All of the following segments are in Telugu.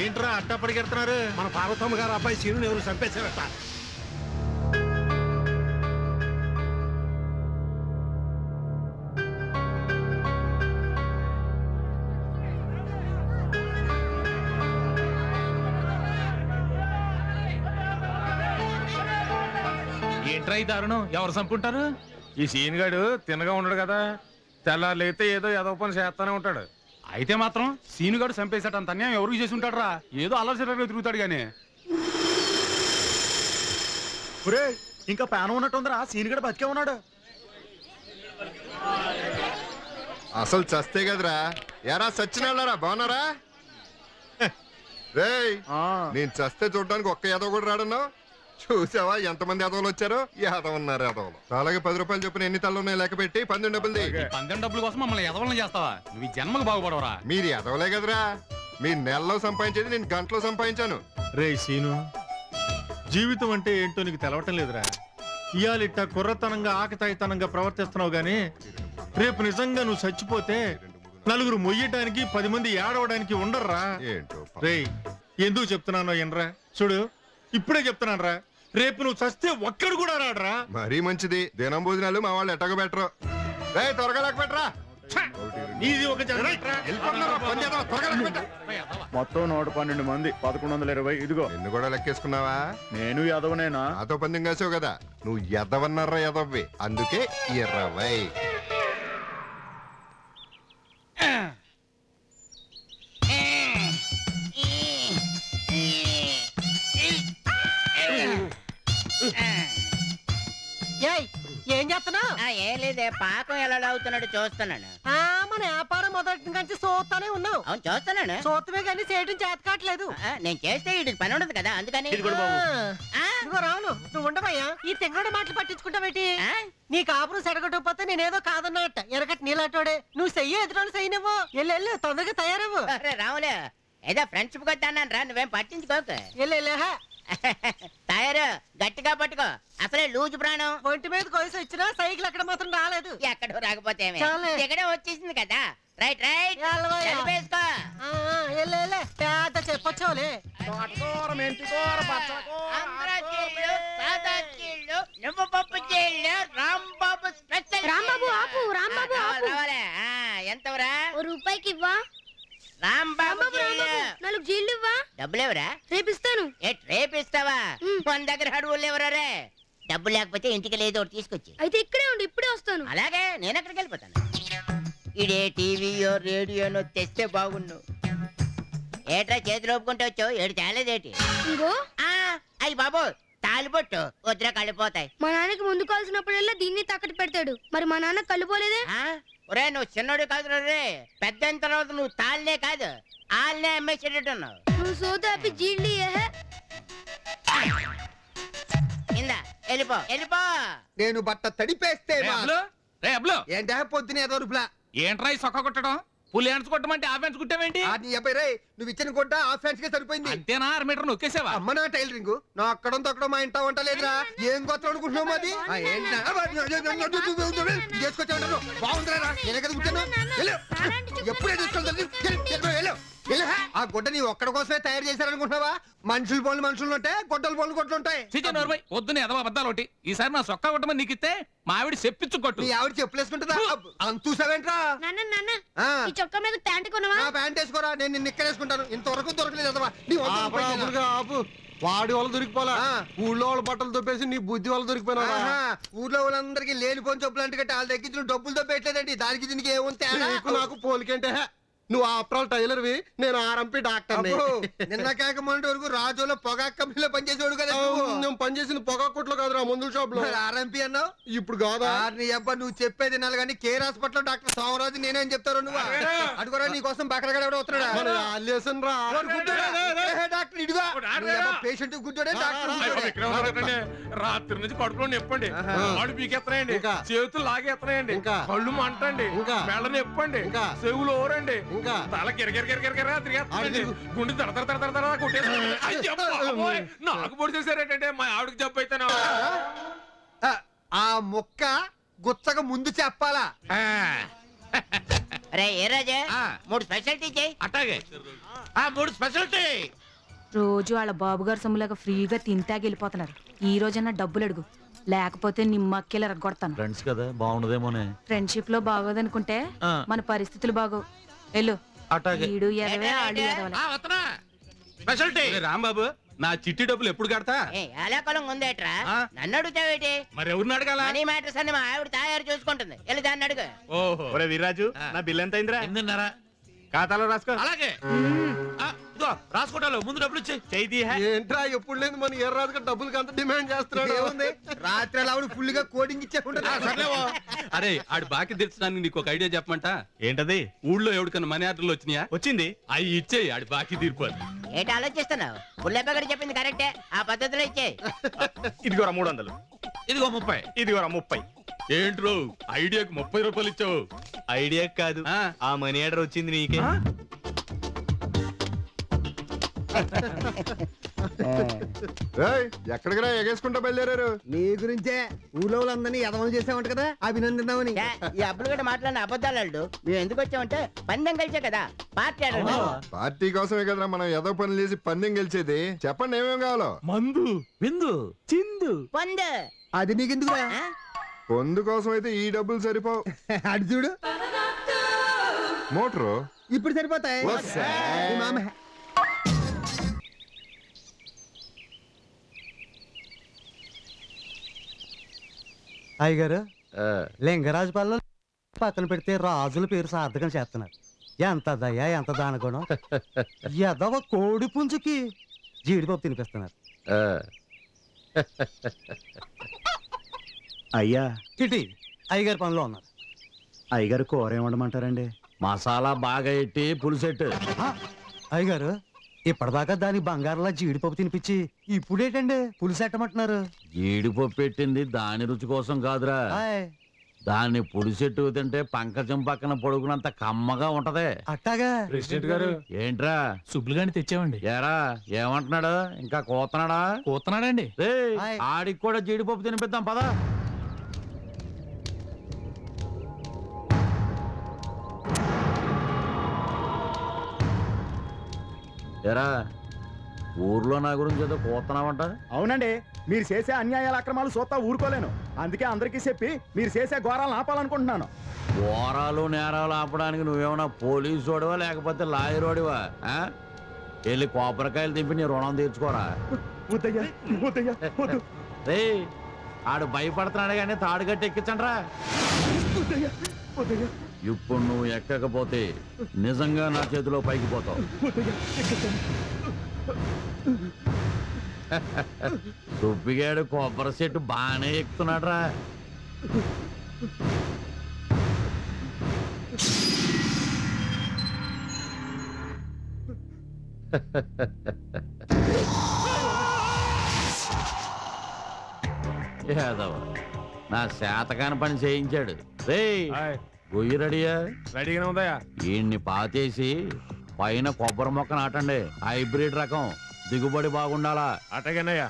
ఏంట్రా అట్టా పరిగెడుతున్నారు మన పార్వతమ్మ గారు అబ్బాయి సీనుని ఎవరు చంపేశారట ఏంట్రా ఈ దారుణం ఎవరు చంపుంటారు ఈ సీన్ గాడు తిన్నగా ఉండడు కదా తెల్లారులైతే ఏదో ఏదో పని చేస్తానే ఉంటాడు అయితే మాత్రం సీనుగాడు చంపేశాడు అంత అన్యాయం ఎవరికి చేసి ఉంటాడు ఏదో అలసటగా తిరుగుతాడు గానీ ఒరే ఇంకా ప్యాన్ ఉన్నట్టుందిరా సీన్ కూడా బతికే ఉన్నాడు అసలు చస్తే కదరా ఎరా సచ్చినాళ్ళరా బాగున్నారా రేయ్ నేను చస్తే చూడడానికి ఒక్క యాదవ్ కూడా రాడన్నావు చూసావా ఎంతమంది యాదవులు వచ్చారో యాదవ్ ఉన్నారు యాదవులు అలాగే పది రూపాయలు చొప్పున ఎన్ని తల్లు ఉన్నాయి లెక్క పెట్టి పందెం డబ్బులు ది. ఈ పందెం డబ్బుల కోసం మమ్మల్ని ఎదవలను చేస్తావా నువ్వు ఈ జన్మకు బాగుపడవరా మీరు యాదవలే కదరా మీ నెలలో సంపాదించేది నేను గంటలో సంపాదించాను రే సీను జీవితం అంటే ఏంటో నీకు తెలవటం లేదురా ఇయాలిట్ట కుర్రతనంగా ఆకతాయితనంగా ప్రవర్తిస్తున్నావు గాని రేపు నిజంగా నువ్వు చచ్చిపోతే నలుగురు మొయ్యటానికి పది మంది ఏడవడానికి ఉండర్రా ఏంటో పాపం. రేయ్ ఎందుకు చెప్తున్నానో ఎనరా చూడు ఇప్పుడే చెప్తున్నాను రా రేపు నువ్వు చస్తే ఒక్కడు కూడా రాడరా మరీ మంచిది దినం భోజనాలు మా వాళ్ళు ఎట్టగ బెటరు రే త్వరగా లెక్క పెట్టరా ఇది ఒక జనరేటరా? వెళ్ళిపోతున్నారా? పని చేద్దాం, త్వరగా లెక్క పెట్టు. మొత్తం నూట పన్నెండు మంది పదకొండు వందల ఇరవై ఇదిగో నిన్ను కూడా లెక్కేసుకున్నావా నేను యాదవనేనా నాతో పందెం కాసావు కదా నువ్వు ఎదవన్నారా ఎదవ్వి అందుకే ఇరవై ఏయ్ ఏం చేస్తున్నావు ఆ, ఏం లేదే పాకం ఎలా అవుతున్నాడు చూస్తున్నాను మన వ్యాపారం మొదటి నుంచి చూస్తానే ఉన్నావు అవును చూస్తున్నాను చూస్తమే కానీ చేయడం చేత కావట్లేదు ఆ, నేను చేస్తే వీడికి పని ఉండదు కదా అందుకని ఆ, ఇదిగో రావును నువ్వు ఉండవయ్యా ఈ తెంగడు మాటలు పట్టించుకుంటావేటి ఆ? నీ కాపురం సెడగొట్టకపోతే నేనేదో కాదన్నట్ట ఎరగట్ నీలాటోడే నువ్వు చెయ్యి ఎదురు చెయ్యి నువ్వు వెళ్ళు వెళ్ళు తొందరగా తయారవ్వు అరే రాములు ఏదో ఫ్రెండ్షిప్ కొట్టాను రా నువ్వేం పట్టించుకోకు వెళ్ళు వెళ్ళే తయారు గట్టిగా పట్టుకో అసలే లూజు ప్రాణం ఒంటి మీద కొలిసి వచ్చినా సైకిల్ అక్కడ మాత్రం రాలేదు ఎక్కడో రాకపోతే ఏమి? చాలే. ఇక్కడే వచ్చేసింది కదా రైట్ రైట్ ఎల్లవయ్యా. కలిపేసుకో ఆ, ఆ, వెళ్ళు వెళ్ళే పెద్ద చెప్పొచ్చావులే ఆంధ్ర చీళ్ళు, సాదా చీళ్ళు, నువ్వు పప్పు చీళ్ళు, రాంబాబు స్పెషల్ రాంబాబు, చీళ్ళు. ఆపు, రాంబాబు, ఆ, ఆపు. రావాలి, రావాలి. ఆ, ఎంతవరా ఓ రూపాయికి ఇవ్వా రాంబాబు రాంబాబు చీళ్ళు. రాంబాబు నాలుగు జీళ్ళు ఇవ్వా డబ్బులు ఎవరా రేపు ఇస్తాను ఏ రేపు ఇస్తావా ఉమ్. మన దగ్గర అడవులు ఎవరా రే డబ్బు లేకపోతే ఇంటికి లేదో ఒకటి తీసుకొచ్చి అయితే ఇక్కడే ఉండి ఇప్పుడే వస్తాను అలాగే నేను ఎక్కడికి వెళ్ళిపోతాను ఇడే టీవీయో రేడియోనో తెస్తే బాగుండు ఏట్రా చేతులు ఒప్పుకుంటే వచ్చావు ఏడు తేలేదేటి ఇంకో అయ్యి బాబు తాలిపొట్టు వద్దురా కళ్ళిపోతాయి మా నాన్నకి ముందు కాల్సినప్పుడల్లా దీన్ని తాకట్టు పెడతాడు మరి మా నాన్న కళ్ళు పోలేదే ఆ? ఒరే నువ్వు చిన్నోడు కాదు రే పెద్ద అయిన తర్వాత నువ్వు తాళ్ళనే కాదు ఆళ్ళనే అమ్మేసేటట్టున్నావు నువ్వు సోత ఆపి జీళ్ళు ఏహే ఇందా వెళ్ళిపో వెళ్ళిపో నేను బట్ట తడిపేస్తే రే అబ్బులు, రే అబ్బులు, ఏంటే పొద్దున ఏదో రుపులా ఏంట్రా ఈ సొక్క కొట్టడం పులి ఎండ్స్ కొట్టమంటే ఆ ఫెన్స్ కుట్టావేంటి ఆ నీ అబ్బాయి రే నువ్వు ఇచ్చిన కొట్ట ఆ ఫ్యాన్స్ కే సరిపోయింది అంతేనా ఆరు మీటర్ నొక్కేసావా అమ్మ నా టైలరింగ్ నా అక్కడం తొక్కడం మా ఇంట వంట లేదురా ఏం గోత్రం అనుకుంటున్నావు మాది ఆ, ఏంటి నా- అబ్బా, ఇది చేసుకొచ్చావు బాగుందిరా నేనే కదా కూర్చాను వెళ్ళు. ఎప్పుడే తీసుకెళ్తాను వెళ్ళు వెళ్ళు ఆ గుడ్డ నీ ఒక్కడ కోసమే తయారు చేశారనుకుంటున్నావా మనుషులు పనులు మనుషులు ఉంటాయి గొడ్డల పనులు గొడ్డలు ఉంటాయి చిన్న నోరుమై పొద్దున ఎదవ అబద్ధాలు ఒకటి ఈసారి నా సొక్క కొట్టమని నీకు ఇస్తే మా ఆవిడ చెప్పించు కొట్టు నీ ఆవిడ చెప్పులేసుకుంటుందా అంత చూసావేంట్రా నాన్న నాన్న ఆ, ఈ చొక్కా మీద ప్యాంట్ కొనవా నా ప్యాంట్ వేసుకోరా నేను నిన్ను ఇక్కడ వేసుకుంటాను ఇంతవరకు దొరకలేదు అదవా నీ వంద రూపాయలు ఇయ్యాలా? ఆపు వాడి వాళ్ళు దొరికిపోలా ఆ. ఊళ్ళో వాళ్ళ బట్టలు తొప్పేసి నీ బుద్ధి వాళ్ళు దొరికిపోయినా ఆహా, ఊర్లో వాళ్ళందరికీ లేని పోని చెప్పులు అంటే వాళ్ళ దగ్గర నువ్వు డబ్బులతో పెట్టలేదండి దానికి దీనికి ఏముంది తేడా? నీకు నాకు పోలికంటే హే. నువ్వు ఆప్రాల్ టైలర్వి నేను ఆర్ఎంపీ డాక్టర్ని అబ్బో, నిన్న కాక మొన్నటి వరకు రాజులో పొగాకు కంపెనీలో పనిచేసేవాడు కదా నువ్వు. నేను పనిచేసిన పొగా కొట్లో కాదురా మందుల షాప్ లో మరి ఆర్ఎంపీ అన్నావు ఇప్పుడు కాదా ఆర్ నీ అబ్బా నువ్వు చెప్పేది వినాలి కానీ కేర్ హాస్పిటల్ డాక్టర్ సోమరాజు నేనేం చెప్తారు నువ్వు అడుగురా నీ కోసం బకరగడ ఎవడో వస్తున్నాడా మన ఆలేసన్ రా ఎవరు గుడ్డోడా? ఏహే, డాక్టర్ ఇడుగా పేషెంట్ గుడ్డోడే డాక్టర్ గుడ్డోడే. రాత్రి నుంచి కడుపులో నొప్పండి ఆడు పీకెత్తనాయండి ఇంకా? చేతులు లాగేత్తనాయండి ఇంకా? కళ్ళు మంటండి ఇంకా? మెళ్ళ నొప్పండి ఇంకా? చెవులు ఓరండి ఇంకా? తల కిరకిరకిరకిరకిరా తిరిగేస్తుందండి అడుగు. గుండె తడ తడ తడ తడ తడ కొట్టేస్తుంది అయ్యో బాబోయ్, నాకు పొడి చేశారేటంటే మా ఆవిడకి జబ్బు అయితేనా ఆ, ఆ మొక్క గుచ్చక ముందు చెప్పాలా రే ఏ రాజా ఆ. మూడు స్పెషాలిటీ చేయి అట్టాగే ఆ మూడు స్పెషాలిటీ రోజు వాళ్ళ బాబుగారు సొమ్ములాగా ఫ్రీగా తింటాకి వెళ్ళిపోతున్నారు ఈ రోజన్నా డబ్బులు అడుగు లేకపోతే నిమ్మక్కిలు రగ్గొడతాను ఫ్రెండ్స్ కదా బాగుండదేమోనే ఫ్రెండ్షిప్ లో బాగోదనుకుంటే ఆ. మన పరిస్థితులు బాగో వెళ్ళు అట్టాగే ఈడు ఎదవే ఆడు ఎదవలే ఆ వత్తనా స్పెషాలిటీ రాంబాబు నా చిట్టి డబ్బులు ఎప్పుడు కడతా ఏ ఏలాకాలం ఉందేట్రా ఆ. నన్ను అడుగుతావేటి మరి ఎవరిని అడగాల మనీ మ్యాటర్స్ అని మా ఆవిడ తయారు చూసుకుంటుంది వెళ్ళి దాన్ని అడుగు ఓహో ఒరే వీర్రాజు ఆ. నా బిల్ ఎంత అయిందిరా ఎనిమిదిన్నర ఖాతాలో రాసుకో అలాగే ఆ, ఇదిగో రాసుకుంటాను ముందు డబ్బులు ఇచ్చి చేయి ఏంట్రా ఎప్పుడు లేదు మన ఎర్రాజుగా డబ్బులకి అంత డిమాండ్ చేస్తున్నాడు ఏముంది రాత్రి అలా ఆవిడ ఫుల్ గా కోడింగ్ ఇచ్చే సర్లేవో అరే ఆడి బాకీ తెచ్చడానికి నీకు ఒక ఐడియా చెప్పమంట ఏంటది ఊళ్ళో ఎవరికన్నా మనీ ఆర్డర్లు వచ్చినాయా వచ్చింది అవి ఇచ్చేయి ఆడి బాకీ తీర్పాలి ఏంటి ఆలోచిస్తున్నావు బుల్లెప్పగడ చెప్పింది కరెక్టే ఆ పద్ధతిలో ఇచ్చే ఇదిగోరా మూడు వందలు ఇదిగో ముప్పై ఇదిగోరా ముప్పై ఏంట్రో ఐడియాకి ముప్పై రూపాయలు ఇచ్చావు ఐడియా కాదు ఆ. ఆ మనీ ఆర్డర్ వచ్చింది నీకే ఏయ్, ఎక్కడికి రా ఎగేసుకుంటా బయలుదేరారు నీ గురించే ఊళ్ళో వాళ్ళందరినీ ఎదవం చేసావంట కదా అభినందిద్దామని ఛే, ఈ అబ్బులు కూడా మాట్లాడిన అబద్ధాలు అల్లుడు మేము ఎందుకు వచ్చామంటే పందెం కలిసే కదా పార్టీ ఆడండి పార్టీ కోసమే కదరా మనం ఏదో పనులు చేసి పందెం గెలిచేది చెప్పండి ఏమేం కావాలో మందు విందు చిందు పొందు అది నీకెందుకురా ఆ? పొందు కోసం అయితే ఈ డబ్బులు సరిపోవు అటు చూడు మోటరు ఇప్పుడు సరిపోతాయి వస్సా. ఈ మామ అయ్యగారు లింగరాజు పల్లె పక్కన పెడితే రాజుల పేరు సార్థకం చేస్తున్నారు ఎంత దయ ఎంత దానగుణం ఎదవ కోడి పుంజుకి జీడిపప్పు తినిపిస్తున్నారు అయ్యా ఇటీ అయ్యగారి పనిలో ఉన్నారు అయ్యగారు కూర ఏమండమంటారండి మసాలా బాగా ఎట్టి పులుసెట్టు ఆ, అయ్యగారు ఇప్పటిదాకా దాని బంగారంలా జీడిపప్పు తినిపించి ఇప్పుడేటండి పులిసెట్టమంటున్నారు జీడిపప్పు పెట్టింది దాని రుచి కోసం కాదురా హాయ్, దాన్ని పులిసెట్టు తింటే పంకజం పక్కన పొడుగునంత కమ్మగా ఉంటది అట్టాగా ప్రెసిడెంట్ గారు ఏంట్రా సుబ్బులు గాని తెచ్చామండి ఏరా ఏమంటున్నాడు ఇంకా కోతనాడా కూతున్నాడండి రేయ్, హాయ్. ఆడికి కూడా జీడిపప్పు తినిపిద్దాం పదా ఎరా ఊర్లో నా గురించి ఏదో కోతున్నావంట అవునండి మీరు చేసే అన్యాయాల అక్రమాలు చూస్తా ఊరుకోలేను అందుకే అందరికీ చెప్పి మీరు చేసే ఘోరాలను ఆపాలనుకుంటున్నాను ఘోరాలు నేరాలు ఆపడానికి నువ్వేమన్నా పోలీసు వాడివా లేకపోతే లాయర్ వాడివా ఆ? వెళ్ళి కొబ్బరికాయలు తింపి నీ రుణం తీర్చుకోరా వద్దయ్యా వద్దయ్యా వద్దు రే ఆడు భయపడుతున్నాడు కానీ తాడు కట్టి ఎక్కించండ్రా వద్దయ్యా వద్దయ్యా ఇప్పుడు నువ్వు ఎక్కకపోతే నిజంగా నా చేతిలో పైకి పోతావు వద్దయ్యా ఎక్కచ్చాను దుబ్బిగాడు కొబ్బరి చెట్టు బాగానే ఎక్కుతున్నాడు రా ఏదవ నా శాతకాని పని చేయించాడు రే గొయ్యి రెడీయా రెడీగానే ఉందయ్యా ఈయన్ని పాతేసి పైన కొబ్బరి మొక్క నాటండి హైబ్రిడ్ రకం దిగుబడి బాగుండాలా అటగనయ్యా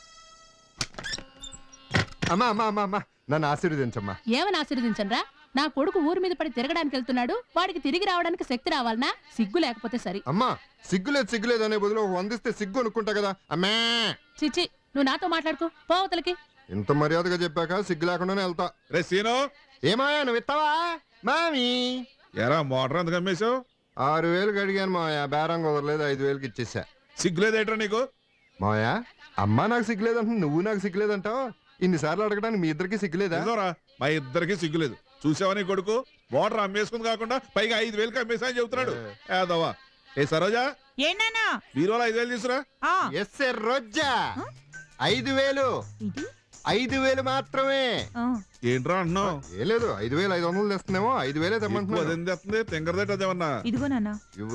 అమ్మా అమ్మా అమ్మా అమ్మా నన్ను ఆశీర్వదించమ్మా ఏమని ఆశీర్వదించండ్రా నా కొడుకు ఊరి మీద పడి తిరగడానికి వెళ్తున్నాడు వాడికి తిరిగి రావడానికి శక్తి రావాలనా సిగ్గు లేకపోతే సరి అమ్మా సిగ్గులేదు సిగ్గులేదు అనే బదులు ఒక వందిస్తే సిగ్గు అనుకుంటా కదా అమ్మా చిచ్చి నువ్వు నాతో మాట్లాడుకో పోవతలకి ఇంత మర్యాదగా చెప్పాక సిగ్గు లేకుండానే వెళ్తా రే సీను ఏమాయా నువ్వు ఇస్తావా మామి ఎరా మోటార్ ఎందుకు అమ్మేశావు ఆరు వేలు అడిగాను మాయా బేరం కుదరలేదు ఐదు వేలకి ఇచ్చేసా సిగ్గులేదేట్రా నీకు మాయా అమ్మా నాకు సిగ్గులేదంట నువ్వు నాకు సిగ్గులేదంటావు ఇన్నిసార్లు అడగడానికి మీ ఇద్దరికి సిగ్గులేదా నిజంరా మా ఇద్దరికి సిగ్గులేదు చూసావా నీ కొడుకు మోటార్ అమ్మేసుకుంది కాకుండా పైగా ఐదు వేలకి అమ్మేసా అని చెబుతున్నాడు ఏదవ్వా ఏ సరోజా ఏనానా బీరువాలో ఐదు వేలు తీసురా ఎస్ సార్ రోజా ఐదు వేలు ఐదు వేలు మాత్రమే ఏంట్రా అంటున్నావు ఏ లేదు ఐదు వేలు ఐదు వందలు తెస్తుందేమో ఐదు వేలే తెమ్మంటున్నాను అదేం తెస్తుంది తింగరదేట అదేమన్నా ఇదిగో నాన్న ఇవ్వు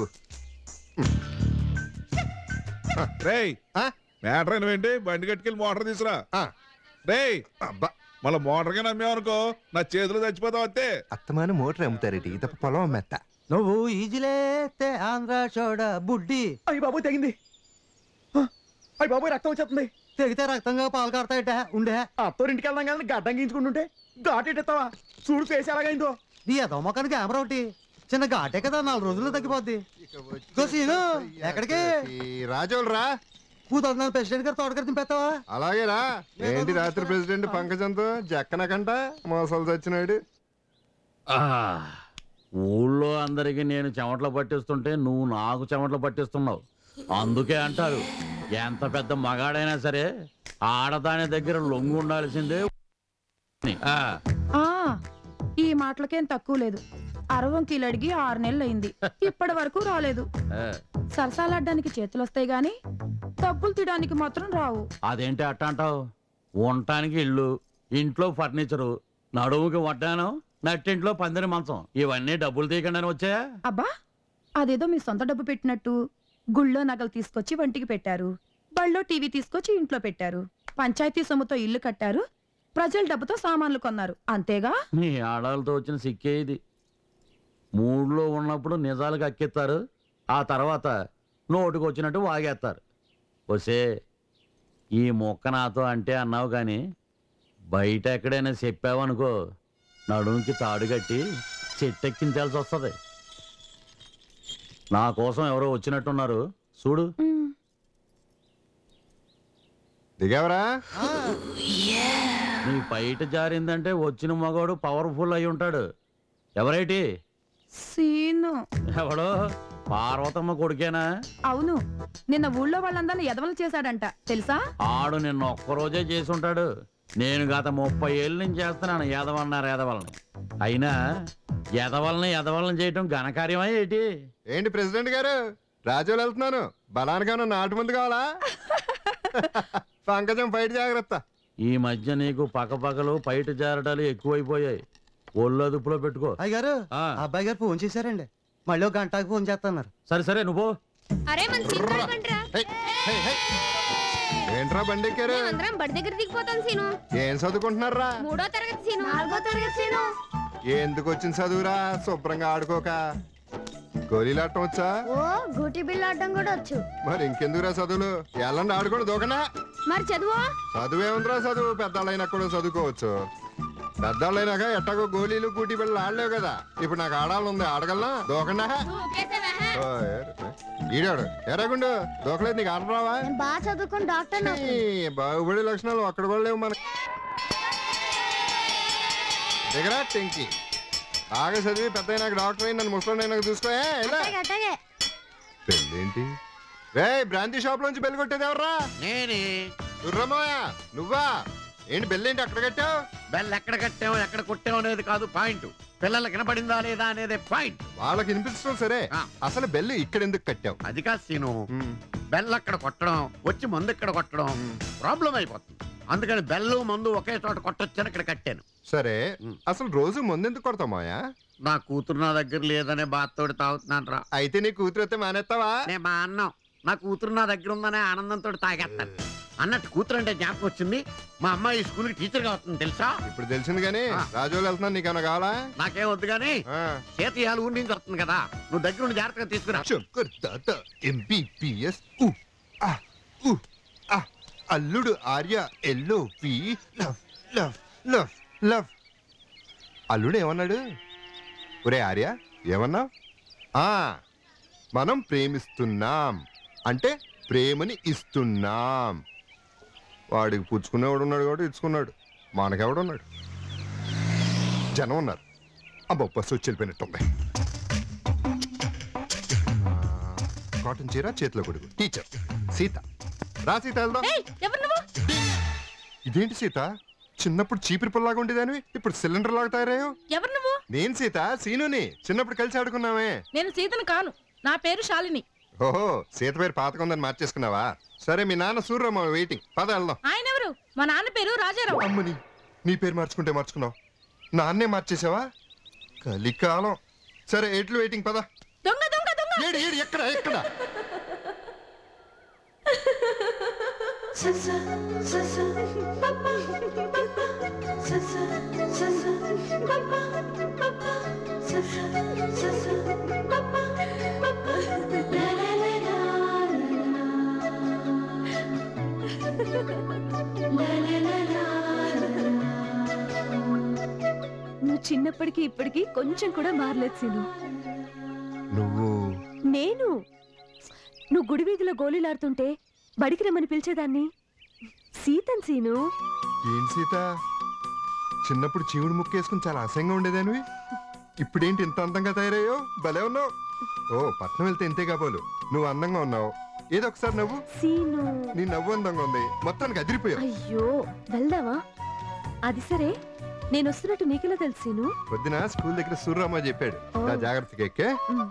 రేయ్ ఆ? మ్యాటర్ ఏంటి బండి కట్టుకెళ్ళి మోటార్ తీసురా ఆ. రేయ్ అబ్బా మళ్ళీ మోటార్ గా నమ్మేవనుకో నా చేతిలో చచ్చిపోతావు అంతే అత్తమాన మోటార్ అమ్ముతారేటి తప్ప పొలం అమ్మేత్త నువ్వు ఈజిలేస్తే ఆంధ్ర చోడ బుడ్డి అయ్యి బాబు తెగింది అయ్యి బాబు రక్తం వచ్చేస్తుంది తెగితే రక్తంగా పాలు కారుతాయట ఉండే అత్తోరింటికి వెళ్దాం కానీ గడ్డం గీంచుకుంటుంటే ఘాటు ఎట్టేస్తావా చూడు ఫేస్ ఎలాగైందో నీ ఎదో మొక్కని కెమెరా ఒకటి చిన్న ఘాటే కదా నాలుగు రోజుల్లో తగ్గిపోద్ది ఇదిగో సీను ఎక్కడికి రాజోలు రా కూతురు ప్రెసిడెంట్ గారు తోటగారు దింపేస్తావా అలాగేరా ఏంటి రాత్రి ప్రెసిడెంట్ పంకజంతో జక్కనకంట మోసాలు చచ్చినాడు ఆ, ఊళ్ళో అందరికి నేను చెమటలు పట్టిస్తుంటే నువ్వు నాకు చెమటలు పట్టిస్తున్నావు అందుకే అంటారు ఎంత పెద్ద మగాడైనా సరే ఆడదాని దగ్గర లొంగు ఉండాల్సిందే ఆ, ఆ ఈ మాటలకేం తక్కువ లేదు అరవంకీలు అడిగి ఆరు నెలలు అయింది ఇప్పటి వరకు రాలేదు ఆ, సరసాలాడ్డానికి చేతులు వస్తాయి గాని డబ్బులు తీయడానికి మాత్రం రావు అదేంటి అట్ట అంటావు ఉండటానికి ఇల్లు ఇంట్లో ఫర్నిచరు నడుముకి వడ్డానం నట్టింట్లో పందిరి మంచం ఇవన్నీ డబ్బులు తీయకుండానే వచ్చాయా అబ్బా అదేదో మీ సొంత డబ్బు పెట్టినట్టు గుళ్ళో నగలు తీసుకొచ్చి వంటికి పెట్టారు బళ్ళో టీవీ తీసుకొచ్చి ఇంట్లో పెట్టారు పంచాయతీ సొమ్ముతో ఇల్లు కట్టారు ప్రజల డబ్బుతో సామాన్లు కొన్నారు అంతేగా నీ ఆడాలతో వచ్చిన సిక్కే ఇది మూడ్లో ఉన్నప్పుడు నిజాలకు అక్కెత్తారు ఆ తర్వాత నోటుకు వచ్చినట్టు వాగేస్తారు వసే ఈ మొక్క నాతో అంటే అన్నావు కానీ బయట ఎక్కడైనా చెప్పావనుకో నడుముకి తాడు కట్టి చెట్టెక్కించాల్సి వస్తుంది నా కోసం ఎవరో వచ్చినట్టున్నారు చూడు దిగావరా నీ బయట జారిందంటే వచ్చిన మగవాడు పవర్ఫుల్ అయి ఉంటాడు ఎవరైటి సీను ఎవడో పార్వతమ్మ కొడుకేనా అవును నిన్న ఊళ్ళో వాళ్ళందరినీ ఎదవలు చేశాడంట తెలుసా ఆడు నిన్న ఒక్కరోజే చేసి ఉంటాడు నేను గత ముప్పై ఏళ్ళ నుంచి చేస్తున్నాను ఎదవన్నారు ఎదవల్ని అయినా ఎదవల్ని ఎదవల్ని చేయటం ఘనకార్యమా ఏంటి ఏంటి ప్రెసిడెంట్ గారు రాజోలు వెళ్తున్నాను బలానిగాను నాటు ముందు కావాలా పంకజం బయట జాగ్రత్త ఈ మధ్య నీకు పక్కపక్కలు బయట జారటాలు ఎక్కువైపోయాయి ఒళ్ళు అదుపులో పెట్టుకో అయ్యగారు ఆ. అబ్బాయి గారు ఫోన్ చేశారండి మళ్ళీ ఒక గంటకు ఫోన్ చేస్తున్నారు సరే సరే నువ్వు అరే మన సీను కలపండిరా. ఏంట్రా బండి ఎక్కారు అందరం బడి దగ్గర దిగిపోతాం సీను ఏం చదువుకుంటున్నారా మూడో తరగతి సీను నాలుగో తరగతి సీను ఎందుకు వచ్చిన చదువురా శుభ్రంగా ఆడుకోక గోళీలాటం వచ్చా ఓ గూటి బిల్ ఆడడం కూడా వచ్చు మరి ఇంకెందుకురా చదువులు ఎల్లండి ఆడుకోండి దూకనా మరి చదువు చదువేముందిరా చదువు పెద్దవాళ్ళైనా కూడా చదువుకోవచ్చు పెద్దవాళ్ళైనాక ఎట్టాగో గోళీలు కూటి బిళ్ళలు ఆడలేవు కదా ఇప్పుడు నాకు ఆడాలని ఉంది ఆడగలనా దూకనా ఓ, ఏ- ఈడాడు ఎరాగుండు దూకలేదు నీకు ఆడరావా బాగా చదువుకుని డాక్టర్ ఈ బాగుపడే లక్షణాలు అక్కడ కూడా లేవు మనకి దిగరా టెంకి బాగా చదివి పెద్ద అయినాక డాక్టర్ అయి నన్ను ముసలి అయినాక చూసుకో ఏ, ఇలా. అట్టగే పెళ్ళేంటి రే బ్రాంతి షాప్ లోంచి బెల్లి కొట్టేది ఎవర్రా నేనే దుర్రమ్మయ్య నువ్వా ఏంటి బెల్లేంటి అక్కడ కట్టావు బెల్ ఎక్కడ కట్టావు ఎక్కడ కొట్టావు అనేది కాదు పాయింట్ పిల్లలకి వినపడిందా లేదా అనేది పాయింట్ వాళ్ళకి వినిపించడం సరే అసలు బెల్లు ఇక్కడ ఎందుకు కట్టావు అది కాదు సీను బెల్ అక్కడ కొట్టడం వచ్చి మందు ఇక్కడ కొట్టడం ప్రాబ్లం అయిపోతుంది అందుకని బెల్లు మందు ఒకే చోట కొట్టొచ్చని ఇక్కడ కట్టాను సరే అసలు రోజు ముందెందుకు కొడతావు మాయా నా కూతురు నా దగ్గర లేదనే బాధతోటి తాగుతున్నాను రా అయితే నీ కూతురు అయితే మానేస్తావా నేను మా అన్నం నా కూతురు నా దగ్గర ఉందనే ఆనందంతో తాగేస్తాను అన్నట్టు కూతురు అంటే జ్ఞాపకం వచ్చింది మా అమ్మాయి స్కూల్కి టీచర్గా వస్తుంది తెలుసా ఇప్పుడు తెలిసింది కానీ రాజోలు వెళ్తున్నా నీకేమైనా కావాలా నాకేం వద్దు కానీ చేతియాలు ఊరి నుంచి వస్తుంది కదా నువ్వు దగ్గర ఉండి జాగ్రత్తగా తీసుకురా శంకర్ తాత ఎంబీపీఎస్ అల్లుడు ఆర్య ఎల్లో పి లవ్ లవ్ లవ్ లవ్ అల్లుడు ఏమన్నాడు ఒరే ఆర్య ఏమన్నావు ఆ మనం ప్రేమిస్తున్నాం అంటే ప్రేమని ఇస్తున్నాం వాడికి పుచ్చుకునేవాడు ఉన్నాడు కాబట్టి ఇచ్చుకున్నాడు మనకెవడున్నాడు జనం ఉన్నారు అబ్బో బస్సు వచ్చి వెళ్ళిపోయినట్టుంది కాటన్ చీర చేతిలో కొడుకు టీచర్ సీత రా సీత వెళ్దాం ఎవరు నువ్వు ఇదేంటి సీత చిన్నప్పుడు చీపిరి పుల్లాగా ఉండేదానివి ఇప్పుడు సిలిండర్ లాగా తయారయ్యావు ఎవరు నువ్వు నేను సీత సీనుని చిన్నప్పుడు కలిసి ఆడుకున్నామే నేను సీతను కాను నా పేరు శాలిని ఓహో సీత పేరు పాతకుందని మార్చేసుకున్నావా సరే మీ నాన్న సూర్యమ్మ వెయిటింగ్ పద వెళ్దాం ఆయన ఎవరు మా నాన్న పేరు రాజారావు అమ్మని నీ పేరు మార్చుకుంటే మార్చుకున్నావు నాన్నే మార్చేసావా కలికాలం సరే ఎట్లు వెయిటింగ్ పద దొంగ దొంగ దొంగ ఏడు ఏడు ఎక్కడ ఎక్కడ నువ్వు చిన్నప్పటికి ఇప్పటికి కొంచెం కూడా మారలేదు సీను నువ్వు నేను నువ్వు గుడి వీధిలో గోళీలాడుతుంటే బడికి రమ్మని పిలిచేదాన్ని సీతన్ సీను ఏం సీత చిన్నప్పుడు చీవుడు ముక్కేసుకుని చాలా అసహ్యంగా ఉండేదానివి ఇప్పుడేంటి ఇంత అందంగా తయారయ్యో భలే ఉన్నావు ఓ పట్నం వెళ్తే ఇంతే కాబోలు నువ్వు అందంగా ఉన్నావు ఏదో ఒకసారి నవ్వు సీను నీ నవ్వు అందంగా ఉంది మొత్తానికి అదిరిపోయావు అయ్యో వెళ్దామా అది సరే నేను వస్తున్నట్టు నీకెలా తెలుసు సీను పొద్దున స్కూల్ దగ్గర సూర్యరామ చెప్పాడు నా జాగ్రత్తగా ఎక్కే ఉమ్.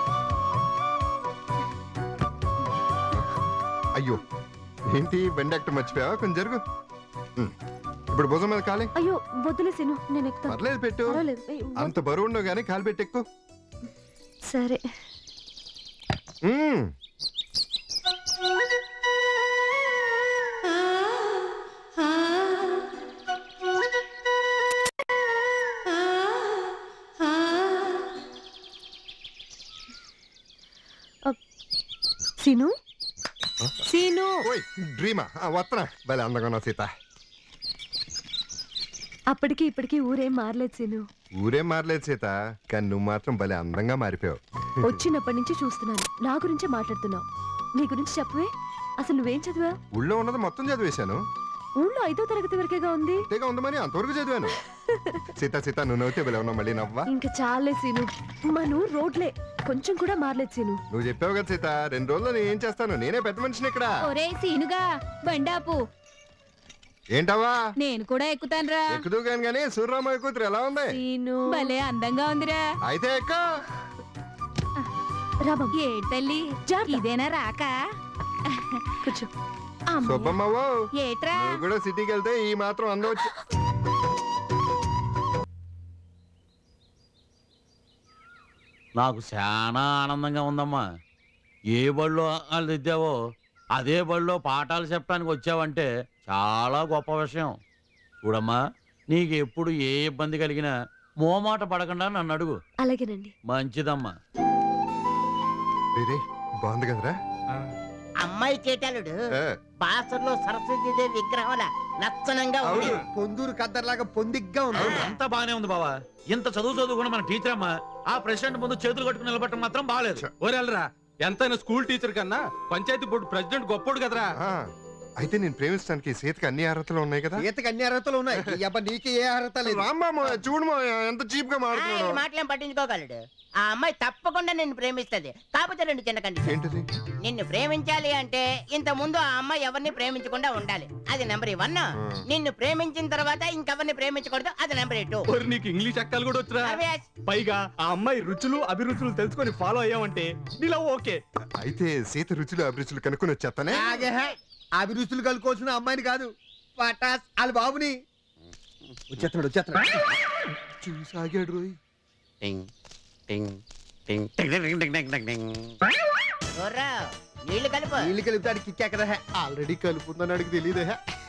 అయ్యో ఏంటి బండి ఎక్కడ మర్చిపోయావా కొంచెం జరుగు ఉమ్. ఇప్పుడు భుజం మీద కాలే అయ్యో వద్దులే సీను నేను ఎక్కుతాను పర్లేదు పెట్టు పర్వాలేదు. ఏయ్, వద్దు. అంత బరువు ఉండవు కానీ కాలు పెట్టి ఎక్కు సరే ఉమ్. సీను సీను ఓయ్ డ్రీమా ఆ, వస్తున్నా భలే అందంగా ఉన్నావు సీత అప్పటికి ఇప్పటికి ఊరేం మారలేదు సీను ఊరేం మారలేదు సీత కానీ నువ్వు మాత్రం భలే అందంగా మారిపోయావు వచ్చినప్పటి నుంచి చూస్తున్నాను నా గురించే మాట్లాడుతున్నావు నీ గురించి చెప్పవే అసలు నువ్వేం చదివా ఊళ్ళో ఉన్నది మొత్తం చదివేశాను ఊళ్ళో ఐదో తరగతి వరకేగా ఉంది అంతేగా ఉంది మరి అంతవరకు చదివాను సీత సీత నువ్వు నవ్వుతే భలే ఉన్నావు మళ్ళీ నవ్వా ఇంకా చాలే సీను మన ఊరు రోడ్లే కొంచెం కూడా మారలేదు సీను నువ్వు చెప్పావు కదా సీత రెండు రోజుల్లో నేను ఏం చేస్తాను నేనే పెద్ద మనిషిని ఇక్కడ ఒరే సీనుగా బండాపు ఏంటవ్వా నేను కూడా ఎక్కుతానురా ఎక్కుదు కాని కానీ సూర్యరామయ్య కూతురు ఎలా ఉంది సీను భలే అందంగా ఉందిరా అయితే ఎక్క రామం ఏ తల్లి ఇదేనా రాక కూర్చో సుబ్బమ్మవ్వు ఏట్రా నువ్వు కూడా సిటీకి వెళ్తే ఈ మాత్రం అందవచ్చు నాకు చాలా ఆనందంగా ఉందమ్మా ఏ బడిలో వాళ్ళు దిద్దావో అదే బడిలో పాఠాలు చెప్పడానికి వచ్చావంటే చాలా గొప్ప విషయం చూడమ్మా నీకు ఎప్పుడు ఏ ఇబ్బంది కలిగినా మోమాట పడకుండా నన్ను అడుగు అలాగేనండి మంచిదమ్మా రే బాగుంది కదరా అమ్మాయి చేటాలుడు ఏ, బాసర్లో సరస్వతీదేవి విగ్రహంలా లక్షణంగా ఉంది అవును పొందూరు కద్దర్లాగా పొందిగ్గా ఉంది అంతా బానే ఉంది బావా ఇంత చదువు చదువుకున్న మన టీచర్ అమ్మా ఆ ప్రెసిడెంట్ ముందు చేతులు కట్టుకుని నిలబడటం మాత్రం బాగాలేదు ఓరెళ్ళరా ఎంతైనా స్కూల్ టీచర్ కన్నా పంచాయతీ బోర్డు ప్రెసిడెంట్ గొప్పోడు కదరా ఆ, అయితే నేను ప్రేమించడానికి సీతకి అన్ని అర్హతలు ఉన్నాయి కదా ఈతకి అన్ని అర్హతలు ఉన్నాయి ఈ అబ్బా నీకే ఏ అర్హత లేదు రామ్మా చూడు మా ఎంత చీప్ గా ఆ, ఈ మాడుతున్నాడు మాటలేం పట్టించుకోగలడు ఆ అమ్మాయి తప్పకుండా నిన్ను ప్రేమిస్తది కాకపోతే రెండు చిన్న కండిషన్ ఏంటిది నిన్ను ప్రేమించాలి అంటే ఇంత ముందు ఆ అమ్మాయి ఎవరిని ప్రేమించకుండా ఉండాలి అది నెంబర్ వన్ నిన్ను ప్రేమించిన తర్వాత ఇంకెవరిని ప్రేమించకూడదు అది నెంబర్ టూ ఓరి నీకు ఇంగ్లీష్ అక్కలు కూడా వచ్చురా పైగా ఆ అమ్మాయి రుచులు అభిరుచులు తెలుసుకొని ఫాలో అయ్యావంటే నీలో ఓకే అయితే సీత రుచులు అభిరుచులు కనుక్కొని వచ్చేస్తానే ఆగే హే. అభిరుచులు కలుకోవాల్సిన అమ్మాయిని కాదు పటాస్ వాళ్ళ బాబుని వచ్చేస్తున్నాడు వచ్చేస్తున్నాడు చూసాగాడు రోయ్ టింగ్ టింగ్ టింగ్ టింగ్ టింగ్ టింగ్ టింగ్ టింగ్ టింగ్. ఓర్రా, నీళ్లు కలుపు నీళ్ళు కలిపితే కిక్కెక్కదా ఆల్రెడీ కలుపుతుందని అడిగి తెలియదే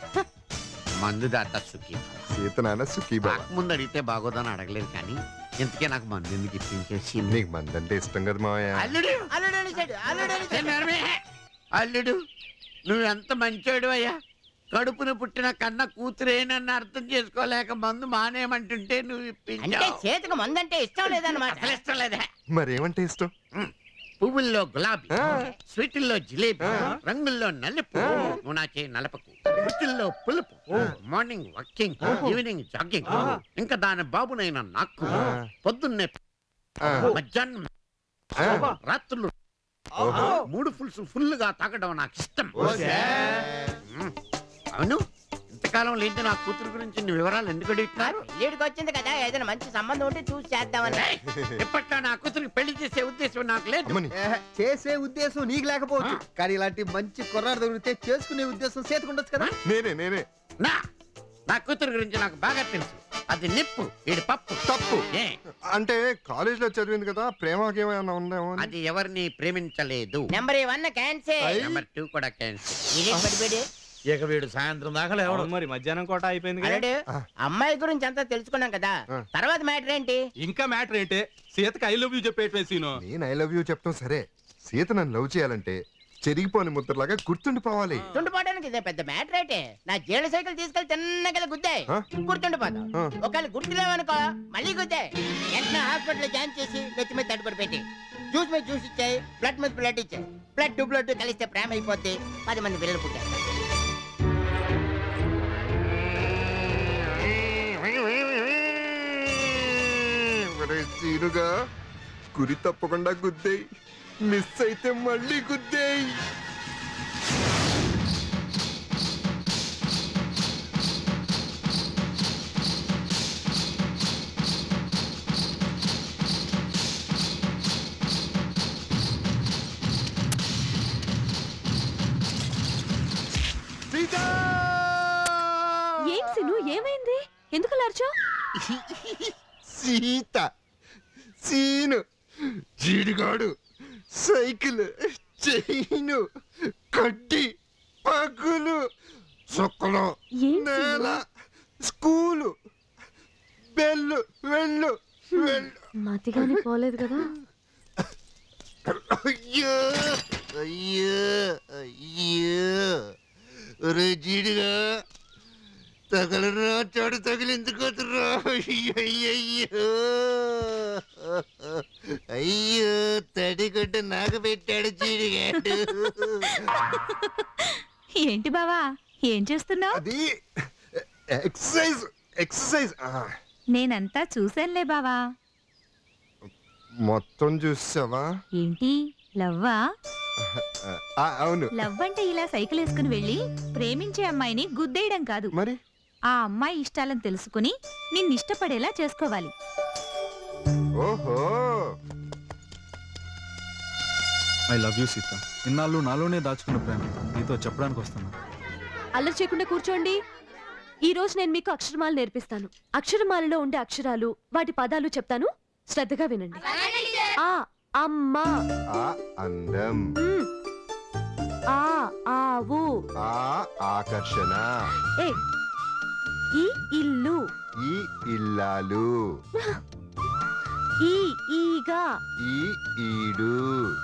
మందు దాట సుఖీ సీత నాన్న సుఖీ బాబా ముందు అడిగితే బాగోదని అడగలేదు కానీ ఇంతకే నాకు మందు ఎందుకు ఇప్పించేసి నీకు మందంటే ఇష్టం కదా మావయ్య అల్లుడు అల్లుడు అనేసాడు, అల్లుడు అనేసాడు. అల్లుడు నువ్వు ఎంత మంచోడు అయ్యా కడుపున పుట్టిన కన్న కూతురేనన్న అర్థం చేసుకోలేక మందు మానేయమంటుంటే నువ్వు అంటే ఇప్పించావు చేతికి మందంటే ఇష్టం లేదన్నమాట అసలు ఇష్టం లేదే మరేమంటే ఇష్టం పువ్వుల్లో గులాబీ ఆ. స్వీటుల్లో జిలేబీ ఆ. రంగుల్లో నలుపు నువ్వు నా చేయి నలపకు రుచుల్లో పులుపు మార్నింగ్ వాకింగ్ ఈవినింగ్ జాగింగ్ ఇంకా దాని బాబునైనా నాకు పొద్దున్నే ఆ. మధ్యాహ్నం ఆ. రాత్రులు ఓహో. మూడు ఫుల్స్ ఫుల్ గా తాగడం నాకు ఇష్టం ఓసే. మ్మ్. అవును ఇంతకాలం లేని నా కూతురు గురించి నీ వివరాలు ఎందుకు అడుగుతున్నారు పెళ్ళిడికి వచ్చింది కదా ఏదైనా మంచి సంబంధం ఉంటే చూసి చేద్దామని ఇప్పట్లో నా కూతురికి పెళ్లి చేసే ఉద్దేశం నాకు లేదు అమ్మని ఏహే, చేసే ఉద్దేశం నీకు లేకపోవచ్చు కానీ ఇలాంటి మంచి కుర్రాడు దొరికితే చేసుకునే ఉద్దేశం చేతుకుండొచ్చు కదా నేనే నేనే నా నా కూతురు గురించి నాకు బాగా తెలుసు అది నిప్పు ఇది పప్పు తప్పు ఏ అంటే కాలేజ్ లో చదివింది కదా ప్రేమకి ఏమైనా ఉందేమో అని. అది ఎవరిని ప్రేమించలేదు number one cancer number two కూడా క్యాన్సర్ ఇదే పడిపోయాడు ఇక వీడు సాయంత్రం దాకా లేవడు మరి మధ్యాహ్నం కోట అయిపోయింది కదా అల్లుడు అమ్మాయి గురించి అంతా తెలుసుకున్నాం కదా ఆ. తర్వాత మ్యాటర్ ఏంటి ఇంకా మ్యాటర్ ఏంటి సీతకి ఐ లవ్ యూ చెప్పేట్వే సీను నేను ఐ లవ్ యూ చెప్తాం సరే సీత నన్ను లవ్ చేయాలంటే చెరిగిపోని ముద్రలాగా గుర్తుండిపోవాలి గుర్తుండిపోవడానికి ఇదే పెద్ద మ్యాటర్ అయితే నా జీళ్ళ సైకిల్ తీసుకెళ్లి తిన్నగా గుద్దాయి ఆ? గుర్తుండిపోతాం ఆ. ఒకవేళ గుర్తులేవనుకో మళ్ళీ గుద్దాయి వెంటనే హాస్పిటల్ జాయిన్ చేసి నెత్తి మీద తడుపడి పెట్టి జ్యూస్ మీద జ్యూస్ ఇచ్చాయి బ్లడ్ మీద బ్లడ్ ఇచ్చాయి బ్లడ్ టు బ్లడ్ కలిస్తే ప్రేమ అయిపోద్ది పది మంది పిల్లలు పుట్టారు ఒరేయ్ సీనుగా గురి తప్పకుండా గుద్దేయి మిస్ అయితే మళ్ళీ గుద్దేయి సీతా ఏం సిను ఏమైంది ఎందుకు అలర్చావు సీత సీను జీడిగాడు సైకిల్ చైను కడ్డి పగులు చుక్కలు నేల స్కూలు బెల్లు వెళ్ళు వెళ్ళు మతిగానే పోలేదు కదా అయ్యో అయ్యో అయ్యో ఒరే జీడిగా తగలరా చాడు తగిలిందుకోతురా అయ్యయ్యో అయ్యో తడిగుడ్డ నాకు పెట్టాడు జీడిగాడు ఏంటి బావా ఏం చేస్తున్నావు అది ఎక్సర్సైజ్ ఎక్సర్సైజ్ నేనంతా చూశానులే బావా మొత్తం చూసావా ఏంటి లవ్వా ఆ, అవును లవ్ అంటే ఇలా సైకిల్ వేసుకుని వెళ్ళి ప్రేమించే అమ్మాయిని గుద్దేయడం కాదు మరి ఆ అమ్మాయి ఇష్టాలను తెలుసుకుని నిన్ను ఇష్టపడేలా చేసుకోవాలి ఓహో ఐ లవ్ యూ సీత ఇన్నాళ్ళు నాలోనే దాచుకున్న ప్రేమ నీతో చెప్పడానికి వస్తున్నా అల్లరి చేయకుండా కూర్చోండి ఈ రోజు నేను మీకు అక్షరమాల నేర్పిస్తాను అక్షరమాలలో ఉండే అక్షరాలు వాటి పదాలు చెప్తాను శ్రద్ధగా వినండి ఆ అమ్మ ఆ అందం ఉమ్. ఆ ఆవు ఆ ఆకర్షణ ఏ ఈ ఇల్లు ఈ ఇల్లాలు ఈ ఈగ ఈ ఈడు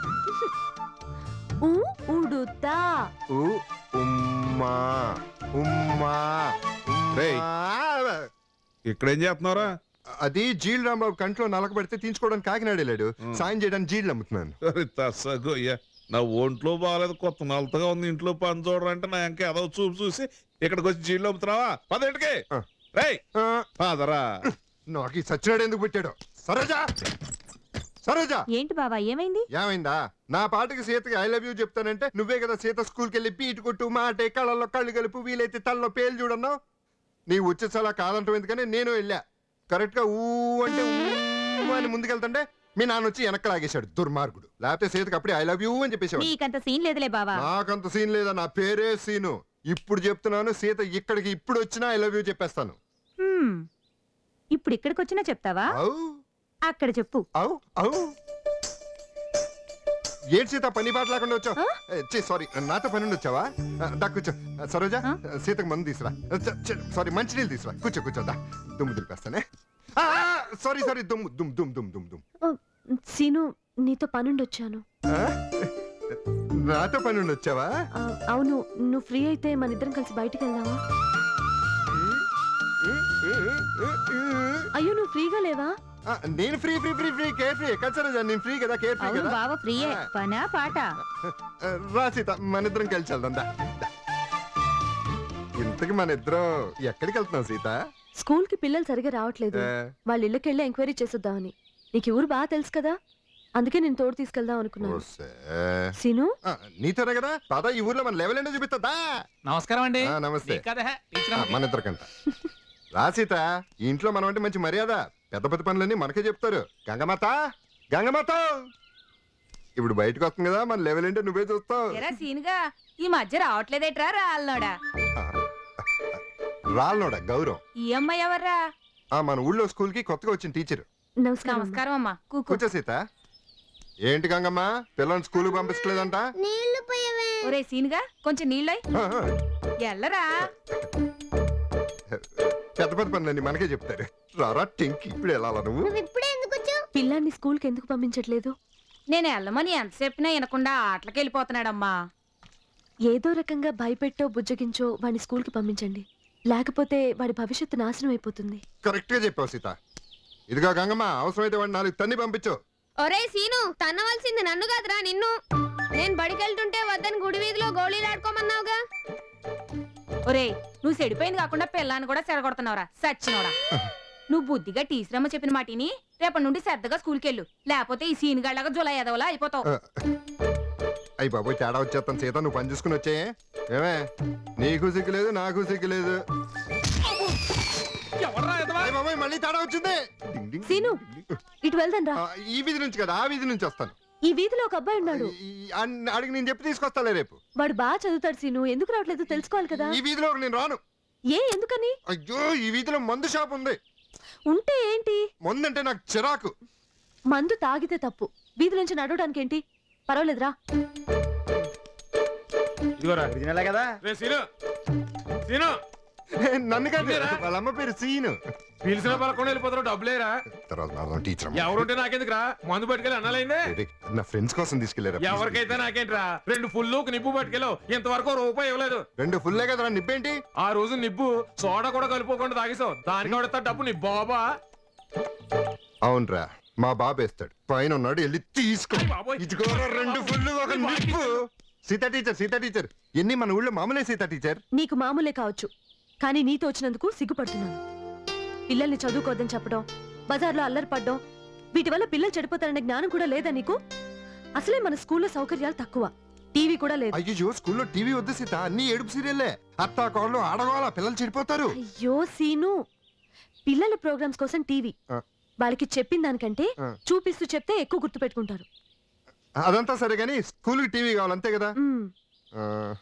ఉ ఉడుత ఉ ఉమ్మా ఉమ్మా రేయ్. ఉమ్మా. ఇక్కడేం చేస్తున్నారా అది జీల్ రాంబాబు కంట్లో నలక పెడితే తీయించుకోవడానికి కాకినాడ వెళ్ళాడు సాయం చేయడానికి జీళ్ళు అమ్ముతున్నాను తస్సగోయ్యా నా ఒంట్లో బాగాలేదు కొత్త నలతగా ఉంది ఇంట్లో పని చూడరంటే నా ఇంకా ఏదో చూపు చూసి ఇక్కడికి వచ్చి జీళ్ళు అమ్ముతున్నావా పదేంటికి రేయ్ పదరా నాకు ఈ సచ్చినాడు ఎందుకు పెట్టాడు సరోజా సరోజా ఏంటి బావా ఏమైంది ఏమైందా నా పాటకి సీతకి ఐ లవ్ యూ చెప్తానంటే నువ్వే కదా సీత స్కూల్కి వెళ్ళి పీటు కొట్టు మాటే కళ్ళల్లో కళ్ళు కలుపు వీలైతే తల్లో పేలు చూడన్నావు నీ వచ్చేసలా కాదంటాం ఎందుకని నేను వెళ్ళా కరెక్ట్ గా ఊ అంటే ఊ అని ముందుకెళ్తుంటే మీ నాన్న వచ్చి వెనక్కి లాగేశాడు దుర్మార్గుడు లేకపోతే సీతకి అప్పుడే ఐ లవ్ యూ అని చెప్పేసాడు నీకంత సీన్ లేదులే బావా నాకంత సీన్ లేదా నా పేరే సీను ఇప్పుడు చెప్తున్నాను సీత ఇక్కడికి ఇప్పుడు వచ్చినా ఐ లవ్ యూ చెప్పేస్తాను హ్మ్. ఇప్పుడు ఇక్కడికి వచ్చినా చెప్తావా అవు అక్కడ చెప్పు అవు అవు ఏంటి సీత పని పాట లేకుండా వచ్చావు సారీ నాతో పని నుండి వచ్చావా ఆ, దా కూర్చో ఆ, సరోజా సీతకు మందు తీసురా సారీ మంచినీళ్ళు తీసురా కూర్చో కూర్చో దా దుమ్ము దులిపేస్తానే సారీ సారీ దుమ్ము దుమ్ దుమ్ దుమ్ దుమ్ దుమ్ ఓ, సీను నీతో పనుండి వచ్చాను ఆ? నాతో పని నుండి వచ్చావా ఆ, అవును నువ్వు ఫ్రీ అయితే మన ఇద్దరం కలిసి బయటికి వెళ్దామా అయ్యో నువ్వు ఫ్రీగా లేవా ఆ, నేను free free free free care free ఎక్కడ సరోజా నేను ఫ్రీ కదా కేర్ ఫ్రీ అవును కదా బావ ఫ్రీయే పనా పాట ఆ, రా సీత మన ఇద్దరం కలిసి వెళ్దాం దా దా. ఇంతకి మన ఇద్దరం ఎక్కడికి వెళ్తున్నాం సీత స్కూల్ కి పిల్లలు సరిగా రావట్లేదు ఏ. వాళ్ళ ఇళ్ళకి వెళ్ళి ఎంక్వైరీ చేసొద్దామని నీకు ఈ ఊరు బాగా తెలుసు కదా అందుకే నేను తోడు తీసుకెళ్దాం అనుకున్నాను ఓసే. సీను ఆ, నీతోనే కదా పద ఈ ఊర్లో మన లెవెల్ ఏంటో చూపిస్తా నమస్కారం అండి ఆ, నమస్తే నీకు కదే, ఆ, మన ఇద్దరికంట రా సీత ఈ ఇంట్లో మనం అంటే మంచి మర్యాద పెద్ద పెద్ద పనులన్నీ మనకే చెప్తారు గంగమాత గంగమాత ఇప్పుడు బయటకు వస్తుంది కదా మన లెవెల్ ఏంటో నువ్వే చూస్తావు ఎరా సీనుగా ఈ మధ్య రావట్లేదేట్రా రాళ్ళోడా రాళ్ళనోడ గౌరవం ఈ అమ్మాయి ఎవర్రా ఆ మన ఊళ్ళో స్కూల్ కి కొత్తగా వచ్చిన టీచర్ నమస్కారం నమస్కారం అమ్మా కూకో కూర్చో సీత ఏంటి గంగమ్మ పిల్లల్ని స్కూల్ పంపించలేదంట నీళ్లు ఒరే సీనుగా కొంచెం నీళ్ళై ఆ, ఆ, ఎల్లరా పెద్ద పెద్ద పనులన్నీ మనకే చెప్తారు రారా టెంకి ఇప్పుడు వెళ్ళాలా నువ్వు పిల్లాన్ని స్కూల్ కి ఎందుకు పంపించట్లేదు నేను వెళ్ళమని ఎంత చెప్పినా వినకుండా ఆటలకు వెళ్ళిపోతున్నాడమ్మా ఏదో రకంగా భయపెట్టో బుజ్జగించో వాడిని స్కూల్కి పంపించండి లేకపోతే వాడి భవిష్యత్తు నాశనం అయిపోతుంది కరెక్ట్ గా చెప్పావు సీత ఇదిగో గంగమ్మ అవసరమైతే వాడిని నాలుగు తన్ని పంపించు ఒరే సీను తన్నవలసింది నన్ను కాదురా నిన్ను నేను బడికెళ్తుంటే వద్దని గుడి వీధిలో గోళీలు ఆడుకోమన్నావుగా ఒరేయ్ నువ్వు చెడిపోయింది కాకుండా పిల్లాన్ని కూడా చెడగొడుతున్నావురా సచ్చినోడా నువ్వు బుద్ధిగా టీచరమ్మ చెప్పిన మాటిని రేపటి నుండి శ్రద్ధగా స్కూల్కి వెళ్ళు లేకపోతే ఈ సీన్ గళ్ళగా జులై ఎదవలా అయిపోతావు అయ్యి బాబోయ్ తేడా వచ్చేస్తాను సీత నువ్వు పని చూసుకుని వచ్చే ఏమే నీకు సిగ్గు లేదు నాకు సిగ్గు లేదు అయ్య బాబోయ్ మళ్ళీ తేడా వచ్చింది డింగ్ డింగ్ సీను ఇటు వెళ్దాం రా ఆ, ఈ వీధి నుంచి కదా ఆ వీధి నుంచి వస్తాను ఈ వీధిలో ఒక అబ్బాయి ఉన్నాడు ఈ- అన్- అడిగి నేను చెప్పి తీసుకొస్తాలే రేపు వాడు బాగా చదువుతాడు సీను ఎందుకు రావట్లేదు తెలుసుకోవాలి కదా ఈ వీధిలో నేను రాను ఏ ఎందుకని అయ్యో ఈ వీధిలో మందు షాప్ ఉంది ఉంటే ఏంటి మందు అంటే నాకు చిరాకు మందు తాగితే తప్పు వీధి నుంచి నడవడానికి ఏంటి పర్వాలేదురా ఇదిగోరా ఒరిజినలే కదా రే సీను సీను నన్ను కాదు వాళ్ళ అమ్మ పేరు సీను పిలిచిన పలకుండా వెళ్ళిపోతారు డబ్బులేరా తర్వాత మాట్లాడదాం టీచర్ అమ్మ. ఎవరుంటే నాకెందుకురా మందు పట్టుకెళ్ళి అన్నాలైందే ఏడి, నా ఫ్రెండ్స్ కోసం తీసుకెళ్లారా ఎవరికైతే నాకేంట్రా రెండు ఫుల్లు ఒక నిప్పు పట్టుకెళ్ళావు ఇంతవరకు రూపాయి ఇవ్వలేదు రెండు ఫుల్లే కదరా నిప్పేంటి ఆ రోజు నిప్పు సోడా కూడా కలుపుకోకుండా తాగేసావు దానికి వాడతా డబ్బు నీ బాబా అవునరా మా బాబు వేస్తాడు పైన ఉన్నాడు వెళ్ళి తీసుకో బాబోయ్. ఇదిగోరా రెండు ఫుల్లు ఒక నిప్పు సీత టీచర్ సీత టీచర్ ఎన్ని మన ఊళ్ళో మామూలే సీత టీచర్ నీకు మామూలే కావచ్చు కానీ నీతో వచ్చినందుకు సిగ్గుపడుతున్నాను పిల్లల్ని చదువుకోవద్దని చెప్పడం బజార్లో అల్లరి పడ్డం వీటి వల్ల పిల్లలు చెడిపోతారనే జ్ఞానం కూడా లేదా నీకు అసలే మన స్కూల్లో సౌకర్యాలు తక్కువ టీవీ కూడా లేదు అయ్యో స్కూల్లో టీవీ వద్దు సీత అన్ని ఏడుపు సీరియల్లే అత్త కోళ్ళు ఆడగోళ పిల్లలు చెడిపోతారు అయ్యో సీను పిల్లల ప్రోగ్రామ్స్ కోసం టీవీ ఆ. వాళ్ళకి చెప్పిన దానికంటే ఆ. చూపిస్తూ చెప్తే ఎక్కువ గుర్తు పెట్టుకుంటారు అదంతా సరే గానీ స్కూల్కి టీవీ కావాలి అంతే కదా ఆ,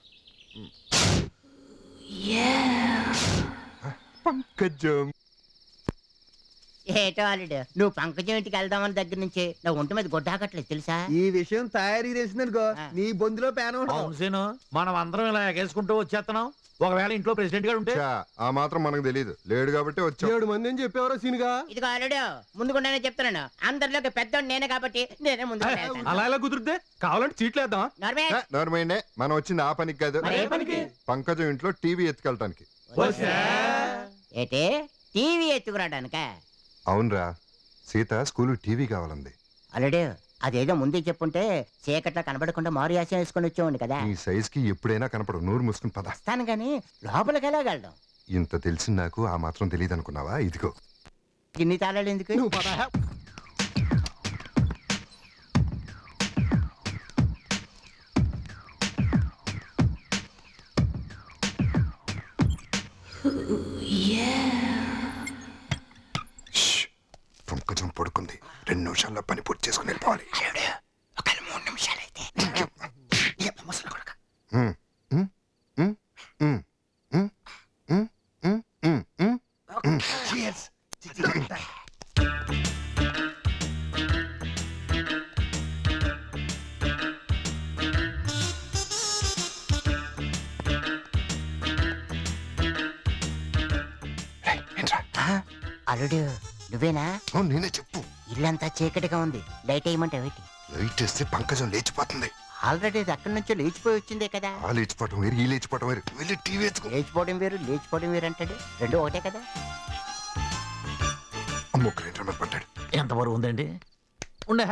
పంకజం ఏటో అల్లుడు నువ్వు పంకజం ఇంటికి వెళ్దామని దగ్గర నుంచి నా ఒంటి మీద గొడ్డాకట్లేదు తెలుసా ఈ విషయం తయారీ తెలిసిందనుకో నీ బొందులో పేన అవును సీను మనం అందరం ఇలా ఎగేసుకుంటూ వచ్చేస్తున్నాం ఒకవేళ ఇంట్లో ప్రెసిడెంట్ గారు ఉంటే ఛా, ఆ మాత్రం మనకు తెలియదు లేడు కాబట్టి వచ్చాం ఏడు మంది అని చెప్పేవారో సీనుగా ఇదిగో అల్లుడు ముందుకుండానే చెప్తున్నాను అందరిలోకి పెద్దోడు నేనే కాబట్టి నేనే ముందు అలా ఎలా కుదిరితే కావాలంటే చీట్లు వేద్దాం ఏ, నోర్మైండే మనం వచ్చింది ఆ పనికి కాదు మరి ఏ పనికి? పంకజం ఇంట్లో టీవీ ఎత్తుకెళ్ళటానికి ఏటే టీవీ ఎత్తుకురాడానిక అవునరా సీత స్కూల్ టీవీ కావాలంది అల్లుడు అదేదో ముందే చెప్పుంటే చీకట్లో కనబడకుండా మారు యాసం వేసుకొని వచ్చేవాడిని కదా నీ సైజ్ కి ఎప్పుడైనా కనపడు నోరు మూసుకుని పద వస్తాను కానీ లోపలికి ఎలాగలడం ఇంత తెలిసి నాకు ఆ మాత్రం తెలియదు అనుకున్నావా ఇదిగో ఇన్ని తాళాలు ఎందుకు పంకజం పడుకుంది రెండు నిమిషాల్లో పని పూర్తి చేసుకుని వెళ్ళిపోవాలి ఉమ్, ఉమ్, ఉమ్, ఉమ్, ఉమ్, ఉమ్, ఉమ్, ఉమ్, ఉమ్, ఉమ్. అల్లుడు నువ్వేనా నేనే చెప్పు ఇల్లంతా చీకటిగా ఉంది లైట్ వేయమంటే ఏంటి లైట్ వేస్తే పంకజం లేచిపోతుంది ఆల్రెడీ ఇది అక్కడి నుంచో లేచిపోయి వచ్చిందే కదా ఆ లేచిపోవటం వేరు ఈ లేచిపోవటం వేరు వెళ్ళి టీవీ ఎత్తుకో లేచిపోవడం వేరు లేచిపోవడం వేరు అంటాడు రెండు ఒకటే కదా అమ్మో గ్రైండర్ మీద పడ్డాడు ఎంత బరువు ఉందండి ఉండే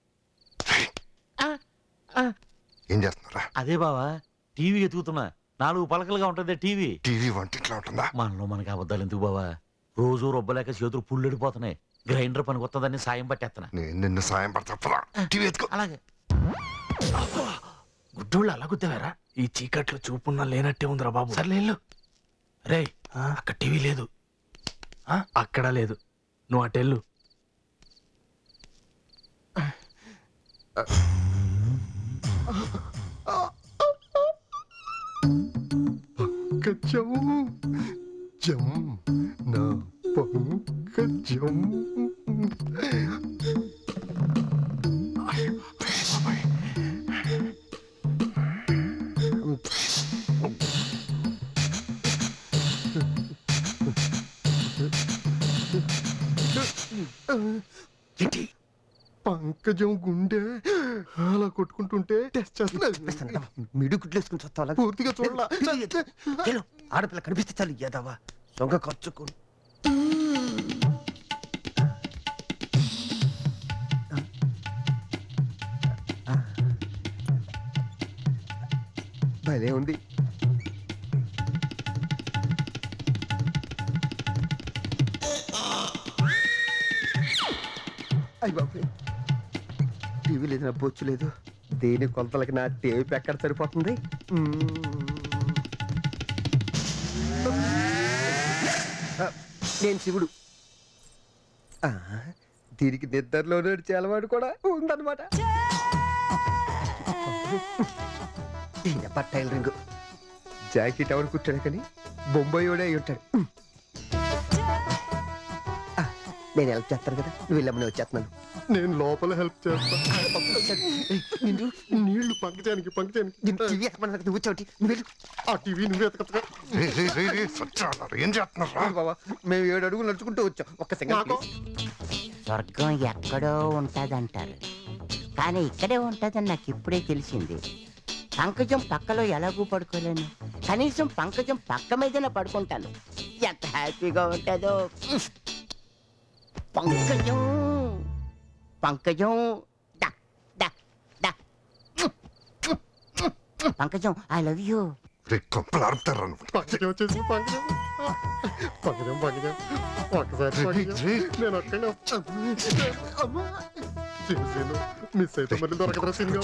ఏం చేస్తున్నారా అదే బావా టీవీ ఎతుకుతున్నా నాలుగు పలకలుగా ఉంటుంది టీవీ టీవీ వంటింట్లో ఉంటుందా మనలో మనకి అబద్ధాలు ఎందుకు బావా రోజు రొబ్బలేక చేతులు పుల్లెడిపోతున్నాయి గ్రైండర్ పనికి వస్తుందని సాయం పట్టేస్తున్నా నేను నిన్ను సాయం పడతా టీవీ ఎత్తుకో అలాగే గుడ్డోళ్ళు అలా గుద్దేవారా ఈ చీకట్లో చూపున్నా లేనట్టే ఉందిరా బాబు సర్లే వెళ్ళు. రేయ్ అక్కడ టీవీ లేదు ఆ, అక్కడ లేదు నువ్వు అటెళ్ళు పంకజం జం నా పంకజం ఏంటి పంకజం గుండె అలా కొట్టుకుంటుంటే టెస్ట్ చేస్తున్నా మిడుగుడ్లు వేసుకుని చస్తావా పూర్తిగా చూడాల ఆడపిల్ల కనిపిస్తే చాలు ఎదవా సొంగ ఖర్చుకు భలే ఉంది అయ్యి బాబు టీవీ లేదు నా బొచ్చు లేదు దేని కొలతలకి నా టేప్ ఎక్కడ సరిపోతుంది మ్మ్. ఆ, నేను శివుడు ఆ, దీనికి నిద్రలో నడిచే అలవాటు కూడా ఉందన్నమాట ఈయన టైలరింగ్ జాకెట్ ఎవరు కుట్టాడు కానీ బొంబాయి అయి ఉంటాడు ఆ, నేను హెల్ప్ చేస్తాను కదా నువ్వు వెళ్ళమని వచ్చేస్తున్నాను నేను లోపల హెల్ప్ చేస్తా నిన్ను నీళ్లు పంకజానికి పంకజానికి నువ్వు చోటి నువ్వు వెళ్ళు ఆ టీవీ నువ్వు ఎతకత్తగా ఏం చేస్తున్నారు బాబా మేము ఏడు అడుగులు నడుచుకుంటూ వచ్చాం ఒక్క సెకండ్ స్వర్గం ఎక్కడో ఉంటదంటారు కానీ ఇక్కడే ఉంటదని నాకు ఇప్పుడే తెలిసింది పంకజం పక్కలో ఎలాగూ పడుకోలేను కనీసం పంకజం పక్క మీదనే పడుకుంటాను ఎంత హ్యాపీగా ఉంటుందో పంకజం పంకజం డా, డా, డా. Pankajam I love you Pankajam వచ్చేసి పంకజం పంకజం పంకజం ఒక్కసారి పంకజం. నేను ఒక్కడే వస్తాను అమ్మా సీను సీను మిస్ అయితే మళ్ళీ దొరకదురా సీనుగా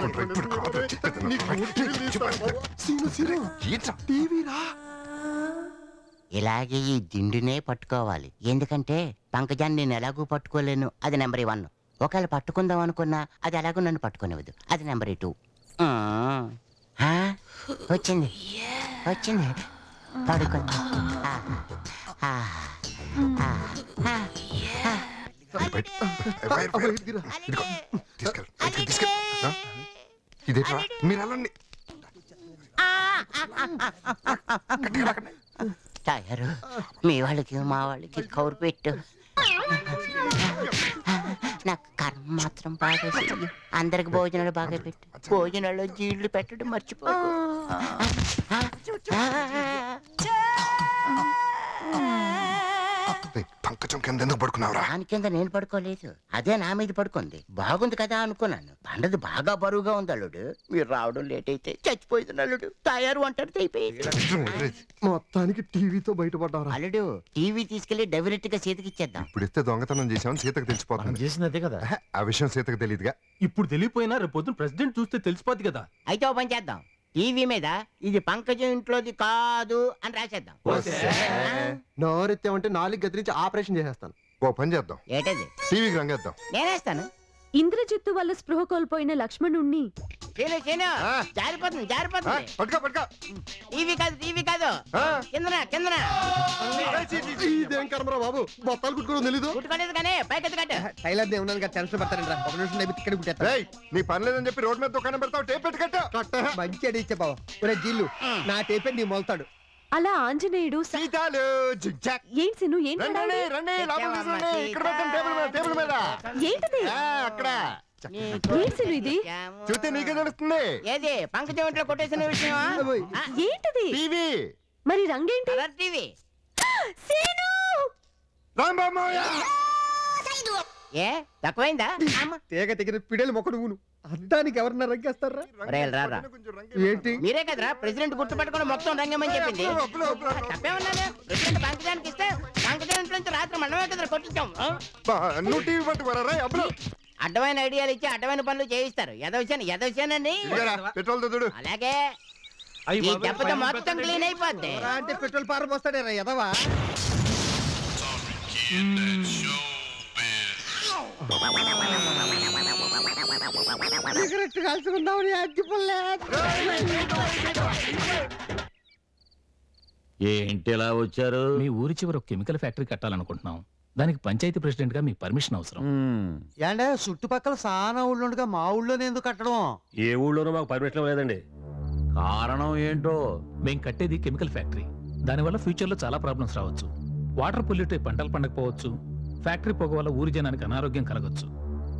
సీను సీను టీవీ రా ఇలాగే ఈ దిండునే పట్టుకోవాలి ఎందుకంటే పంకజాన్ని నేను ఎలాగూ పట్టుకోలేను అది నెంబర్ వన్ ఒకవేళ పట్టుకుందాం అనుకున్నా అది ఎలాగో నన్ను పట్టుకునేవద్దు అది నెంబర్ టూ వచ్చింది వచ్చింది పడుకుంది ఆ, ఆ, ఆ, ఆ, ఆ. ఇదేట్రా మీరు వెళ్ళండి తయారు మీ వాళ్ళకి మా వాళ్ళకి కౌరు పెట్టు నాకు కర్మ మాత్రం బాగా చెయ్యి. అందరికి భోజనాలు బాగా పెట్టు భోజనాల్లో జీళ్ళు పెట్టడం మర్చిపోకు పంకజం కింద ఎందుకు పడుకున్నావురా దాని కింద నేను పడుకోలేదు అదే నా మీద పడుకుంది బాగుంది కదా అనుకున్నాను పండది బాగా బరువుగా ఉంది అల్లుడు మీరు రావడం లేట్ అయితే చచ్చిపోయింది అల్లుడు తయారు అంటాడు అయిపోయింది మొత్తానికి టీవీతో బయటపడ్డారా అల్లుడు టీవీ తీసుకెళ్లి డైరెక్ట్ గా చేతికిచ్చేద్దాం ఇప్పుడు ఇస్తే దొంగతనం చేసామని సీతకు తెలిసిపోతుంది చేసింది అదే కదా ఆ విషయం సీతకు తెలియదుగా ఇప్పుడు తెలియపోయినా రేపు పొద్దున ప్రెసిడెంట్ చూస్తే తెలిసిపోద్ది కదా అయితే ఓ పని చేద్దాం టీవీ మీద ఇది పంకజం ఇంట్లోది కాదు అని రాసేద్దాం నోరెత్తామంటే నాలుగు గదిరించి ఆపరేషన్ చేసేస్తాను ఓ పని చేద్దాం ఏంటది టీవీకి రంగేద్దాం నేనేస్తాను ఇంద్రజిత్తు వల్ల స్పృహ కోల్పోయిన లక్ష్మణుణ్ణి చేను చేను జారిపోతుంది జారిపోతుంది పట్టుకో పట్టుకో టీవీ కాదు టీవీ కాదు కిందన కిందన ఇదేం కర్మరా బాబు బొత్తాలు కుట్టుకోవడం తెలీదు కుట్టుకోలేదు కానీ పైకి కట్టు టైలర్ దేవున్నాను కదా టెన్షన్ పడతారండి ఒక నిమిషం నవ్వి ఇక్కడ కుట్టేస్తా ఏయ్, నీ పని లేదని చెప్పి రోడ్ మీద దుకాణం పెడతావు టేప్ పెట్టి కట్టు మంచి అడి ఇచ్చే బావ ఒరే జీల్లు నా టేపే నీ మొలతాడు అలా ఆంజనేయుడు స- ఏంటి సిను ఏం రండి తడాలి? రండి లోపలికి తీసుకురండి. ఇక్కడ పెట్టండి టేబుల్ మీద టేబుల్ మీద ఏంటిది ఆ, అక్కడ ఏంటి సిను ఇది చూస్తే నీకే తెలుస్తుంది ఏది పంకజం ఇంట్లో కొట్టేసిన విషయం ఏంటిది టీవీ మరి రంగేంటి టీవీ సీను ఏ తక్కువైందా తీగ తెగిన పిడేలు మొక్కడు ఊను అద్దానికి ఎవరన్నా రంగేస్తారా ఒరేయ్, రారా. ఏంటి మీరే కదరా ప్రెసిడెంట్ గుర్తుపెట్టుకుని మొత్తం రంగమని చెప్పింది తప్పేమన్నాను ప్రెసిడెంట్ పంకజానికి ఇస్తే పంకజం ఇంట్లో నుంచి రాత్రి మనమే కదా కొట్టించాం ఆ? నువ్వు టీవీ పట్టుకోరా అప్పుడు అడ్డమైన ఐడియాలు ఇచ్చి అడ్డమైన పనులు చేయిస్తారు ఎదవశాను ఎదవశానండి పెట్రోల్ చూడు అలాగే ఈ దెబ్బతో మొత్తం క్లీన్ అయిపోద్ది అంటే పెట్రోల్ పార పోస్తాడే రా ఎదవా సిగరెట్ కాల్చుకుందామని అగ్గిపుల్లే ఏంటి ఇలా వచ్చారు మీ ఊరి చివర ఒక కెమికల్ ఫ్యాక్టరీ కట్టాలనుకుంటున్నాం దానికి పంచాయతీ ప్రెసిడెంట్ గా మీ పర్మిషన్ అవసరం ఏంటే చుట్టుపక్కల సానా ఊళ్ళుండగా మా ఊళ్ళోనే ఎందుకు కట్టడం ఏ ఊళ్ళోనూ మాకు పర్మిషన్ లేదండి కారణం ఏంటో మేము కట్టేది కెమికల్ ఫ్యాక్టరీ దానివల్ల ఫ్యూచర్ లో చాలా ప్రాబ్లమ్స్ రావచ్చు వాటర్ పొల్యూట్ అయి పంటలు పండకపోవచ్చు ఫ్యాక్టరీ పొగ వల్ల ఊరి జనానికి అనారోగ్యం కలగొచ్చు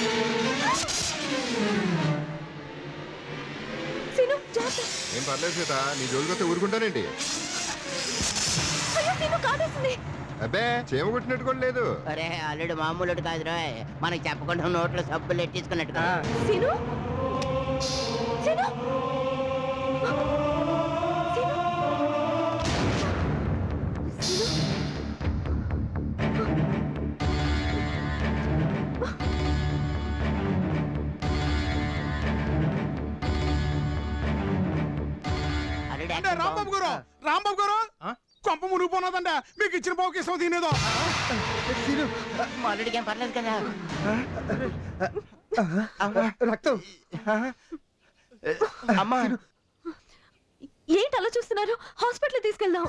ఏం పర్లేదు సీత నీ జోలికొస్తే ఊరుకుంటానండి అయ్యో సీను కాటేసింది అబ్బే చేమ కొట్టినట్టు కూడా లేదు అరే అల్లుడు మామూలుడు కాదురా మనకి చెప్పకుండా నోట్లో సబ్బులు ఎట్టించుకున్నట్టు సీను సీను అంటే రాంబాబు గారు రాంబాబు గారు కొంప మునిగిపోన్నదంట మీకు ఇచ్చిన పోకి ఇష్టం తినేదో మా అల్లుడికి ఏం పర్లేదు కదా రక్తం అమ్మా ఏంటి అలా చూస్తున్నారు హాస్పిటల్ తీసుకెళ్దాం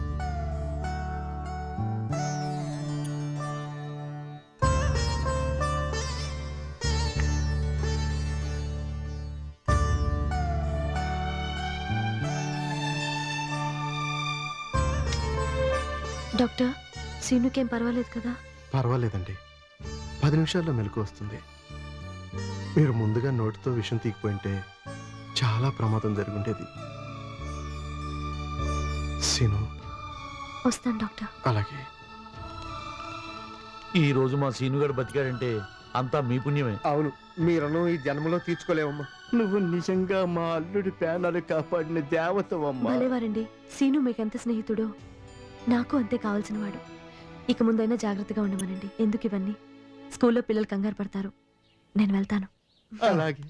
డాక్టర్ సీనుకేం పర్వాలేదు కదా పర్వాలేదండి పది నిమిషాల్లో మెలకు వస్తుంది మీరు ముందుగా నోటితో విషం తీగిపోయింటే చాలా ప్రమాదం జరుగుండేది సీను వస్తాను డాక్టర్ అలాగే ఈ రోజు మా సీనుగాడు బతికాడంటే అంతా మీ పుణ్యమే అవును మీ రుణం ఈ జన్మలో తీర్చుకోలేవమ్మా నువ్వు నిజంగా మా అల్లుడి ప్రాణాలు కాపాడిన దేవతవమ్మా భలేవారండి సీను మీకెంత స్నేహితుడో నాకు అంతే కావాల్సిన వాడు ఇక ముందైనా జాగ్రత్తగా ఉండమనండి ఎందుకు ఇవన్నీ స్కూల్లో పిల్లలు కంగారు పడతారు నేను వెళ్తాను అలాగే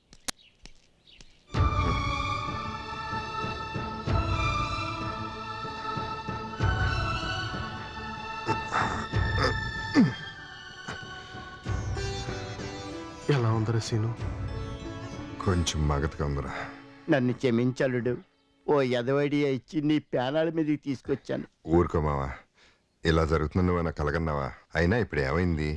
ఎలా ఉందరా సీను కొంచెం మగతగా ఉందిరా నన్ను క్షమించలుడు ఓ ఎదవడి ఇచ్చి నీ ప్రాణాల మీదకి తీసుకొచ్చాను ఊరుకో మావా ఇలా జరుగుతుంది నువ్వు కలగన్నావా అయినా ఇప్పుడు ఏమైంది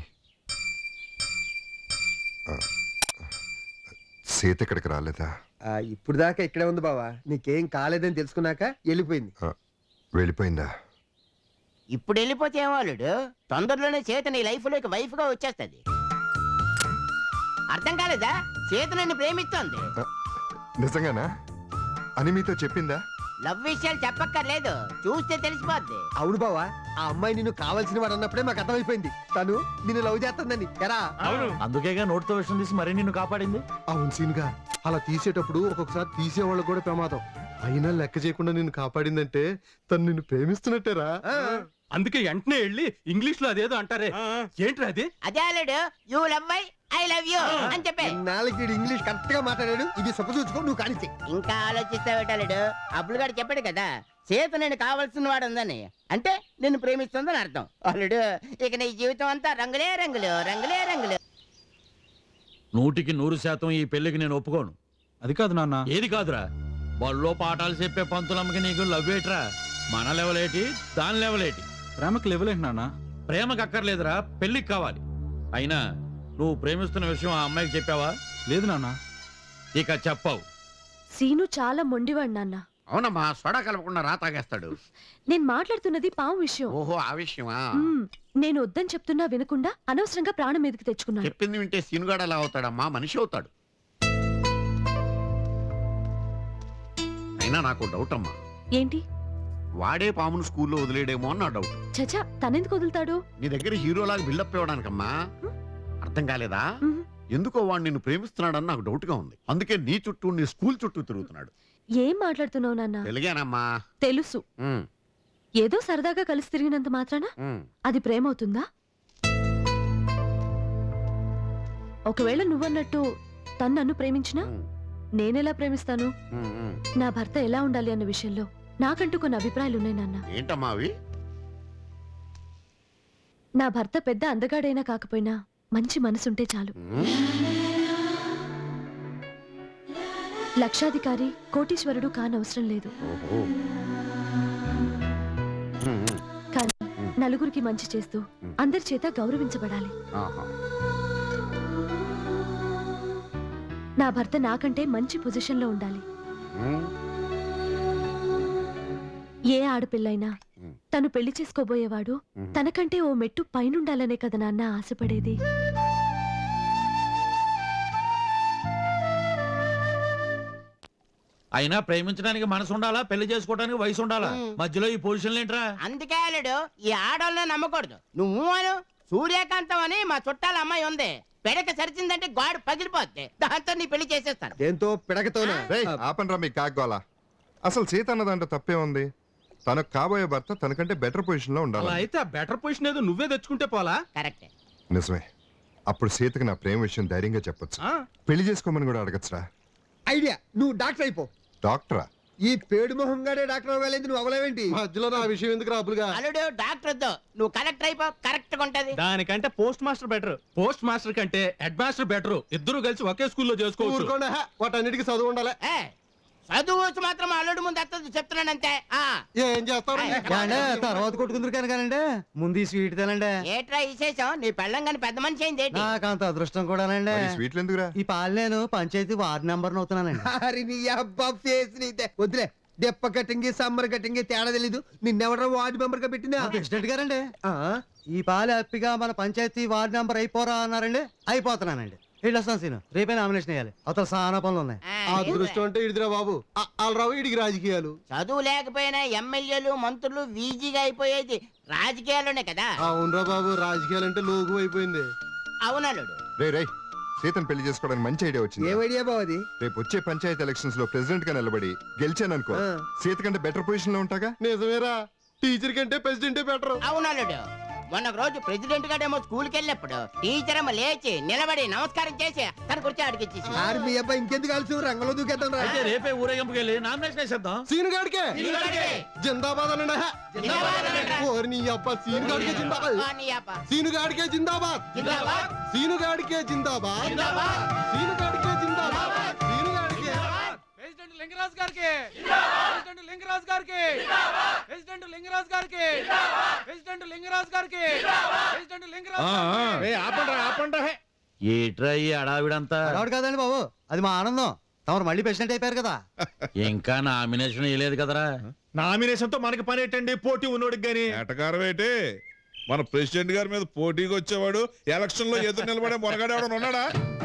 ఆ, సీత ఇక్కడికి రాలేదా ఆ, ఇప్పుడు దాకా ఇక్కడే ఉంది బావా నీకేం కాలేదని తెలుసుకున్నాక వెళ్ళిపోయింది ఆ, వెళ్ళిపోయిందా ఇప్పుడు వెళ్ళిపోతే ఏమో అల్లుడు తొందరలోనే చేత నీ లైఫ్ లోకి వైఫ్ గా వచ్చేస్తది అర్థం కాలేదా చేత నిన్ను ప్రేమిస్తోంది నిజంగానా అని మీతో చెప్పిందా లవ్ విషయాలు చెప్పక్కర్లేదు చూస్తే తెలిసిపోద్ది అవును బావా ఆ అమ్మాయి నిన్ను కావాల్సిన వాడు అన్నప్పుడే మాకు అర్థమైపోయింది తను నిన్ను లవ్ చేస్తుందని ఎరా అందుకేగా నోటితో విషయం తీసి మరీ నిన్ను కాపాడింది అవును సీనుగా అలా తీసేటప్పుడు ఒక్కొక్కసారి తీసేవాళ్ళకు కూడా ప్రమాదం అయినా లెక్క చేయకుండా నిన్ను కాపాడిందంటే తను నిన్ను ప్రేమిస్తున్నట్టేరా అందుకే వెంటనే వెళ్ళి ఇంగ్లీష్ లో అదేదో అంటారే ఏంట్రా అది అదే అల్లుడు you love my I love you అని చెప్పే నాలుగు ఇంగ్లీష్ కరెక్ట్ గా మాట్లాడాడు ఇది సొప్ప చూసుకో నువ్వు కానిచ్చే ఇంకా ఆలోచిస్తావేటాడు అబ్బులు గారు చెప్పాడు కదా చేత నేను కావాల్సిన వాడు ఉందని అంటే నిన్ను ప్రేమిస్తుందని అర్థం అల్లుడు ఇక నీ జీవితం అంతా రంగులే రంగులు రంగులే రంగులు నూటికి నూరు శాతం ఈ పెళ్లికి నేను ఒప్పుకోను అది కాదు నాన్న ఏది కాదురా బళ్ళో పాఠాలు చెప్పే పంతులమ్మకి నీకు లవ్వేట్రా మన లెవలేటి దాని లెవలేటి ప్రేమకి లెవలేంటి నాన్న ప్రేమకు అక్కర్లేదురా పెళ్లికి కావాలి అయినా నువ్వు ప్రేమిస్తున్న విషయం ఆ అమ్మాయికి చెప్పావా లేదు నాన్న ఇక చెప్పావు సీను చాలా మొండివాడు నాన్న అవునమ్మా సోడా కలపకుండా రా తాగేస్తాడు నేను మాట్లాడుతున్నది పాము విషయం ఓహో ఆ విషయమా మ్మ్. నేను వద్దని చెప్తున్నా వినకుండా అనవసరంగా ప్రాణం మీదకి తెచ్చుకున్నాను చెప్పింది వింటే సీనుగాడు ఎలా అవుతాడమ్మా మనిషి అవుతాడు అయినా నాకు డౌట్ అమ్మా ఏంటి వాడే పామును స్కూల్లో వదిలేడేమో అని నా డౌట్ చచా తనెందుకు వదులుతాడు నీ దగ్గర హీరోలాగా బిల్డప్ ఇవ్వడానికమ్మా అర్థం కాలేదా ఎందుకో వాడు నిన్ను ప్రేమిస్తున్నాడని నాకు డౌట్ గా ఉంది అందుకే నీ చుట్టూ నీ స్కూల్ చుట్టూ తిరుగుతున్నాడు ఏం మాట్లాడుతున్నావు నాన్న తెలిగానమ్మా తెలుసు ఉమ్, ఏదో సరదాగా కలిసి తిరిగినంత మాత్రాన ఉమ్. అది ప్రేమ అవుతుందా ఒకవేళ నువ్వన్నట్టు తను నన్ను ప్రేమించినా నేనెలా ప్రేమిస్తాను ఉమ్, ఉమ్. నా భర్త ఎలా ఉండాలి అన్న విషయంలో నాకంటూ కొన్ని అభిప్రాయాలు ఉన్నాయి నాన్న ఏంటమ్మా అవి నా భర్త పెద్ద అందగాడైనా కాకపోయినా మంచి మనసుంటే చాలు లక్షాధికారి కోటీశ్వరుడు కానవసరం లేదు ఓహో ఉమ్, ఉమ్. కానీ నలుగురికి మంచి చేస్తూ అందరి చేత గౌరవించబడాలి ఆహా. నా భర్త నాకంటే మంచి పొజిషన్లో ఉండాలి ఉమ్, ఏ ఆడపిల్లైనా తను పెళ్లి చేసుకోబోయేవాడు తనకంటే ఓ మెట్టు పైనుండాలనే కదా నాన్న ఆశపడేది అయినా ప్రేమించడానికి మనసు ఉండాలా పెళ్లి చేసుకోవడానికి వయసు ఉండాలా మధ్యలో ఈ పొజిషన్లు ఏంట్రా అందుకే అల్లుడు ఈ ఆడోళ్ళని నమ్మకూడదు నువ్వు అను సూర్యకాంతం అని మా చుట్టాల అమ్మాయి ఉంది పెడక సరిచిందంటే గాడు పగిలిపోద్ది దాంతో నీ పెళ్లి చేసేస్తాను దేంతో పిడకతోనా రేయ్ ఆపండ్రా మీ కాగ్గోల అసలు సీత అన్నదంటే తప్పే ఉంది తనకు కాబోయే భర్త తనకంటే బెటర్ పొజిషన్ లో అలా ఉండాలి అయితే ఆ బెటర్ పొజిషన్ ఏదో నువ్వే తెచ్చుకుంటే పోలా కరెక్ట్ నిజమే అప్పుడు సీతకి నా ప్రేమ విషయం ధైర్యంగా చెప్పొచ్చు పెళ్లి చేసుకోమని కూడా అడగచ్చురా ఐడియా నువ్వు డాక్టర్ అయిపో డాక్టరా ఈ పేడు మొహంగానే డాక్టర్ అవ్వాలేదు నువ్వు అవ్వలేవేంటి మధ్యలో నా విషయం ఎందుకు రాబులుగా అల్లుడు డాక్టర్ వద్దు నువ్వు కలెక్టర్ అయిపో కరెక్ట్ గా ఉంటది దానికంటే postmaster better postmaster కంటే హెడ్ మాస్టర్ బెటర్ ఇద్దరు కలిసి ఒకే స్కూల్లో చేసుకోవచ్చు ఊరుకోండి హే, వాటన్నిటికీ చదువు ఉండాలి ఏ, చదువు వచ్చి మాత్రం అల్లుడు ముందు ఎత్తదు చెప్తున్నాను అంతే ఆ. ఏం చేస్తారు తర్వాత కొట్టుకుందరు కనుకనండి ముందు ఈ స్వీట్ తినండి ఏట్రా విశేషం నీ పెళ్ళం కానీ పెద్ద మనిషి అయింది ఏంటి నాకంత అదృష్టం కూడానండి మరి ఈ స్వీట్లు ఎందుకురా ఈ పాలు నేను పంచాయతీ వార్డు నెంబర్ అవుతున్నానండి అరే నీ అబ్బా ఫేస్ నీతే వద్దులే దెప్ప కటింగ్ సమ్మర్ కటింగ్ తేడా తెలీదు నిన్నెవడో వార్డు మెంబర్ గా పెట్టిందా ప్రెసిడెంట్ గారండి ఈ పాలు హ్యాపీగా మన పంచాయతీ వార్డు నెంబర్ అయిపోరా అన్నారండి అయిపోతున్నానండి వెళ్ళొస్తాను సీను రేపే నామినేషన్ వేయాలి అవతల చాలా పనులు ఉన్నాయి అదృష్టం అంటే ఇడిదిరా బాబు అలరావు ఇడికి రాజకీయాలు చదువు లేకపోయినా ఎమ్మెల్యేలు మంత్రులు వీజీగా అయిపోయేది రాజకీయాల్లోనే కదా అవునరా బాబు రాజకీయాలు అంటే లోగు అయిపోయింది అవునల్లుడు రే రే సీతను పెళ్లి చేసుకోవడానికి మంచి ఐడియా వచ్చింది ఏం ఐడియా బావ అది రేపు వచ్చే పంచాయతీ ఎలక్షన్స్ లో ప్రెసిడెంట్ గా నిలబడి గెలిచాననుకో సీత కంటే బెటర్ పొజిషన్ లో ఉంటాగా నిజమేరా టీచర్ కంటే ప్రెసిడెంటే బెటర్ అవునల్లుడు మొన్న ఒక రోజు ప్రెసిడెంట్ గారేమో స్కూల్కి వెళ్ళినప్పుడు టీచర్ ఏమో లేచి నిలబడి నమస్కారం చేసి తన కుర్చీ అడిగిచ్చేసి ఆరు మీ అబ్బాయి ఇంకెందుకు కలిసి రంగంలో దూకేద్దాం రా అయితే రేపే ఊరేగింపుకి వెళ్ళి నామినేషన్ వేసేద్దాం సీను గాడికే సీనుగాడికే. జిందాబాద్ అనండి హే. ఓరి నీ అబ్బా సీను గాడికే జిందాబాద్ ఆ, నీ అబ్బా. సీను గాడికే జిందాబాద్ జిందాబాద్. సీను గాడికే జిందాబాద్ జిందాబాద్. సీను గాడికే జిందాబాద్ సీను గాడికే ప్రెసిడెంట్ లింగరాజ్ గారికి ప్రెసిడెంట్ లింగరాజ్ గారికి ప్రెసిడెంట్ లింగరాజ్ గారికి ప్రెసిడెంట్ లింగరాజ్ గారికి ప్రెసిడెంట్ లింగరాజ్ ఆపండి ఆపండి ఏట్రా ఈ అడావిడంతా అడవాడు కాదండి బాబు అది మా ఆనందం తమరు మళ్ళీ ప్రెసిడెంట్ అయిపోయారు కదా ఇంకా నామినేషన్ వేయలేదు కదరా నామినేషన్ తో మనకి పని ఏంటండి పోటీ ఉన్నోడికి గాని ఎటకారం ఏంటి మన ప్రెసిడెంట్ గారి మీద పోటీకి వచ్చేవాడు ఎలక్షన్ లో ఎదురు నిలబడే మొనగాడేవాడు ఉన్నాడా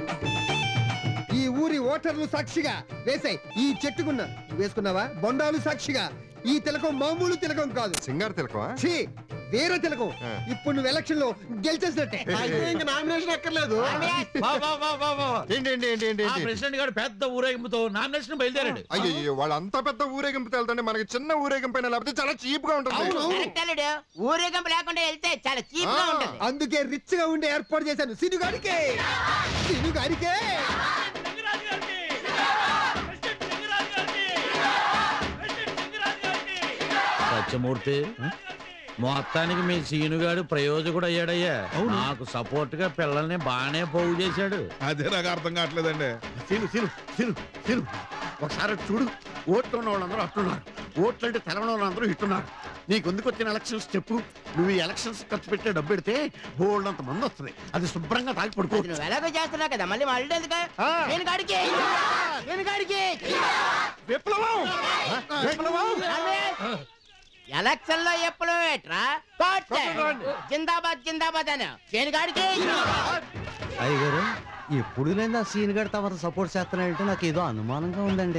ఈ ఊరి ఓటర్లు సాక్షిగా వేసాయి ఈ చెట్టుకున్న వేసుకున్నావా బొండాలు సాక్షిగా ఈ తిలకం మామూలు తిలకం కాదు సింగారు తిలకమా ఛీ వేరే తిలకం ఇప్పుడు నువ్వు ఎలక్షన్ లో గెలిచేసినట్టే అయితే ఇంక నామినేషన్ ఎక్కర్లేదు వా, వా, వా, వా, వా. ఏంటి ఏంటి ఏంటి ఏంటి ఆ ఏంటి? ప్రెసిడెంట్ గారు పెద్ద ఊరేగింపుతో నామినేషన్ బయలుదేరాడు అయ్యో వాళ్ళు అంత పెద్ద ఊరేగింపు వెళ్తుంటే మనకి చిన్న ఊరేగింపు అయినా లేకపోతే చాలా చీప్ గా ఉంటుంది కరెక్ట్ అల్లుడు ఊరేగింపు లేకుండా వెళ్తే చాలా చీప్ గా ఉంటది అందుకే రిచ్ గా ఉండే ఏర్పాటు చేశాను సిను గాడికే సిను గాడికే సత్యమూర్తి మొత్తానికి మీ సీనుగాడు ప్రయోజకుడు అయ్యాడయ్యా నాకు సపోర్ట్ గా పిల్లల్ని బాగానే పోగు చేశాడు అదే నాకు అర్థం కావట్లేదండి సీను సీను సీను సీను ఒకసారి అటు చూడు ఓట్లు ఉన్న వాళ్ళందరూ అట్టున్నారు ఓట్లు అంటే తెలవని వాళ్ళందరూ ఇట్టున్నారు నీకు ఎందుకు వచ్చిన ఎలక్షన్స్ చెప్పు నువ్వు ఈ ఎలక్షన్స్ ఖర్చు పెట్టే డబ్బు పెడితే బోల్డ్ అంత మంది వస్తుంది అది శుభ్రంగా తాగి పడుకో నువ్వు ఎలాగో చేస్తున్నావు కదా మళ్ళీ మళ్ళీ ఎందుకు నేను గాడికి నేను గాడికి విప్లవం విప్లవం ఎలక్షన్ లో ఎప్పుడు ఏట్రా కోట్లే. జిందాబాద్ జిందాబాద్ అని నేను గాడికి అయ్యగారు ఎప్పుడు లేదా సీన్ గడి తమరు సపోర్ట్ చేస్తున్నాడంటే నాకు ఏదో అనుమానంగా ఉందండి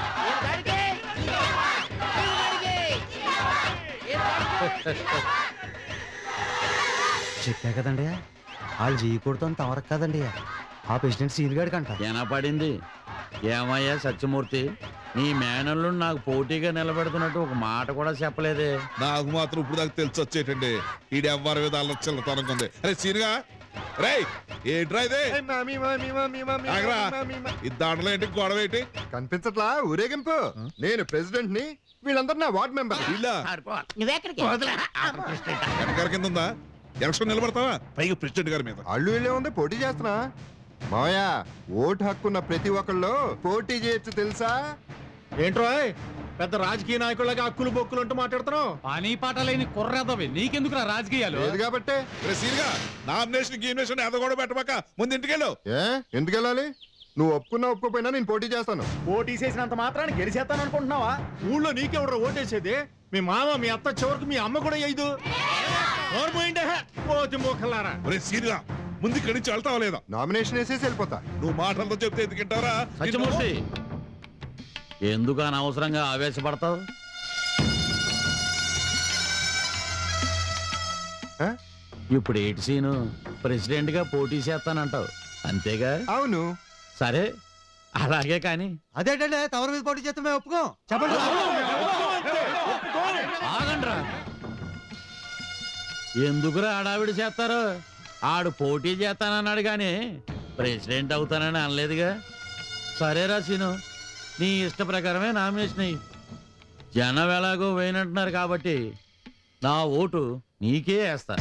చెప్పా కదండి వాళ్ళు చేయకూడదు తమరకు కదండి ఆ ప్రెసిడెంట్ సీన్ గడికి అంట పడింది ఏమయ్యా సత్యమూర్తి నీ మేనల్లు నాకు పోటీగా నిలబెడుతున్నట్టు ఒక మాట కూడా చెప్పలేదే నాకు మాత్రం ఇప్పుడు దాకా తెలిసి వచ్చేటండి ఈడు ఎవ్వరి విధాలు చిల్లతనంగా ఉంది అరే సీనుగా రేయ్ ఏంట్రా ఇది ఆగరా. ఈ దాంట్లో ఏంటి గొడవ ఏంటి కనిపించట్లా ఊరేగింపు నేను ప్రెసిడెంట్ ని వీళ్ళందరూ నా వార్డ్ మెంబర్ నువ్వెక్కడికి వెనకాల కింద ఉందా ఎలక్షన్ నిలబడతావా పైగా ప్రెసిడెంట్ గారి మీద అల్లు వీళ్ళే ఉంది పోటీ చేస్తున్నా మావయ్య ఓటు హక్కున్న ప్రతి ఒక్కళ్ళు పోటీ చేయొచ్చు తెలుసా ఏంట్రో పెద్ద రాజకీయ నాయకులగా అక్కులు బొక్కులు అంటూ మాట్లాడుతున్నావు పని పాట లేని కుర్రదవి నీకెందుకురా రాజకీయాలు లేదు కాబట్టి రే సీనుగా నామినేషన్ గీమినేషన్ ఎద కూడా పెట్టబాక ముందు ఇంటికెళ్ళు ఏ ఎందుకు వెళ్ళాలి నువ్వు ఒప్పుకున్నా ఒప్పుకోపోయినా నేను పోటీ చేస్తాను పోటీ చేసినంత మాత్రాన్ని గెలిచేస్తాను అనుకుంటున్నావా ఊళ్ళో నీకెవడో ఓటేసేది మీ మామ మీ అత్త చివరికి మీ అమ్మ కూడా వేయదు పోయిండే పోతి మోకల్లారా రే సీనుగా ముందు ఇక్కడి నుంచి వెళ్తావా లేదా నామినేషన్ వేసేసి వెళ్ళిపోతా నువ్వు మాటలతో చెప్తే ఎందుకంటారా సత్యమూర్తి ఎందుకు అనవసరంగా ఆవేశపడతావు ఇప్పుడు ఏటి సీను ప్రెసిడెంట్ గా పోటీ చేస్తానంటావు అంతేగా అవును సరే అలాగే కానీ అదేంటంటే తవర మీద పోటీ చేస్తే మేము ఒప్పుకోం చెప్పండి ఆగండ్రా ఎందుకురా ఆడావిడి చేస్తారు ఆడు పోటీ చేస్తానన్నాడు కానీ ప్రెసిడెంట్ అవుతానని అనలేదుగా సరేరా సీను నీ ఇష్ట ప్రకారమే నామినేషన్ అయ్యి జనం ఎలాగో వేయనంటున్నారు కాబట్టి నా ఓటు నీకే వేస్తాను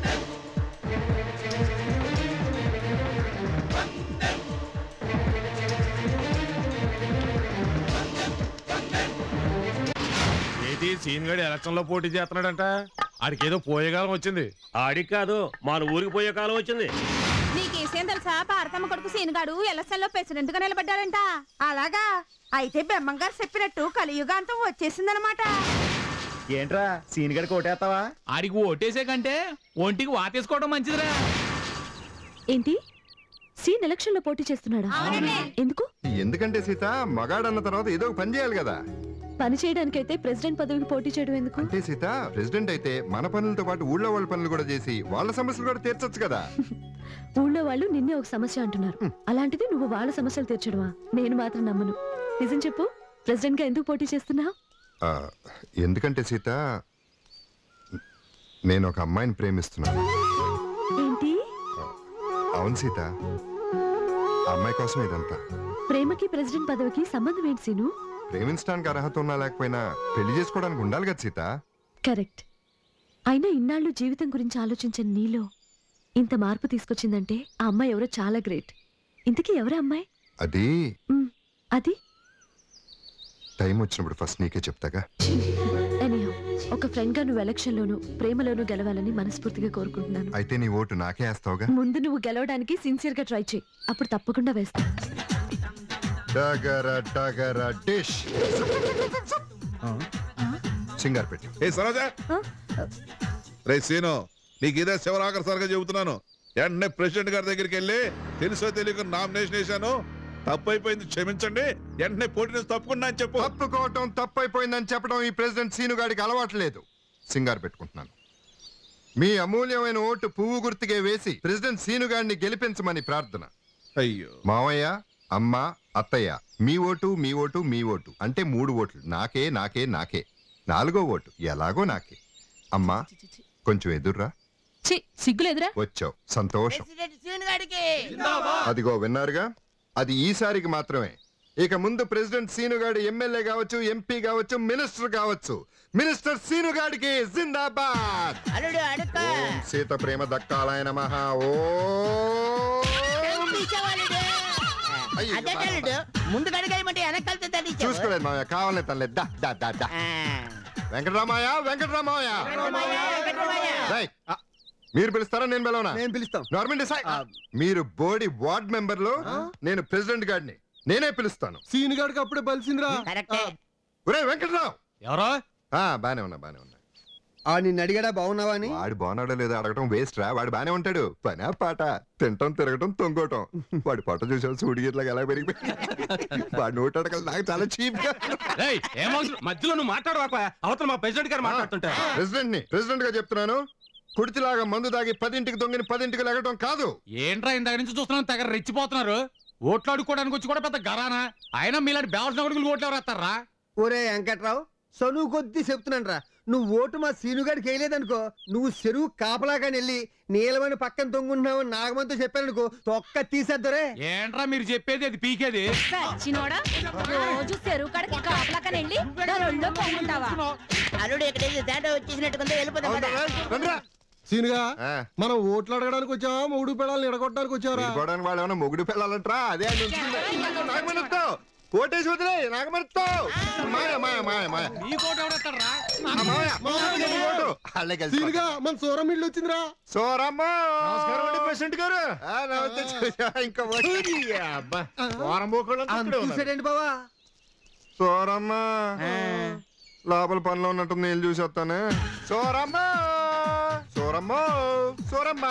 ఏంటి సీన్ గడి ఎలక్షన్ లో పోటీ చేస్తున్నాడంట ఆడికి ఏదో పోయే కాలం వచ్చింది ఆడికి కాదు మన ఊరికి పోయే కాలం వచ్చింది నీకేసేం తెలుసా పార్తమ్మ కొడుకు సీనుగాడు ఎలక్షన్లో ప్రెసిడెంట్ గా నిలబడ్డాడంట అలాగా అయితే బెమ్మంగారు చెప్పినట్టు కలియుగాంతం వచ్చేసిందనమాట ఏంట్రా సీన్ గడికి ఓటేస్తావా ఆడికి ఓటేసే కంటే ఒంటికి వాతేసుకోవడం మంచిదిరా ఏంటి సీన్ ఎలక్షన్ లో పోటీ చేస్తున్నాడా ఎందుకు ఎందుకంటే సీత మగాడన్న తర్వాత ఏదో ఒక పని చేయాలి కదా పని చేయడానికైతే ప్రెసిడెంట్ పదవికి పోటీ చేయడం ఎందుకు అంటే సీత ప్రెసిడెంట్ అయితే మన పనులతో పాటు ఊళ్ళో వాళ్ళ పనులు కూడా చేసి వాళ్ళ సమస్యలు కూడా తీర్చొచ్చు కదా ఊళ్ళో వాళ్ళు నిన్నే ఒక సమస్య అంటున్నారు అలాంటిది నువ్వు వాళ్ళ సమస్యలు తీర్చడమా నేను మాత్రం నమ్మను నిజం చెప్పు ప్రెసిడెంట్ గా ఎందుకు పోటీ చేస్తున్నావు ఆ, ఎందుకంటే సీత నేను ఒక అమ్మాయిని ప్రేమిస్తున్నాను ఏంటి అవును సీత ఆ అమ్మాయి కోసం ఇదంతా ప్రేమకి ప్రెసిడెంట్ పదవికి సంబంధం ఏంటి సీను ప్రేమించడానికి అర్హత ఉన్నా లేకపోయినా పెళ్లి చేసుకోవడానికి ఉండాలి కదా సీత కరెక్ట్ అయినా ఇన్నాళ్ళు జీవితం గురించి ఆలోచించిన నీలో ఇంత మార్పు తీసుకొచ్చిందంటే ఆ అమ్మాయి ఎవరో చాలా గ్రేట్ ఇంతకీ ఎవరా అమ్మాయి అది అది టైం వచ్చినప్పుడు ఫస్ట్ నీకే చెప్తాగా ఎనీహో ఒక ఫ్రెండ్ గా నువ్వు ఎలక్షన్ లోను ప్రేమలోను గెలవాలని మనస్ఫూర్తిగా కోరుకుంటున్నాను అయితే నీ ఓటు నాకే వేస్తావుగా ముందు నువ్వు గెలవడానికి సిన్సియర్ గా ట్రై చేయి అప్పుడు తప్పకుండా వేస్తా డగర డగర డిష్ సింగార్ పెట్టి ఏ సరోజా రే సీను నీకు ఇదే శివరాకర్ చెబుతున్నాను వెంటనే ప్రెసిడెంట్ గారి దగ్గరికి వెళ్ళి తెలుసో తెలియక నామినేషన్ వేశాను తప్పు అయిపోయింది క్షమించండి వెంటనే పోటీ నుంచి తప్పుకున్నా అని చెప్పు తప్పుకోవటం తప్పైపోయిందని చెప్పడం ఈ ప్రెసిడెంట్ సీను గాడికి అలవాట్లేదు సింగార్ పెట్టుకుంటున్నాను మీ అమూల్యమైన ఓటు పువ్వు గుర్తుకే వేసి ప్రెసిడెంట్ సీను గారిని గెలిపించమని ప్రార్థన అయ్యో మావయ్య అమ్మ అత్తయ్య మీ ఓటు మీ ఓటు మీ ఓటు అంటే మూడు ఓట్లు నాకే నాకే నాకే నాలుగో ఓటు ఎలాగో నాకే అమ్మా కొంచెం ఎదుర్రా చి సిగ్గులేదురా వచ్చావు సంతోషం అదిగో విన్నారుగా అది ఈసారికి మాత్రమే ఇక ముందు ప్రెసిడెంట్ సీనుగాడు ఎమ్మెల్యే కావచ్చు ఎంపీ కావచ్చు మినిస్టర్ కావచ్చు మినిస్టర్ సీనుగాడికి జిందాబాద్ ఓం సీత ప్రేమ దక్కాలయ నమః ఓ ముందు గడిగేయమంటే వెనకాలతో తల్లించావు. చూసుకోలేదు మామయ్య కావాలని తనలే దా దా దా దా వెంకటరామయ్య వెంకటరామయ్య రేయ్, ఆ, మీరు పిలుస్తారా నేను పిలవనా నేను పిలుస్తాం గవర్నమెంట్ డిసైడ్ మీరు బోడి వార్డ్ మెంబర్లు నేను ప్రెసిడెంట్ గారిని నేనే పిలుస్తాను సీన్ గాడికి అప్పుడే బలిసిందిరా ఒరే వెంకటరావు ఎవరో బానే ఉన్నా బానే ఉన్నా ఆ నిన్ను అడిగాడా బాగున్నావా అని వాడు బాగున్నాడో లేదో అడగటం వేస్ట్ రా వాడు బానే ఉంటాడు పనా పాట తింటం తిరగటం తొంగటం వాడి పొట్ట చూసాడు సూడిగిట్లా ఎలా పెరిగిపోయి వాడు నోటి అడగలు నాకు చాలా చీప్ గా మధ్యలో నువ్వు మాట్లాడవాక అవతల మా ప్రెసిడెంట్ గారు మాట్లాడుతుంటే ప్రెసిడెంట్ ని ప్రెసిడెంట్ గా చెప్తున్నాను కుడితిలాగా మందు దాగి పదింటికి దొంగని పదింటికి లెగటం కాదు ఏంట్రా ఇందాక నుంచి చూస్తున్నాం తెగ రెచ్చిపోతున్నారు ఓట్లు అడుక్కోవడానికి వచ్చి కూడా పెద్ద గరానా అయినా మీలాంటి బేవసిన కొడుకులు ఓట్లు ఎవరు వేస్తారా ఒరే వెంకట్రావు చనువు కొద్దీ చెప్తున్నాను రా నువ్వు ఓటు మా సీనుగాడికి వేయలేదనుకో నువ్వు చెరువు కాపలాగాని వెళ్ళి నీలమని పక్కన తొంగుంటున్నావు నాగమంతో చెప్పాననుకో తొక్క తీసేద్దరే ఏంట్రా మీరు చెప్పేది అది పీకేది సచ్చినోడా రోజు చెరువు కాడకి కాపలాకని వెళ్ళి దాని ఒళ్ళో పొంగుంటావా అల్లుడు ఎక్కడైతే తేడా వచ్చేసినట్టుకుందో వెళ్ళిపోతాం పద. సీనుగా మనం ఓట్లు అడగడానికి వచ్చావా మూడు పెడాలను ఎడగొట్టడానికి వచ్చావరా విడిపోవడానికి వాళ్ళు ఏమైనా మొగుడు పిల్లలంటరా అదే అని ఉంటుంది. నాగమణిస్తావు ఓటేసి వదిలే నాగమణిస్తావు మాయ మాయ మాయ మాయ ఆ, మాయ, మాయ, నీ ఓటు. వాళ్ళే కలిసి సీనుగా మన సూరం ఇల్లు వచ్చిందిరా సోరమ్మ నమస్కారం అండి ప్రెసిడెంట్ గారు ఆ, నమస్తే చూసా, ఇంకా వచ్చి. అబ్బా వారం పోకుండా అంత చూసాడండి బావా సోరమ్మ లోపల పనిలో ఉన్నట్టుంది నీళ్ళు చూసి వస్తాను సోరమ్మ సోరమ్మ సోరమ్మ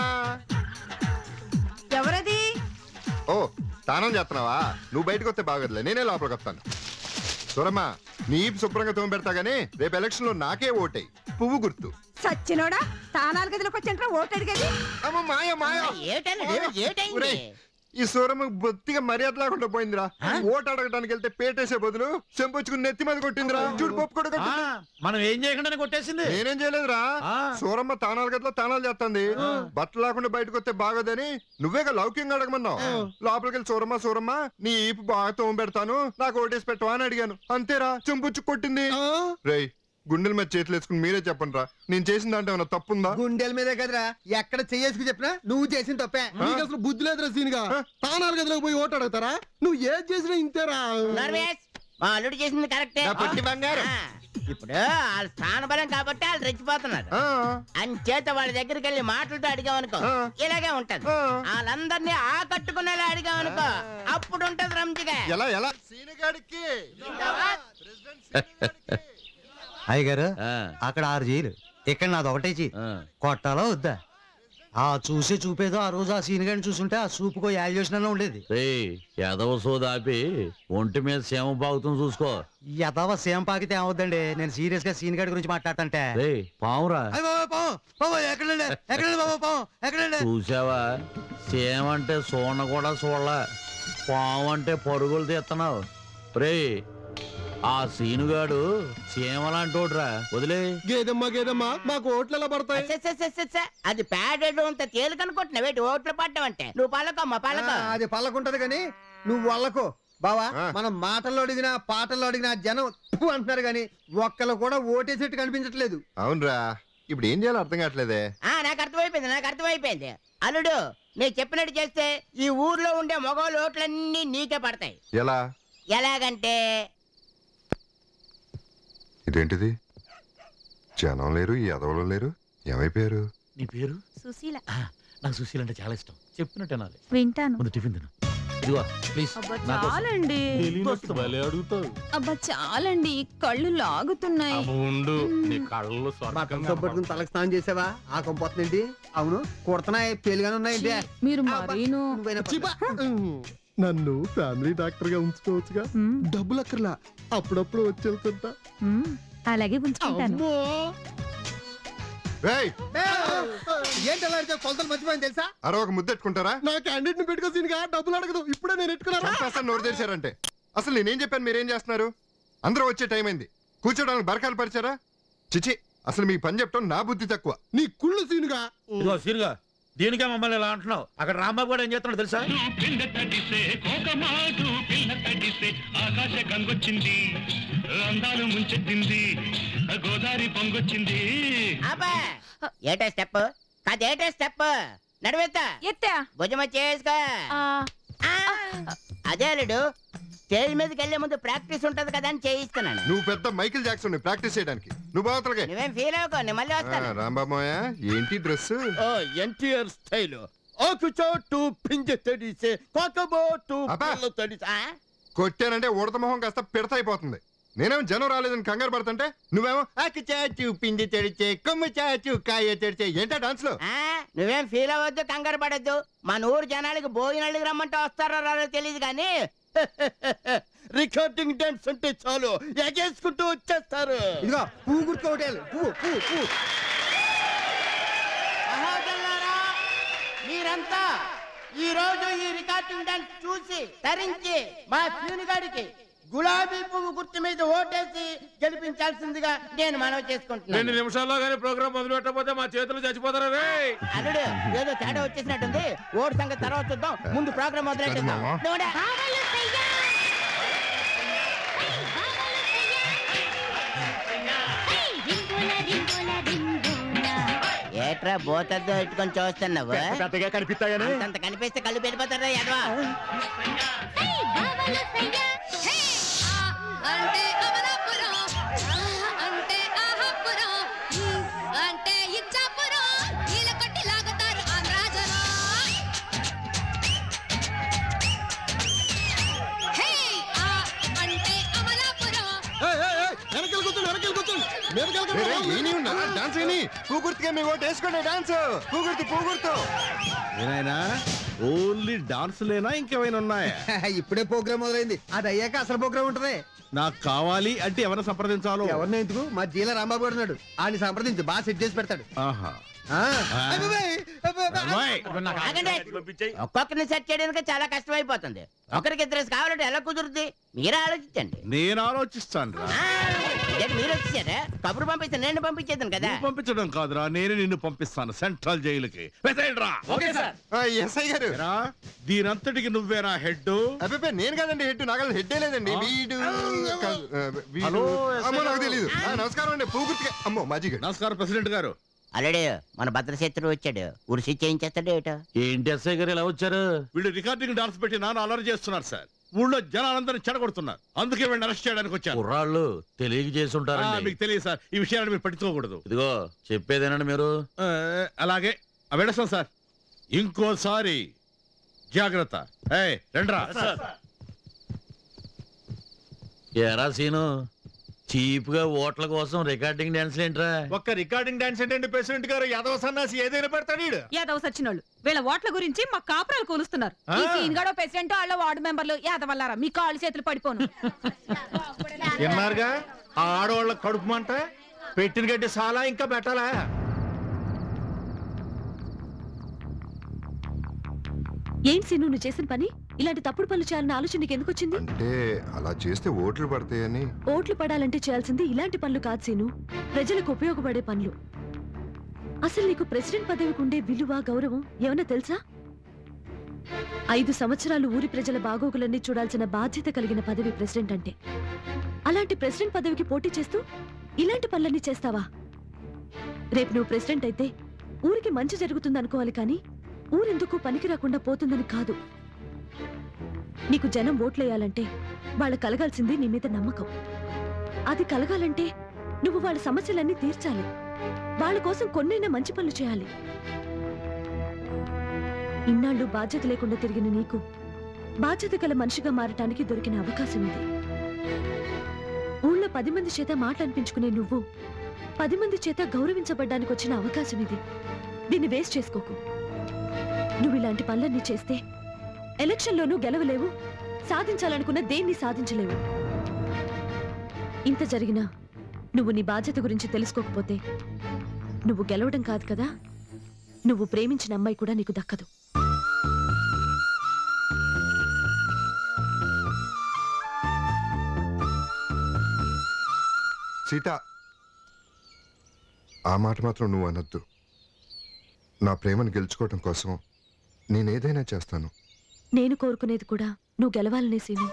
ఎవరది ఓ స్నానం చేస్తున్నావా నువ్వు బయటకు వస్తే బాగోదులే నేనే లోపలికి వస్తాను చూడమ్మా నీ ఈపు శుభ్రంగా తోమి పెడతా గానీ రేపు ఎలక్షన్ లో నాకే ఓటేయ్ పువ్వు గుర్తు సచ్చినోడా తానాలు గదిలోకి వచ్చంటారా ఓటు అడిగేది అమ్మ మాయ మాయ ఒరేయ్, ఈ సూరమ్మ బొత్తిగా మర్యాద లేకుండా పోయిందిరా ఓటు అడగడానికి వెళ్తే పేటేసే బదులు చెంపొచ్చుకుని నెత్తి మీద కొట్టిందిరా చూడు పప్పు కూడా కొట్టింది. మనం ఏం చేయకుండా కొట్టేసింది నేనేం చేయలేదురా సూరమ్మ తానాలు గట్ల తానాలు చేస్తుంది బట్టలు లేకుండా బయటకు వస్తే బాగోదని నువ్వేగా లౌక్యంగా అడగమన్నావు లోపలికి వెళ్ళి సూరమ్మ సూరమ్మ నీ ఈపు బాగా తోమ పెడతాను నాకు ఓటేసి పెట్టవా అని అడిగాను అంతేరా చెంపుచ్చు కొట్టింది రేయ్ గుండెల మీద చేతులు వేసుకుని మీరే చెప్పండి రా నేను చేసిన దాంట్లో ఏమన్నా తప్పుందా గుండెల మీదే కదరా ఎక్కడ చెయ్యేసుకు చెప్పినా నువ్వు చేసిన తప్పే నీకు అసలు బుద్ధి లేదురా సీన్గా తానాలు గదిలోకి పోయి ఓటు అడుగుతారా నువ్వు ఏది చేసినా ఇంతేరా నర్వేష్, మా అల్లుడు చేసింది కరెక్టే నా పొట్టి బంగారం. ఆ, ఇప్పుడు వాళ్ళ స్థానబలం కాబట్టి వాళ్ళు రెచ్చిపోతున్నారు అంచేత వాళ్ళ దగ్గరికి వెళ్ళి మాటలతో అడిగామనుకో ఇలాగే ఉంటది వాళ్ళందరినీ ఆకట్టుకునేలా అడిగామనుకో అప్పుడు ఉంటది రంజిగా ఎలా ఎలా సీనగాడికి అయ్యగారు అక్కడ ఆరు జైలు ఇక్కడ నాది ఒకటే చీ కొట్టాలో వద్దా ఆ చూసే చూపేదో ఆ రోజు ఆ సీన్ గారిని చూసుంటే ఆ చూపుకో యాల్యూషన్ ఉండేది రే ఎదవ సోదాపి ఒంటి మీద సేమ బాగుతుంది చూసుకో యథావ సేమ్ పాకితే ఏమవుద్దండి నేను సీరియస్ గా సీన్ గారి గురించి మాట్లాడుతుంటే రే పావురా అయ్ బాబా, పావు, పావు, ఎక్కడండి ఎక్కడండి బాబా పావు ఎక్కడండి చూసావా సేమ అంటే సోన కూడా చూడలా పాము అంటే పరుగులు తీస్తున్నావు రే ఆ సీనుగాడు చీమలాంటోడ్రా వదిలే గేదమ్మా గేదమ్మా మాకు ఓట్లు ఎలా పడతాయి స, స, స, స, స. అది ప్యాడెడ్ అంత తేలికనుకుంటున్నావు ఏంటి ఓట్లు పడ్డం అంటే నువ్వు పలకమ్మ పలక ఆ, అది పల్లకుంటది కానీ నువ్వు వాళ్ళకు బావా మనం మాటల్లో అడిగినా పాటల్లో అడిగినా జనం "ఫు" అంటున్నారు కానీ ఒక్కళ్ళు కూడా ఓటేసేట్టు కనిపించట్లేదు అవునరా ఇప్పుడు ఏం చేయాలో అర్థం కావట్లేదే ఆ నాకు అర్థమైపోయింది నాకు అర్థమైపోయింది అల్లుడు నేను చెప్పినట్టు చేస్తే ఈ ఊర్లో ఉండే మగవాళ్ళ ఓట్లన్నీ నీకే పడతాయి ఎలా ఎలాగంటే ఇదేంటిది జనం లేరు ఈ ఎదవలు లేరు ఏమైపోయారు నీ పేరు సుశీల నాకు సుశీల్ అంటే చాలా ఇష్టం చెప్పినట్టే నాది వింటాను ముందు టిఫిన్ తిను ఇదిగో ప్లీజ్ అబ్బా, చాలండి. అడుగుతావు అబ్బా చాలండి కళ్ళు లాగుతున్నాయి ఉండు నీ కళ్ళు పట్టుకుని తలకు స్నానం చేసావా ఆ కొంపొస్తుందేంటి అవును కుడుతున్నాయి పేలుగానే ఉన్నాయంటే మీరు మరీను నన్ను ఫ్యామిలీ డాక్టర్ గా ఉంచుకోవచ్చుగా డబ్బులు అక్కర్లా అప్పుడప్పుడు వచ్చి వెళ్తుంటా అలాగే ఉంచుకుంటాను ఏంటి అలా అడిచావు? కొలతలు మర్చిపోయింది తెలుసా అరే ఒక ముద్దెట్టుకుంటారా నా క్యాండిడేట్ ని పెట్టుకో సీన్గా డబ్బులు అడగదు ఇప్పుడే నేను ఎట్టుకున్నాను చంపేస్తాను నోరు తెరిచారంటే అసలు నేనేం చెప్పాను మీరేం చేస్తున్నారు అందరూ వచ్చే టైం అయింది కూర్చోడానికి బరకాలు పరిచారా చిచి అసలు మీ పని చెప్పడం నా బుద్ధి తక్కువ నీ కుళ్ళు సీనుగా ఇదిగో సీరుగా దీనికే మమ్మల్ని ఇలా అంటున్నావు అక్కడ రాంబాబు కూడా ఏం చేస్తున్నాడు తెలుసా ఆకాశ గంగొచ్చింది అందాలు ముంచెత్తింది గోదావరి పొంగొచ్చింది అబ్బా ఏటా స్టెప్ కాదేటా స్టెప్ నడువెత్తా ఎత్తా భుజమ చేసుకో అదే అల్లుడు స్టేజ్ మీదకి వెళ్లే ముందు ప్రాక్టీస్ ఉంటది కదా అని చేయిస్తున్నాను నువ్వు పెద్ద మైకిల్ జాక్సన్ ప్రాక్టీస్ చేయడానికి నువ్వు బావతలకే నువ్వేం ఫీల్ అవ్వకో నేను మళ్ళీ వస్తాను రాంబాబోయా ఏంటి డ్రెస్ ఎన్టీఆర్ స్టైల్ ఆకు చోటు పింజ తడిసే కోకబోటు పిల్ల తడిసే కొట్టానంటే ఉడత మొహం కాస్త పిడత అయిపోతుంది నేనేం జనం రాలేదని కంగారు పడుతుంటే నువ్వేమో ఆకు చాచు పిండి తెడిచే కొమ్ము చాచు కాయ తెడిచే ఏంటా డాన్స్ లో ఆ, నువ్వేం ఫీల్ అవ్వద్దు కంగారు పడద్దు మన ఊరు జనాలకి భోజనాలకి రమ్మంటే వస్తారో రారో తెలియదు కానీ రికార్డింగ్ డాన్స్ అంటే చాలు ఎగేసుకుంటూ వచ్చేస్తారు ఇదిగో పువ్వు గుర్తుకోవటాలు పువ్వు పువ్వు పువ్వు మహాజనులారా, మీరంతా ఈ రోజు ఈ రికార్డింగ్ డాన్స్ చూసి తరించి మా గారికి గులాబీ పువ్వు గుర్తు మీద ఓటేసి గెలిపించాల్సిందిగా నేను మనవి రెండు చేసుకుంటున్నాను నిమిషాల్లో కానీ ప్రోగ్రామ్ మొదలు పెట్టకపోతే మా చేతులు చచ్చిపోతారా రే అల్లుడు ఏదో తేడా వచ్చేసినట్టుంది ఓటు సంగతి తర్వాత చూద్దాం ముందు ప్రోగ్రామ్ మొదలెట్టేద్దాం మామ. నోడా. ఏట్రా బోతద్దు ఎట్టుకొని చూస్తున్నావు పెద్దగా కనిపిస్తాయని అంత కనిపిస్తే కళ్ళు పెడిపోతారా యదవా అంటే అమలాపురం అంటే ఆహాపురం అంటే ఇచ్చాపురం ఈల కొట్టి లాగుతారు ఆంధ్రాజనం హే ఆ అంటే అమలాపురం వెనకాల కూర్చోండి వెనకాల కూర్చోండి వెనకాల రే, రే, ఏని ఉన్నా డాన్స్ ఏని పూగుర్తిగా మీ ఓటు వేసుకోండి డాన్స్ పూగుర్తి పూగుర్తు ఏనాయనా ఓన్లీ డాన్స్ లేనా ఇంకేమైనా ఉన్నాయా ఇప్పుడే ప్రోగ్రామ్ మొదలైంది అది అయ్యాక అసలు ప్రోగ్రామ్ ఉంటది నాకు కావాలి అంటే ఎవరిని సంప్రదించాలో ఎవరిని ఎందుకు మా జీల రాంబాబు గారు ఉన్నాడు ఆయన సంప్రదించి బాగా సెట్ చేసి పెడతాడు ఆహా ఆ, అబ్బబ్బే, అబ్బబ్బే. ఆగండి. ఒక్కొక్కరిని సెట్ చేయడానికి చాలా కష్టం అయిపోతుంది ఒకరికి ఇద్దరు కావాలంటే ఎలా కుదురుద్ది మీరే ఆలోచించండి నేను ఆలోచిస్తాను రా ఇదేంటి మీరు వచ్చేసారా కబురు పంపిస్తే నేను పంపించేద్దాను కదా నువ్వు పంపించడం కాదురా నేను నిన్ను పంపిస్తాను సెంట్రల్ జైలుకి వెతయండిరా. ఎస్ఐ గారు ఏరా, దీనంతటికి నువ్వేనా హెడ్ అబ్బాయి నేను కదండి హెడ్ నాకు హెడ్ లేదండి వీడు కాదు, ఆ, వీడు- హలో, ఎస్ఐ అమ్మో నాకు గారు. తెలియదు ఆ, నమస్కారం అండి పూగుర్తిగా అమ్మో మాజీ గారు నమస్కారం ప్రెసిడెంట్ గారు అల్లుడు మన భద్రశత్రువు వచ్చాడు ఉరిసి చేయించేస్తాడు ఏటో ఏంటి ఎస్ఐ గారు ఇలా వచ్చారు వీళ్ళు రికార్డింగ్ డాన్స్ పెట్టి నాన్న అలర్ చేస్తున్నారు సార్ ఊళ్ళో జనాలందరినీ చెడగొడుతున్నారు అందుకే వీళ్ళని అరెస్ట్ చేయడానికి వచ్చారు కుర్రాళ్ళు తెలియక చేసి ఆ, ఉంటారండి మీకు తెలియదు సార్ ఈ విషయాన్ని మీరు పట్టించుకోకూడదు ఇదిగో చెప్పేదేనండి మీరు ఆ, అలాగే ఆ, వెళ్ళొస్తాం సార్ ఇంకోసారి జాగ్రత్త ఏయ్, రండ్రా ఎరా సీను చీప్ గా ఓట్ల కోసం రికార్డింగ్ డాన్స్ ఏంట్రా ఒక్క రికార్డింగ్ డాన్స్ ఏంటండి ప్రెసిడెంట్ గారు యాదవ సన్నాసి ఏదైనా పెడతాడు ఈడు. యాదవ సచ్చినోళ్ళు వీళ్ళ ఓట్ల గురించి మా కాపురాలు కూలుస్తున్నారు ఈ సీన్ గడో ప్రెసిడెంట్ వాళ్ళ వార్డు మెంబర్లు యాదవల్లారా మీ కాళ్ళు చేతులు పడిపోను విన్నారుగా ఆ ఆడవాళ్ళ కడుపు మంట పెట్టిన గడ్డి సాలా ఇంకా పెట్టాలా ఏం సీను నువ్వు చేసిన పని ఇలాంటి తప్పుడు పనులు చేయాలన్న ఆలోచన నీకు ఎందుకు వచ్చింది అంటే అలా చేస్తే ఓట్లు పడతాయని ఓట్లు పడాలంటే చేయాల్సింది ఇలాంటి పనులు కాదు సీను ప్రజలకు ఉపయోగపడే పనులు అసలు నీకు ప్రెసిడెంట్ పదవికి ఉండే విలువ గౌరవం ఏమన్నా తెలుసా ఐదు సంవత్సరాలు ఊరి ప్రజల బాగోగులన్నీ చూడాల్సిన బాధ్యత కలిగిన పదవి ప్రెసిడెంట్ అంటే అలాంటి ప్రెసిడెంట్ పదవికి పోటీ చేస్తూ ఇలాంటి పనులన్నీ చేస్తావా రేపు నువ్వు ప్రెసిడెంట్ అయితే ఊరికి మంచి జరుగుతుంది అనుకోవాలి కానీ ఊరెందుకు పనికి రాకుండా పోతుందని కాదు నీకు జనం ఓట్లేయాలంటే వాళ్ళ కలగాల్సింది నీ మీద నమ్మకం అది కలగాలంటే నువ్వు వాళ్ళ సమస్యలన్నీ తీర్చాలి వాళ్ళ కోసం కొన్నైనా మంచి పనులు చేయాలి ఇన్నాళ్ళు బాధ్యత లేకుండా తిరిగిన నీకు బాధ్యత గల మనిషిగా మారటానికి దొరికిన అవకాశం ఇది ఊళ్ళో పది మంది చేత మాటలనిపించుకునే నువ్వు పది మంది చేత గౌరవించబడ్డానికి వచ్చిన అవకాశం ఇది దీన్ని వేస్ట్ చేసుకోకు నువ్వు ఇలాంటి పనులన్నీ చేస్తే ఎలక్షన్లోనూ గెలవలేవు సాధించాలనుకున్న దేన్ని సాధించలేవు ఇంత జరిగినా నువ్వు నీ బాధ్యత గురించి తెలుసుకోకపోతే నువ్వు గెలవడం కాదు కదా నువ్వు ప్రేమించిన అమ్మాయి కూడా నీకు దక్కదు సీత ఆ మాట మాత్రం నువ్వు అనొద్దు నా ప్రేమను గెలుచుకోవటం కోసం నేనేదైనా చేస్తాను నేను కోరుకునేది కూడా నువ్వు గెలవాలనే సీను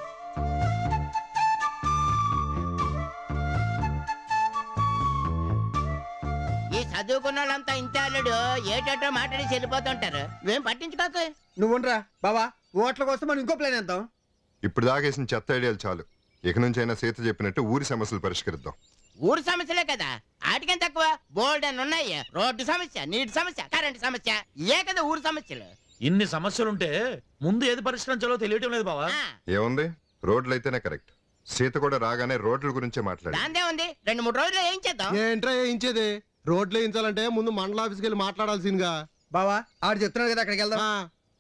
ఈ చదువుకున్న వాళ్ళంతా ఇంతే అల్లుడు ఏటేటో మాట్లాడి వెళ్ళిపోతుంటారు నువ్వేం పట్టించుకోకు నువ్వుండ్రా బావా ఓట్ల కోసం మనం ఇంకో ప్లాన్ వేద్దాం ఇప్పుడు దాగేసిన చెత్త ఐడియాలు చాలు ఇక నుంచి అయినా సీత చెప్పినట్టు ఊరి సమస్యలు పరిష్కరిద్దాం ఊరు సమస్యలే కదా ఆటికేం తక్కువ బోల్డ్ అని ఉన్నాయి రోడ్డు సమస్య నీటి సమస్య కరెంట్ సమస్య ఏ కదా ఊరు సమస్యలు ఇన్ని సమస్యలుంటే ముందు ఏది పరిష్కరించాలో తెలియటం లేదు బావా ఏముంది రోడ్లు అయితేనే కరెక్ట్ సీత కూడా రాగానే రోడ్ల గురించే మాట్లాడి దాందే ఉంది రెండు మూడు రోజులు ఏం చేద్దాం ఏంట్రా వేయించేది రోడ్లు వేయించాలంటే ముందు మండల ఆఫీస్కి వెళ్ళి మాట్లాడాల్సిందిగా బావా ఆడు చెప్తున్నాడు కదా అక్కడికి వెళ్దాం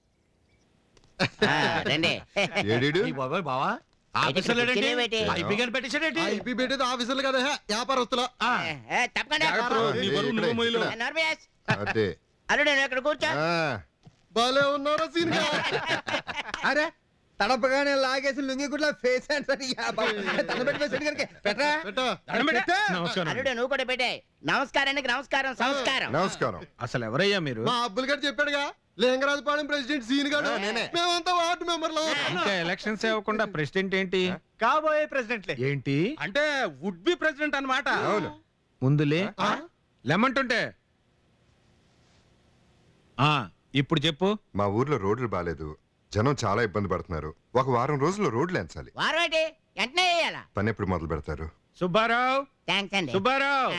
రండి ఏడీడు ఈ బాబాయ్ బావా అయితే ఇక్కడ ఆఫీసర్ కూర్చునే పెట్టి. ఐపీ గారిని పెట్టేశాడేంటి? ఐపీ పెట్టేది ఆఫీసర్లు కదా హే, వ్యాపారస్తుల ఏ, తప్పకుండా నీ బరువు నువ్వు మోయలేవు. ఏ, నర్మేష్. అదే అల్లుడు నువ్వు ఇక్కడ కూర్చో భలే ఉన్నారా సీన్ అరే తడపగానే లాగేసి లుంగి గుడ్ల ఫేస్ ఆన్సర్ దండం పెట్టి ప్రెసిడెంట్ గారికి పెట్టరా అల్లుడు నువ్వు కూడా పెట్టే నమస్కారానికి నమస్కారం సంస్కారం నమస్కారం అసలు ఎవరయ్యా మీరు మా అబ్బుల్ గారు చెప్పాడుగా లింగరాజపాలెం ప్రెసిడెంట్ సీన్ గారు మేమంతా వార్డు మెంబర్లు ఇంకా ఎలక్షన్స్ ఇవ్వకుండా ప్రెసిడెంట్ ఏంటి కాబోయే ప్రెసిడెంట్లే ఏంటి అంటే వుడ్ బి ప్రెసిడెంట్ అన్నమాట అవును ముందులే లెమంటుంటే ఆ ఇప్పుడు చెప్పు మా ఊర్లో రోడ్లు బాలేదు జనం చాలా ఇబ్బంది పడుతున్నారు ఒక వారం రోజుల్లో రోడ్లు ఎంచాలి వారం ఏంటి వెంటనే వేయాలా పని ఎప్పుడు మొదలు పెడతారు సుబ్బారావు థ్యాంక్స్ అండి సుబ్బారావు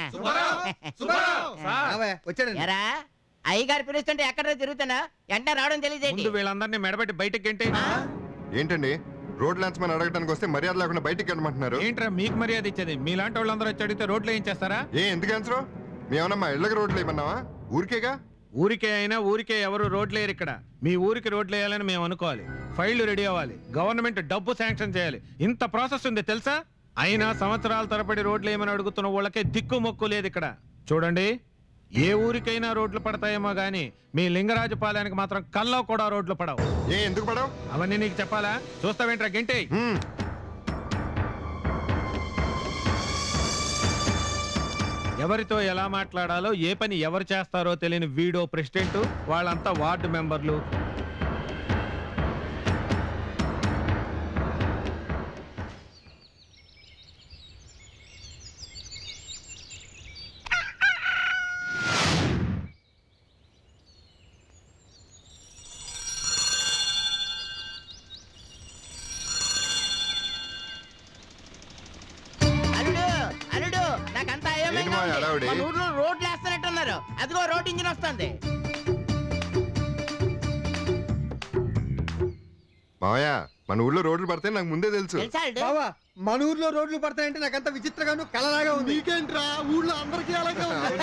వచ్చాడండి ఎరా అయ్యగారు పిలుస్తుంటే ఎక్కడ తిరుగుతున్నా వెంటనే రావడం తెలియదేంటి ముందు వీళ్ళందరినీ మెడబెట్టి బయటకి ఏంటి ఏంటండి రోడ్లు ఎంచమని అడగడానికి వస్తే మర్యాద లేకుండా బయటికి వెళ్ళమంటున్నారు ఏంట్రా మీకు మర్యాద ఇచ్చేది మీలాంటి వాళ్ళందరూ వచ్చి అడిగితే రోడ్లు ఏం చేస్తారా ఏ ఎందుకు ఎంచరు మేమన్నా మా ఇళ్ళకి రోడ్లు ఏమన్నావా ఊరికేగా ఊరికే అయినా ఊరికే ఎవరు రోడ్లు వేయరు ఇక్కడ మీ ఊరికి రోడ్లు వేయాలని మేము అనుకోవాలి ఫైళ్లు రెడీ అవ్వాలి గవర్నమెంట్ డబ్బు శాంక్షన్ చేయాలి ఇంత ప్రాసెస్ ఉంది తెలుసా అయినా సంవత్సరాల తరబడి రోడ్లు ఏమని అడుగుతున్న వాళ్ళకే దిక్కు మొక్కు లేదు ఇక్కడ చూడండి ఏ ఊరికైనా రోడ్లు పడతాయేమో గానీ మీ లింగరాజపాలయానికి మాత్రం కల్లో కూడా రోడ్లు పడవు ఏ ఎందుకు పడవు అవన్నీ నీకు చెప్పాలా చూస్తావేంట్రా గంటే ఎవరితో ఎలా మాట్లాడాలో ఏ పని ఎవరు చేస్తారో తెలియని వీడో ప్రెసిడెంట్ వాళ్ళంతా వార్డు మెంబర్లు అల్లుడు అల్లుడు నాకంతా ఏంటి అయోమయంగా మా ఉంది. హడావుడి? మన ఊర్లో రోడ్లు వేస్తున్నట్టున్నారు అదిగో రోడ్ ఇంజిన్ వస్తుంది మావయ్య మన ఊళ్ళో రోడ్లు పడితే నాకు ముందే తెలుసు బావా మన ఊర్లో రోడ్లు పడతాయంటే నాకంత విచిత్రంగాను కలలాగా ఉంది నీకేంట్రా ఊళ్ళో అందరికీ అలాగే ఉంది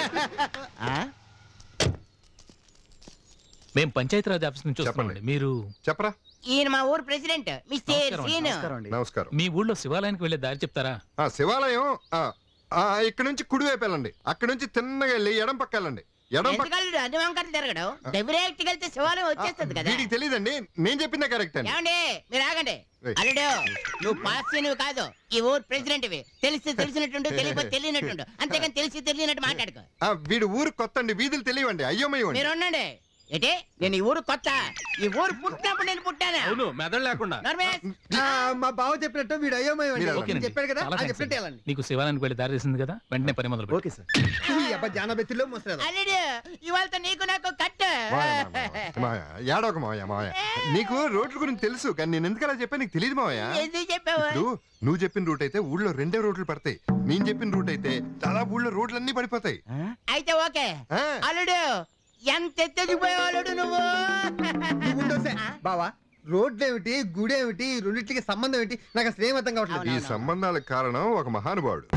మేము పంచాయతీరాజ్ ఆఫీస్ నుంచి వస్తామండి మీరు చెప్పరా ఈయన మా ఊరు ప్రెసిడెంట్ మిస్టర్ సీన్ నమస్కారం మీ ఊళ్ళో శివాలయానికి వెళ్ళే దారి చెప్తారా ఆ శివాలయం ఆ, ఆ, ఇక్కడ నుంచి కుడివైపు వెళ్ళండి అక్కడ నుంచి తిన్నగా వెళ్ళి ఎడం పక్క వెళ్ళండి ఎడం పక్క ఎందుకల్లుడు అన్ని వంకరలు తిరగడం డైరెక్ట్ వెళ్తే శివాలయం వచ్చేస్తుంది కదా వీడికి తెలియదండి నేను చెప్పిందే కరెక్ట్ అండి ఏమండి మీరు ఆగండి ఏయ్. అల్లుడు నువ్వు పాస్ నువ్వు కాదు ఈ ఊరు ప్రెసిడెంట్ తెలిసి తెలిసినట్టుండు తెలియకపోతే తెలియనట్టుండు అంతేగాని తెలిసి తెలియనట్టు మాట్లాడుకో ఆ, వీడు ఊరు కొత్త అండి వీధులు తెలియవండి అయ్యోమయ్యండి మీరు ఉండండి ఏంటి నేను ఈ ఊరు కొత్త ఈ ఊరు పుట్టినప్పుడు నేను పుట్టాను అవును మెదడు లేకుండా నర్మేష్ మా బావ చెప్పినట్టు వీడు అయోమయం అండి. ఓకేనండి. చెప్పాడు కదా చాలా ఆ థాంక్స్ చెప్పినట్టు అండి. వెళ్ళండి నీకు శివాలయానికి వెళ్ళి దారి చేసింది కదా వెంటనే పని మొదలు ఓకే సార్ ఈ అబ్బా జానబెత్తిలో ముసలేదు అల్లుడు ఇవాళ నీకు నాకు కట్ మావయ్య ఏడవక మావయ్య మావయ్య నీకు రోడ్ల గురించి తెలుసు కానీ నేను ఎందుకు అలా చెప్పా నీకు తెలియదు మావయ్య ఎందుకు చెప్పావు ఇప్పుడు నువ్వు చెప్పిన రూట్ అయితే ఊళ్ళో రెండే రోడ్లు పడతాయి నేను చెప్పిన రూట్ అయితే దాదాపు ఊళ్ళో రోడ్లన్నీ పడిపోతాయి అయితే ఓకే ఆ. అల్లుడు ఎంత ఎత్తెదిపోయావు అల్లుడు నువ్వు నువ్వు ఉండొస్తే. బావా రోడ్లు ఏమిటి గుడి ఏమిటి ఈ రెండింటికి సంబంధం ఏంటి నాకు అసలు ఏం అర్థం కావట్లేదు ఈ సంబంధాలకు కారణం ఒక మహానుభావుడు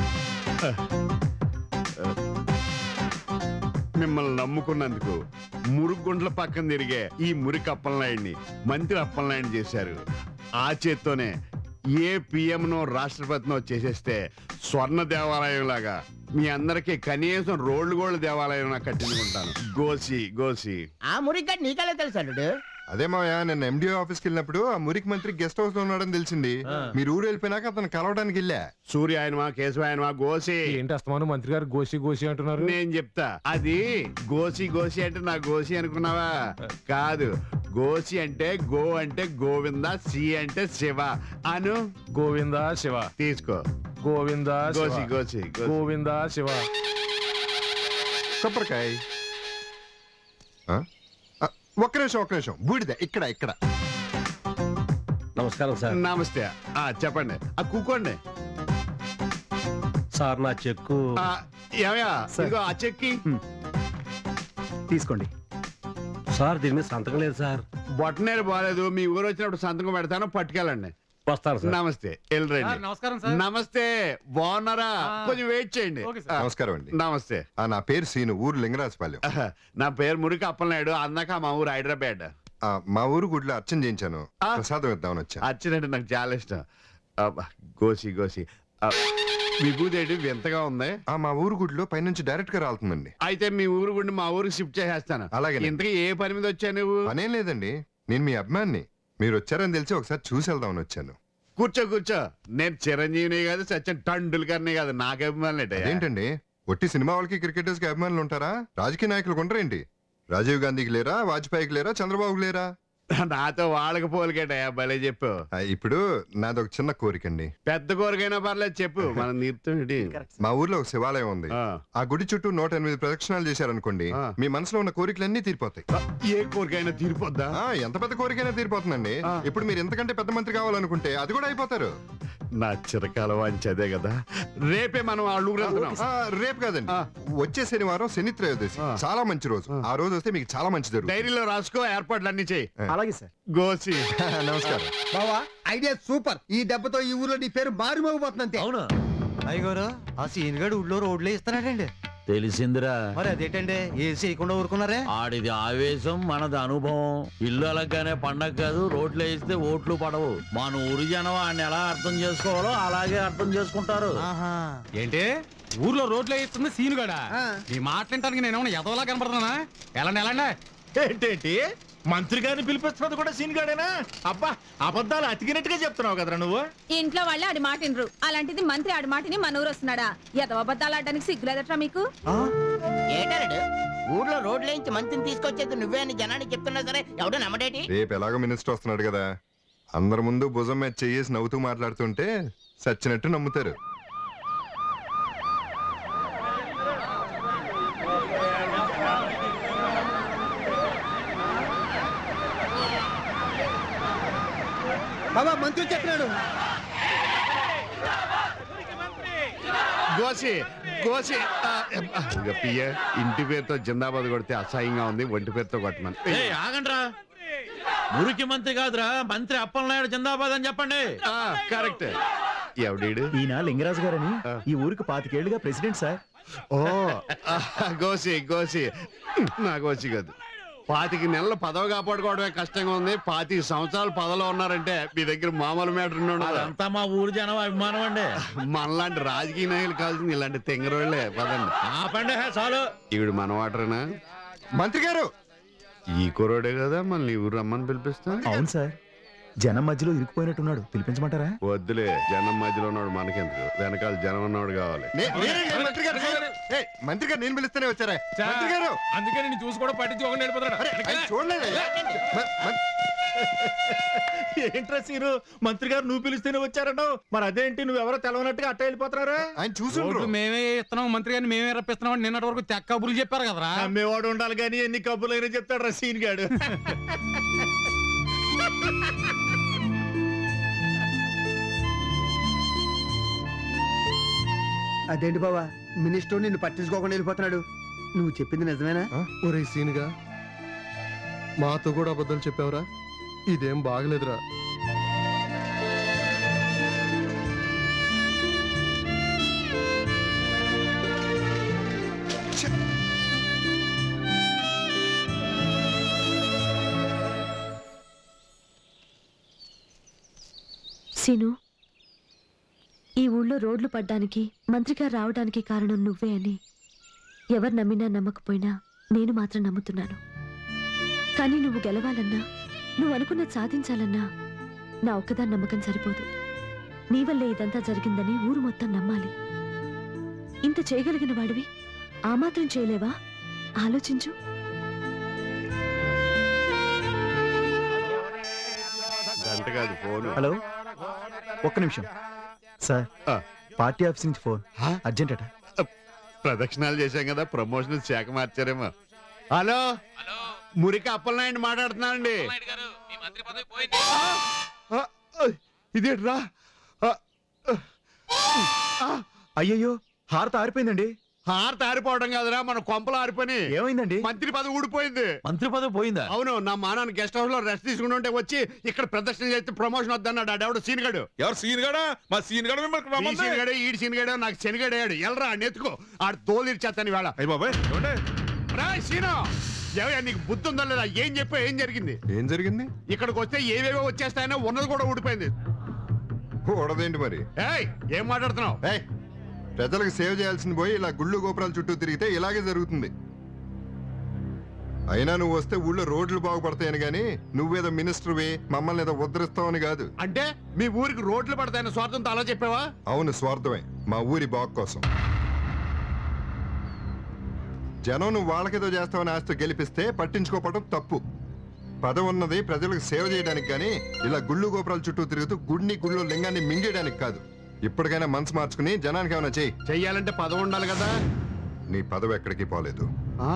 మిమ్మల్ని నమ్ముకున్నందుకు మురుగుండ్ల పక్కన తిరిగే ఈ మురికి అప్పలనాయుడిని మంత్రి అప్పలనాయుడు చేశారు ఆ చేత్తోనే ఏ పిఎంనో రాష్ట్రపతినో చేసేస్తే స్వర్ణ దేవాలయం లాగా మీ అందరికీ కనీసం రోడ్లు గోళ్ళ దేవాలయం కట్టించుకుంటాను గోసి గోసి ఆ మురిగ్గా నీకెలా తెలుసు అల్లుడు అదే మావయ్య నేను ఎండిఓ ఆఫీస్కి వెళ్ళినప్పుడు ఆ మురికి మంత్రి గెస్ట్ హౌస్ లో ఉన్నాడని తెలిసింది మీరు ఊరు వెళ్ళిపోయినాక అతను కలవడానికి వెళ్ళా సూర్య ఆయనమా కేశవ ఆయనమా గోసి ఏంటి అస్తమాను మంత్రి గారు గోసి గోసి అంటున్నారు నేను చెప్తా అది గోసి గోసి అంటే నా గోసి అనుకున్నావా కాదు గోసి అంటే గో అంటే గోవింద సి అంటే శివ అను గోవింద శివ తీసుకో గోవింద గోసి గోసి గోసి. గోవింద శివ కొబ్బరికాయ ఆ? ఆ, ఒక్క నిమిషం ఒక్క నిమిషం బూడిద ఇక్కడ ఇక్కడ నమస్కారం సార్ నమస్తే ఆ చెప్పండి ఆ కూకోండి సార్ నా చెక్కు ఆ, ఏమయ్యా ఇదిగో ఆ చెక్కి తీసుకోండి సార్ దీని మీద సంతకం లేదు సార్ బొట్టనేరు బాగాలేదు మీ ఊరు వచ్చినప్పుడు సంతకం పెడతాను పట్టుకెళ్ళండి వస్తాను సార్ నమస్తే వెళ్ళరండి సార్, నమస్కారం సార్. నమస్తే బాగున్నారా కొంచెం వెయిట్ చేయండి ఆ, నమస్కారం అండి నమస్తే ఆ, నా పేరు సీను ఊరు లింగరాజపాలెం నా పేరు మురికి అప్పలనాయుడు అందాక మా ఊరు హైదరాబాద్ ఆ, మా ఊరు గుడిలో అర్చన చేయించాను ప్రసాదం ఇద్దామని వచ్చా అచ్చినట్టు నాకు చాలా ఇష్టం అబ్బా, గోసి గోసి ఆ, విభూదేటి వింతగా ఉంది ఆ, మా ఊరు గుడిలో పైనుంచి డైరెక్ట్ గా రాలుతుందండి అయితే మీ ఊరు గుండి మా ఊరికి షిఫ్ట్ చేసేస్తాను అలాగే ఇంతకీ ఏ పని మీద వచ్చా నువ్వు పనేం లేదండి నేను మీ అభిమాన్ని మీరు వచ్చారని తెలిసి ఒకసారి చూసి వెళ్దామని వచ్చాను కూర్చో కూర్చో నేను చిరంజీవిని కాదు సచిన్ టండూల్కర్ని కాదు నాకు అభిమానులు అదేంటండి ఒట్టి సినిమా వాళ్ళకి క్రికెటర్స్ కి అభిమానులు ఉంటారా రాజకీయ నాయకులు ఉండరేంటి రాజీవ్ గాంధీకి లేరా వాజ్పేయికి లేరా చంద్రబాబుకి లేరా నాతో వాళ్ళకి పోలికేటయా భలే చెప్పు ఇప్పుడు నాది ఒక చిన్న కోరికండి పెద్ద కోరికైనా పర్లేదు చెప్పు మనం తీర్థం మా ఊర్లో ఒక శివాలయం ఉంది ఆ గుడి చుట్టూ నూట ఎనిమిది ప్రదక్షిణాలు చేశారనుకోండి మీ మనసులో ఉన్న కోరికలన్నీ తీరిపోతాయి ఏ కోరికైనా తీరిపోద్దా ఆ, ఎంత పెద్ద కోరికైనా తీరిపోతుందండి ఇప్పుడు మీరు ఎంతకంటే పెద్ద మంత్రి కావాలనుకుంటే అది కూడా అయిపోతారు నా చిరకాల వాంచి అదే కదా రేపే మనం ఆ ఊరు వెళ్తున్నాం. ఆ, రేపు కాదండి వచ్చే శనివారం శని త్రయోదశి చాలా మంచి రోజు ఆ రోజు వస్తే మీకు చాలా మంచి జరుగుతుంది డైరీలో రాసుకో ఏర్పాట్లు అన్ని చేయి అలాగే సార్ గోసి నమస్కారం బావా ఐడియా సూపర్ ఈ దెబ్బతో ఈ ఊర్లో నీ పేరు మారుమోగిపోతుంది అంతే అవునా అయ్యగారు ఆ సీన్ గడు ఊళ్ళో రోడ్లు ఇస్తున్నాడండి తెలిసిందిరా మరి అదేంటండి ఏసి చేయకుండా ఊరుకున్నారే ఆడిది ఆవేశం మనది అనుభవం ఇల్లు అలగ్గానే పండగ కాదు రోడ్లు వేస్తే ఓట్లు పడవు మన ఊరి జనం ఆయన ఎలా అర్థం చేసుకోవాలో అలాగే అర్థం చేసుకుంటారు ఏంటి ఊర్లో రోడ్లు వేస్తుంది సీనుగాడా ఈ మాట్లాడటానికి నేను ఎదవలా కనపడుతున్నానా ఎలాండి ఎలాండి ఏంటేంటి మంత్రి గారిని పిలిపిస్తున్నది కూడా సీన్ గాడేనా అబ్బా అబద్ధాలు అతికినట్టుగా చెప్తున్నావు కదరా నువ్వు ఇంట్లో వాళ్ళు ఆడి మాట వినరు అలాంటిది మంత్రి ఆడి మాటిని మన ఊరు వస్తున్నాడా ఎదవబద్దాలు ఆడడానికి సిగ్గులేదట్రా మీకు ఏటాడు ఊర్లో రోడ్లేంచి మంచిని తీసుకొచ్చేది నువ్వే అని జనానికి చెప్తున్నా సరే ఎవడు నమ్మడేటి రేపు ఎలాగో మినిస్టర్ వస్తున్నాడు కదా అందరి ముందు భుజం మీద చెయ్యేసి నవ్వుతూ మాట్లాడుతుంటే సచ్చినట్టు నమ్ముతారు బాబా మంత్రి చెప్పినాడు గోసి గోసి ఆ, ఇంకా పియ్య ఇంటి పేరుతో జిందాబాద్ కొడితే అసహ్యంగా ఉంది ఒంటి పేరుతో కొట్టమని ఏయ్, ఆగండ్రా మురికి మంత్రి కాదురా మంత్రి అప్పలనాయుడు జిందాబాద్ అని చెప్పండి కరెక్ట్ ఎవడీడు ఈయన లింగరాజు గారని ఈ ఊరికి పాతికేళ్లుగా ప్రెసిడెంట్ సార్ ఓ ఆ, గోసి గోసి నా గోసి కాదు పాతికి నెలలు పదవి కాపాడుకోవడమే కష్టంగా ఉంది పాతిక సంవత్సరాలు పదవిలో ఉన్నారంటే మీ దగ్గర మామూలు మ్యాటర్ ఉన్నాడు అదంతా మా ఊరి జనం అభిమానం అండి మనలాంటి రాజకీయ నాయకులు కావాల్సింది ఇలాంటి తెంగరోళ్లే పదండి ఆపండి హే, చాలు ఈవిడ మన వాటరేనా మంత్రి గారు ఈ కురోడే కదా మళ్ళీ ఊరు రమ్మని పిలిపిస్తా అవును సార్ జనం మధ్యలో ఇరుక్కుపోయినట్టున్నాడు పిలిపించమంటారా వద్దులే జనం మధ్యలో ఉన్నాడు మనకెందుకు వెనకాల జనం ఉన్నవాడు కావాలి నే- నేనే మంత్రి గారు ఏయ్, మంత్రి గారు నేను పిలుస్తూనే వచ్చారా మంత్రి గారు అందుకే నేను చూసి కూడా పట్టించి ఒక ఆయన చూడలేదు మ- మ- ఏంట్రా సీను మంత్రి గారు నువ్వు పిలిస్తేనే వచ్చారన్నావు మరి అదేంటి నువ్వెవరో తెలవనట్టుగా అట్ట వెళ్ళిపోతున్నారా ఆయన రోడ్లు మేమే ఇస్తున్నాం మంత్రి గారిని మేమే రప్పిస్తున్నాం అని నిన్నటి వరకు తెక్క కబుర్లు చెప్పారు కదరా అమ్మేవాడు ఉండాలి కానీ ఎన్ని కబ్బులైనా చెప్తాడు రా సీన్ గాడు అదేంటి బావా మినిస్టర్ నిన్ను పట్టించుకోకుండా వెళ్ళిపోతున్నాడు నువ్వు చెప్పింది నిజమేనా ఒరే సీనుగా మాతో కూడా అబద్ధాలు చెప్పావురా ఇదేం బాగలేదురా సీను ఈ ఊళ్ళో రోడ్లు పడ్డానికి మంత్రిగారు రావడానికి కారణం నువ్వే అని ఎవరు నమ్మినా నమ్మకపోయినా నేను మాత్రం నమ్ముతున్నాను కానీ నువ్వు గెలవాలన్నా నువ్వు అనుకున్నది సాధించాలన్నా నా ఒక్కదాని నమ్మకం సరిపోదు నీ వల్లే ఇదంతా జరిగిందని ఊరు మొత్తం నమ్మాలి ఇంత చేయగలిగిన వాడివి ఆ మాత్రం చేయలేవా ఆలోచించు గంట కాదు ఫోన్ హలో ఒక్క నిమిషం సార్ పార్టీ ఆఫీస్ నుంచి ఫోన్ అర్జెంట్ అట ప్రదక్షిణాలు చేశాం కదా ప్రమోషన్ శాఖ మార్చారేమో హలో మురికి అప్పలనాయుడు మాట్లాడుతున్నానండి ఆ, ఆ, ఇదేట్రా ఆ, ఆ, అయ్యయ్యో హారత ఆరిపోయిందండి హారత ఆరిపోవడం కాదురా మన కొంపలు ఆరిపోయి ఏమైందండి మంత్రి పదవి ఊడిపోయింది మంత్రి పదవి పోయిందా అవును నా మానాన్ని గెస్ట్ హౌస్ లో రెస్ట్ తీసుకుని ఉంటే వచ్చి ఇక్కడ ప్రదర్శన చేస్తే ప్రమోషన్ వద్దన్నాడు ఆడెవడు సీన్ గడు ఎవరు సీన్ గడా మా సీన్ గడ మిమ్మల్ని ఈ రమ్మంది. సీన్ గడే ఈడి సీన్ గడే నాకు శనిగడేయాడు ఎల్రా నెత్తుకో ఆడు తోలు ఇచ్చేస్తాను వేళ అయ్య బాబాయ్ ఏమండే రాయ్ సీను ఏవయ్యా నీకు బుద్ధి ఉందా లేదా ఏం చెప్పా ఏం జరిగింది ఏం జరిగింది ఇక్కడికి వస్తే ఏవేవో వచ్చేస్తాయనో ఉన్నది కూడా ఊడిపోయింది ఊడదేంటి మరి ఏయ్ ఏం మాట్లాడుతున్నావు ఏయ్ ప్రజలకు సేవ చేయాల్సింది పోయి ఇలా గుళ్ళు గోపురాల చుట్టూ తిరిగితే ఇలాగే జరుగుతుంది అయినా నువ్వు వస్తే ఊళ్ళో రోడ్లు బాగుపడతాయని గాని నువ్వేదో మినిస్టర్వి మమ్మల్ని ఏదో ఉద్ధరిస్తావని కాదు అంటే మీ ఊరికి రోడ్లు పడతాయన్న స్వార్థంతో అలా చెప్పావా అవును స్వార్థమే మా ఊరి బాగు కోసం జనం నువ్వు వాళ్ళకేదో చేస్తావని ఆస్తి గెలిపిస్తే పట్టించుకోపడం తప్పు పదవి ఉన్నది ప్రజలకు సేవ చేయడానికి కానీ ఇలా గుళ్ళు గోపురాల చుట్టూ తిరుగుతూ గుడిని గుళ్ళో లింగాన్ని మింగేయడానికి కాదు ఇప్పటికైనా మనసు మార్చుకుని జనానికి ఏమైనా చెయ్యి చెయ్యాలంటే పదవి ఉండాలి కదా నీ పదవి ఎక్కడికి పోలేదు ఆ?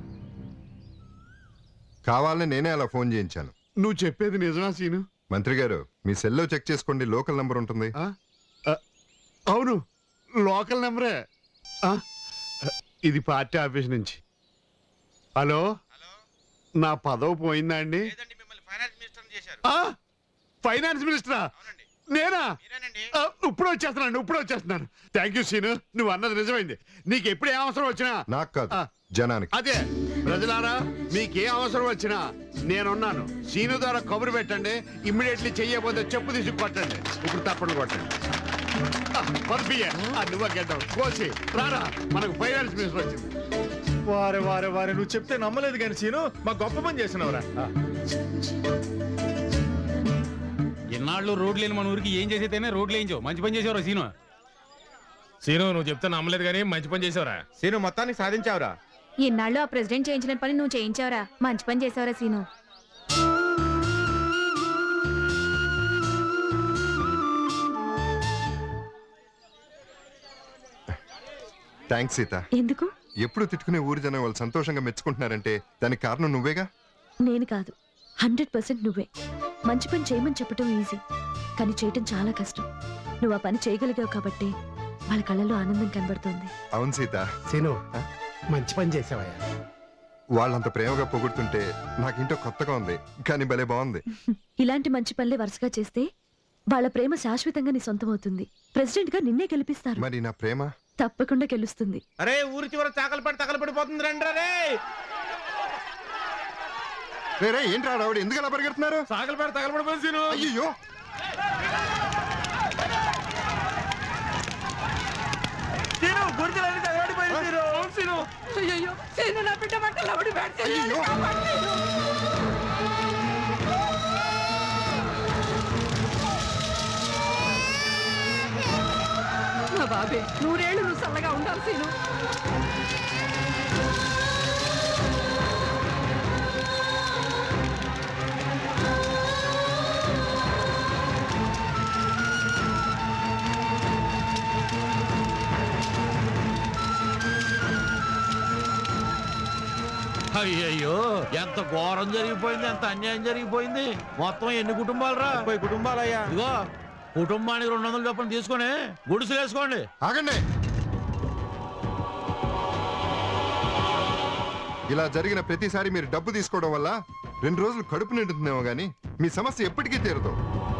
కావాలని నేనే అలా ఫోన్ చేయించాను నువ్వు చెప్పేది నిజమా సీను మంత్రి గారు మీ సెల్లో చెక్ చేసుకోండి లోకల్ నంబర్ ఉంటుంది ఆ? ఆ, అవును లోకల్ నెంబరే ఆ? ఇది పార్టీ ఆఫీస్ నుంచి హలో నా పదవి పోయిందా అండి ఆ? ఫైనాన్స్ మినిస్టరా నేనా ఆ, ఇప్పుడు వచ్చేస్తున్నాను ఇప్పుడు వచ్చేస్తున్నాను థ్యాంక్ యూ సీను నువ్వు అన్నది నిజమైంది నీకు ఎప్పుడు ఏ అవసరం వచ్చినా నాకు కాదు జనానికి అదే ప్రజలారా మీకు ఏ అవసరం వచ్చినా నేనున్నాను సీను ద్వారా కబురు పెట్టండి ఇమ్మీడియట్లీ చెయ్యబోతే చెప్పు తీసి కొట్టండి ఇప్పుడు తప్పని కొట్టండి ఆ, పంపియ్య ఆ, నువ్వు గెడ్డం కోసి రారా మనకు ఫైనాన్స్ మినిస్టర్ వచ్చింది వారే వారే వారే నువ్వు చెప్తే నమ్మలేదు కానీ సీను మా గొప్ప పని చేసినవరా ఇన్నాళ్ళు రోడ్లు లేని మన ఊరికి ఏం చేసేదైనా రోడ్లు వేయించావు మంచి పని చేసేవరా సీను సీను నువ్వు చెప్తే నమ్మలేదు కానీ మంచి పని చేసావురా సీను మొత్తానికి సాధించావురా ఇన్నాళ్ళు ఆ ప్రెసిడెంట్ చేయించిన పని నువ్వు చేయించావురా మంచి పని చేసావురా సీను థ్యాంక్స్ సీత ఎందుకు ఎప్పుడు తిట్టుకునే ఊరి జనం వాళ్ళు సంతోషంగా మెచ్చుకుంటున్నారంటే దానికి కారణం నువ్వేగా నేను కాదు హండ్రెడ్ పర్సెంట్ నువ్వే మంచి పని చేయమని చెప్పడం ఈజీ కానీ చేయటం చాలా కష్టం నువ్వు ఆ పని చేయగలిగావు కాబట్టి వాళ్ళ కళ్ళలో ఆనందం కనబడుతోంది అవును సీత సీను మంచి పని చేసావయ్యా వాళ్ళంత ప్రేమగా పొగుడుతుంటే నాకింటో కొత్తగా ఉంది కానీ భలే బాగుంది ఇలాంటి మంచి పనులే వరుసగా చేస్తే వాళ్ళ ప్రేమ శాశ్వతంగా నీ సొంతం అవుతుంది ప్రెసిడెంట్ గా నిన్నే గెలిపిస్తారు మరి నా ప్రేమ తప్పకుండా గెలుస్తుంది అరే ఊరి చివర చాకలి పడి తగల పడిపోతుంది రండి రే రే రే ఏంట్రా రావుడు ఎందుకు అలా పరిగెడుతున్నారు చాకలి పడి తగల పడిపోతుంది సీను అయ్యో సీను గుర్తులన్నీ తగలబడిపోయింది సీను అవును సీను అయ్యో సీను నా బిడ్డ బట్టలు ఎవడు నా బాబే నూరేళ్ళు నువ్వు చల్లగా ఉండాలి సీను అయ్యయ్యో ఎంత ఘోరం జరిగిపోయింది ఎంత అన్యాయం జరిగిపోయింది మొత్తం ఎన్ని కుటుంబాలు రా ముప్పై కుటుంబాలయ్యా ఇదిగో కుటుంబానికి రెండు వందల చొప్పున తీసుకొని గుడిసెలు వేసుకోండి ఆగండి ఇలా జరిగిన ప్రతిసారి మీరు డబ్బు తీసుకోవడం వల్ల రెండు రోజులు కడుపు నిండుతుందేమో గానీ మీ సమస్య ఎప్పటికీ తీరదు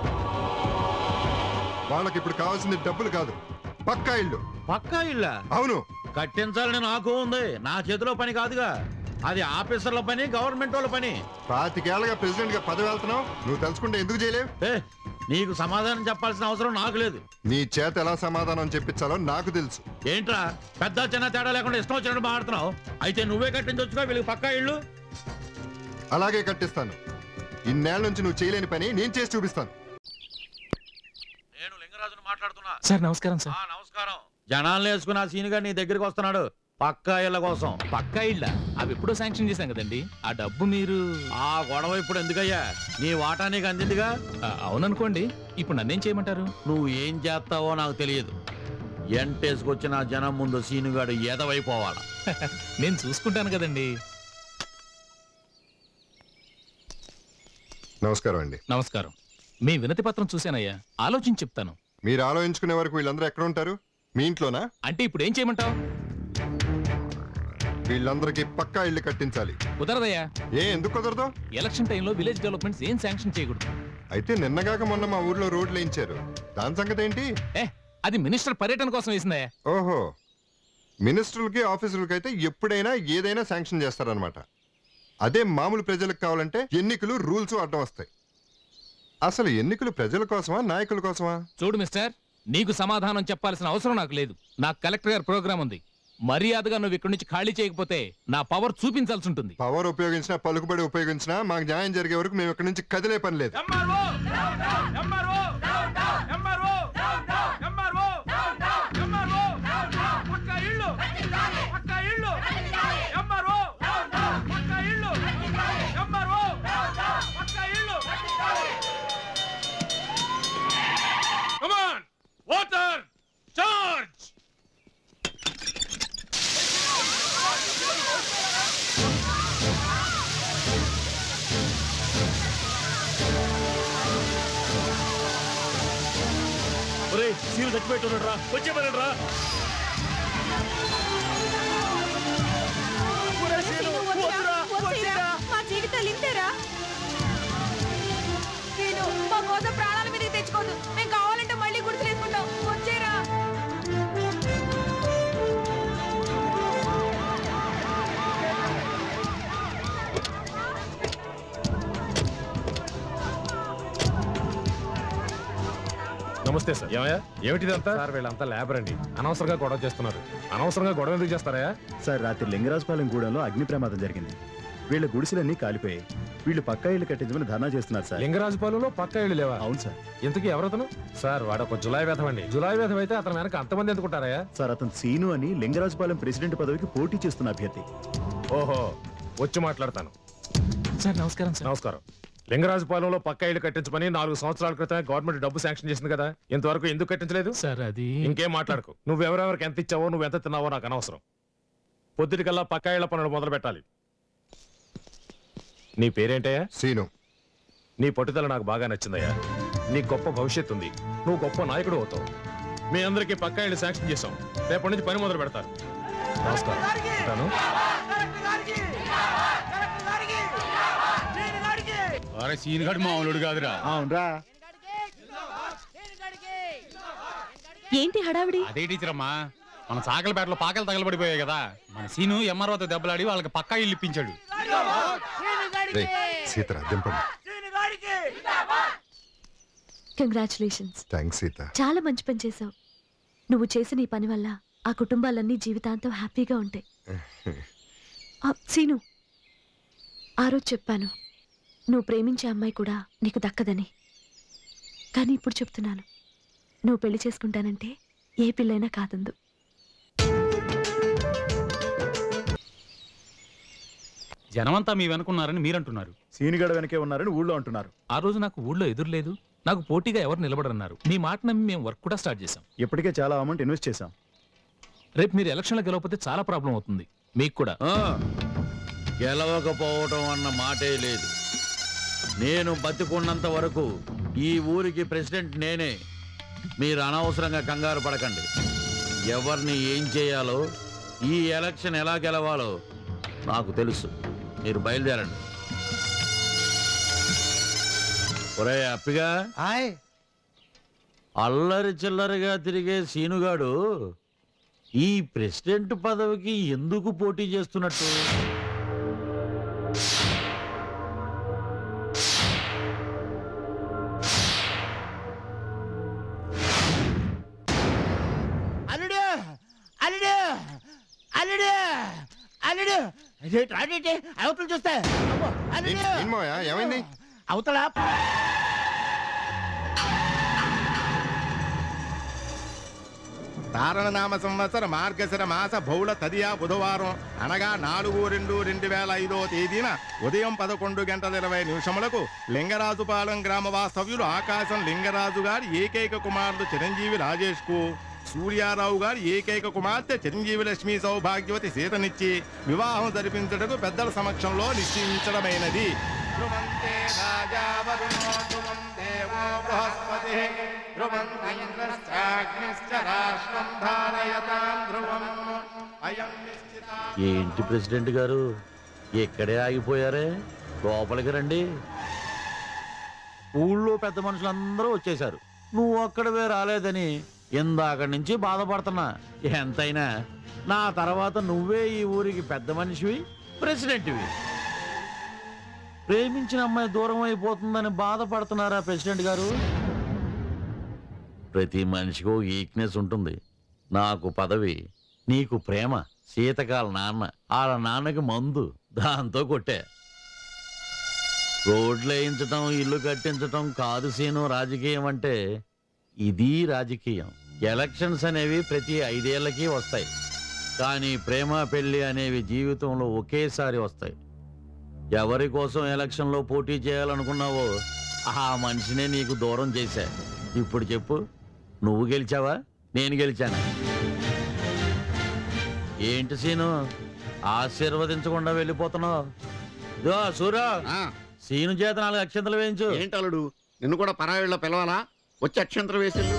వాళ్ళకి ఇప్పుడు కావాల్సింది డబ్బులు కాదు పక్కా ఇల్లు పక్కా ఇల్ల అవును కట్టించాలని నాకు ఉంది నా చేతిలో పని కాదుగా అది ఆఫీసర్ల పని గవర్నమెంట్ వాళ్ళ పని పాతికేళ్లగా ప్రెసిడెంట్ గా పదవి వెళ్తున్నావు నువ్వు తెలుసుకుంటే ఎందుకు చేయలేవు ఏ నీకు సమాధానం చెప్పాల్సిన అవసరం నాకు లేదు నీ చేత ఎలా సమాధానం చెప్పించాలో నాకు తెలుసు ఏంట్రా పెద్ద చిన్న తేడా లేకుండా ఇష్టం వచ్చినట్టు మాట్లాడుతున్నావు అయితే నువ్వే కట్టించొచ్చుగా వీళ్ళకి పక్కా ఇళ్ళు అలాగే కట్టిస్తాను ఇన్నేళ్ల నుంచి నువ్వు చేయలేని పని నేను చేసి చూపిస్తాను నేను లింగరాజును మాట్లాడుతున్నా సార్ నమస్కారం సార్ నమస్కారం జనాలను వేసుకుని ఆ సీనుగా నీ దగ్గరికి వస్తున్నాడు పక్కా ఇళ్ళ కోసం పక్కా ఇళ్ళ అవి ఎప్పుడో శాంక్షన్ చేశాం కదండి ఆ డబ్బు మీరు ఆ గొడవ ఇప్పుడు ఎందుకయ్యా నీ వాటా నీకు అందిందిగా అవుననుకోండి ఇప్పుడు నన్నేం చేయమంటారు నువ్వు ఏం చేస్తావో నాకు తెలియదు ఎంటేసుకొచ్చిన జనం ముందు సీనుగాడు ఎదవైపోవాలా నేను చూసుకుంటాను కదండి నమస్కారం అండి నమస్కారం మీ వినతి పత్రం చూశానయ్యా ఆలోచించి చెప్తాను మీరు ఆలోచించుకునే వరకు వీళ్ళందరూ ఎక్కడ ఉంటారు మీ ఇంట్లోనా అంటే ఇప్పుడు ఏం చేయమంటావు వీళ్ళందరికీ పక్కా ఇల్లు కట్టించాలి కుదరదయ్యా ఏ ఎందుకు కుదరదు ఎలక్షన్ టైంలో విలేజ్ డెవలప్మెంట్స్ ఏం శాంక్షన్ చేయకూడదు అయితే నిన్నగాక మొన్న మా ఊర్లో రోడ్లు వేయించారు దాని సంగతి ఏంటి ఏ అది మినిస్టర్ పర్యటన కోసం వేసిందయ్యా ఓహో మినిస్టర్లకి ఆఫీసర్లకి అయితే ఎప్పుడైనా ఏదైనా శాంక్షన్ చేస్తారనమాట అదే మామూలు ప్రజలకు కావాలంటే ఎన్నికలు రూల్స్ అడ్డం వస్తాయి అసలు ఎన్నికలు ప్రజల కోసమా నాయకుల కోసమా చూడు మిస్టర్ నీకు సమాధానం చెప్పాల్సిన అవసరం నాకు లేదు నాకు కలెక్టర్ గారి ప్రోగ్రామ్ ఉంది మర్యాదగా నువ్వు ఇక్కడి నుంచి ఖాళీ చేయకపోతే నా పవర్ చూపించాల్సి ఉంటుంది పవర్ ఉపయోగించినా పలుకుబడి ఉపయోగించినా మాకు న్యాయం జరిగే వరకు మేము ఇక్కడి నుంచి కదిలే పని లేదు Come on! Water! Charge! ఒరే సీను చచ్చిపెట్టున్నాడు రా వచ్చేమన్నాడు రా మా జీవితాలు ఇంతేరా నేను మా కోసం ప్రాణాల మీదకి తెచ్చుకోదు మేము కావాలి నమస్తే సార్ ఏమయ్యా ఏమిటిదంతా సార్ వీళ్ళంతా లేబర్ అండి అనవసరంగా గొడవ చేస్తున్నారు అనవసరంగా గొడవ ఎందుకు చేస్తారా సార్ రాత్రి లింగరాజపాలెం గూడెంలో అగ్ని ప్రమాదం జరిగింది వీళ్ళ గుడిసెలన్నీ కాలిపోయాయి వీళ్ళు పక్కా ఇల్లు కట్టించమని ధర్నా చేస్తున్నారు సార్ లింగరాజుపాలెంలో పక్క ఇళ్ళు లేవా అవును సార్ ఇంతకీ ఎవరతను సార్ వాడు ఒక జులాయి వేధం అండి జులాయి వేధం అయితే అతని వెనక అంతమంది ఎందుకుంటారా సార్ అతను సీను అని లింగరాజపాలెం ప్రెసిడెంట్ పదవికి పోటీ చేస్తున్న అభ్యర్థి ఓహో వచ్చి మాట్లాడతాను సార్ నమస్కారం సార్ నమస్కారం లింగరాజుపాలెంలో పక్క ఇల్లు కట్టించమని నాలుగు సంవత్సరాల క్రితం గవర్నమెంట్ డబ్బు శాంక్షన్ చేసింది కదా ఇంతవరకు ఎందుకు కట్టించలేదు సార్ అది ఇంకేం మాట్లాడకు నువ్వెవరెవరికి ఎంత ఇచ్చావో నువ్వు ఎంత తిన్నావో నాకు అనవసరం పొద్దుటికల్లా పక్క ఇళ్ల పనులు మొదలు పెట్టాలి నీ పేరేంటయ్యా సీను నీ పట్టుదల నాకు బాగా నచ్చిందయ్యా నీ గొప్ప భవిష్యత్తు ఉంది నువ్వు గొప్ప నాయకుడు అవుతావు మీ అందరికీ పక్కా ఇళ్ళు శాంక్షన్ చేసాం రేపటి నుంచి పని మొదలు పెడతారు నమస్కారం ఉంటాను అరే సీన్ గడు మామూలుడు కాదురా అవునరా ఏంటి హడావిడి అదే టీచర్ అమ్మా మన సాకలపేటలో పాకలు తగలబడిపోయాయి కదా మన సీను ఎంఆర్ఓతో దెబ్బలాడి వాళ్ళకి పక్కా ఇల్లు ఇప్పించాడు రేయ్, సీతరా దింపండి కంగ్రాచులేషన్స్ థ్యాంక్స్ సీత చాలా మంచి పని చేశావు నువ్వు చేసిన ఈ పని వల్ల ఆ కుటుంబాలన్నీ జీవితాంతం హ్యాపీగా ఉంటాయి ఆ, సీను ఆ రోజు చెప్పాను నువ్వు ప్రేమించే అమ్మాయి కూడా నీకు దక్కదని కానీ ఇప్పుడు చెప్తున్నాను నువ్వు పెళ్లి చేసుకుంటానంటే ఏ పిల్లైనా కాదందు జనమంతా మీ వెనుకున్నారని మీరంటున్నారు సీనుగడ వెనకే ఉన్నారని ఊళ్ళో అంటున్నారు ఆ రోజు నాకు ఊళ్ళో ఎదురు లేదు నాకు పోటీగా ఎవరు నిలబడన్నారు మీ మాట నమ్మి మేము వర్క్ కూడా స్టార్ట్ చేశాం ఇప్పటికే చాలా అమౌంట్ ఇన్వెస్ట్ చేశాం రేపు మీరు ఎలక్షన్లో గెలవకపోతే చాలా ప్రాబ్లం అవుతుంది మీకు కూడా ఆ, గెలవకపోవటం అన్న మాటే లేదు నేను బతికున్నంత వరకు ఈ ఊరికి ప్రెసిడెంట్ నేనే మీరు అనవసరంగా కంగారు పడకండి ఎవరిని ఏం చేయాలో ఈ ఎలక్షన్ ఎలా గెలవాలో నాకు తెలుసు మీరు బయలుదేరండి ఒరే అప్పిగా అల్లరి చిల్లరిగా తిరిగే సీనుగాడు ఈ ప్రెసిడెంట్ పదవికి ఎందుకు పోటీ చేస్తున్నట్టు అల్లుడు అల్లుడు అల్లుడు అల్లుడు అదేంటి రాడేంటి అవతల చూస్తే అమ్మో, అల్లుడు ఏం మావయ్య, ఏమైంది? అవతల తారణనామ సంవత్సర మార్గశిర మాస బహుళ తదియా బుధవారం అనగా నాలుగు రెండు రెండు వేల ఐదో తేదీన ఉదయం పదకొండు గంటల ఇరవై నిమిషములకు లింగరాజుపాలెం గ్రామ వాస్తవ్యులు ఆకాశం లింగరాజు గారి ఏకైక కుమారుడు చిరంజీవి రాజేష్ కు సూర్యారావు గారి ఏకైక కుమార్తె చిరంజీవి లక్ష్మి సౌభాగ్యవతి సీతనిచ్చి వివాహం జరిపించటకు పెద్దల సమక్షంలో నిశ్చయించడమైనది ధ్రువంతే రాజా వరుణో ధ్రువం దేవో బృహస్పతి ధ్రువం ఇంద్రశ్చాగ్నిశ్చ రాష్ట్రం ధారయతాం ధ్రువం అయం ఏంటి ప్రెసిడెంట్ గారు ఎక్కడే ఆగిపోయారే లోపలికి రండి ఊళ్ళో పెద్ద మనుషులందరూ వచ్చేశారు నువ్వు ఒక్కడవే రాలేదని ఇందాక నుంచి బాధపడుతున్నా ఎంతైనా నా తర్వాత నువ్వే ఈ ఊరికి పెద్ద మనిషివి ప్రెసిడెంట్వి ప్రేమించిన అమ్మాయి దూరం అయిపోతుందని బాధపడుతున్నారా ప్రెసిడెంట్ గారు ప్రతి మనిషికి ఓ వీక్నెస్ ఉంటుంది నాకు పదవి నీకు ప్రేమ శీతకాల నాన్న వాళ్ళ నాన్నకి మందు దాంతో కొట్టే రోడ్లు వేయించటం ఇల్లు కట్టించటం కాదు సీను రాజకీయం అంటే ఇది రాజకీయం ఎలక్షన్స్ అనేవి ప్రతి ఐదేళ్లకి వస్తాయి కానీ ప్రేమ పెళ్లి అనేవి జీవితంలో ఒకేసారి వస్తాయి ఎవరి కోసం ఎలక్షన్లో పోటీ చేయాలనుకున్నావో ఆ మనిషినే నీకు దూరం చేశా ఇప్పుడు చెప్పు నువ్వు గెలిచావా నేను గెలిచానా ఏంటి సీను ఆశీర్వదించకుండా వెళ్ళిపోతున్నావు ఇదో సూరా సీను చేత నాలుగు అక్షంతలు వేయించు ఏంటలుడు నిన్ను కూడా పరాయిళ్ళ పిలవాలా వచ్చి అక్షంతరం వేసిల్లు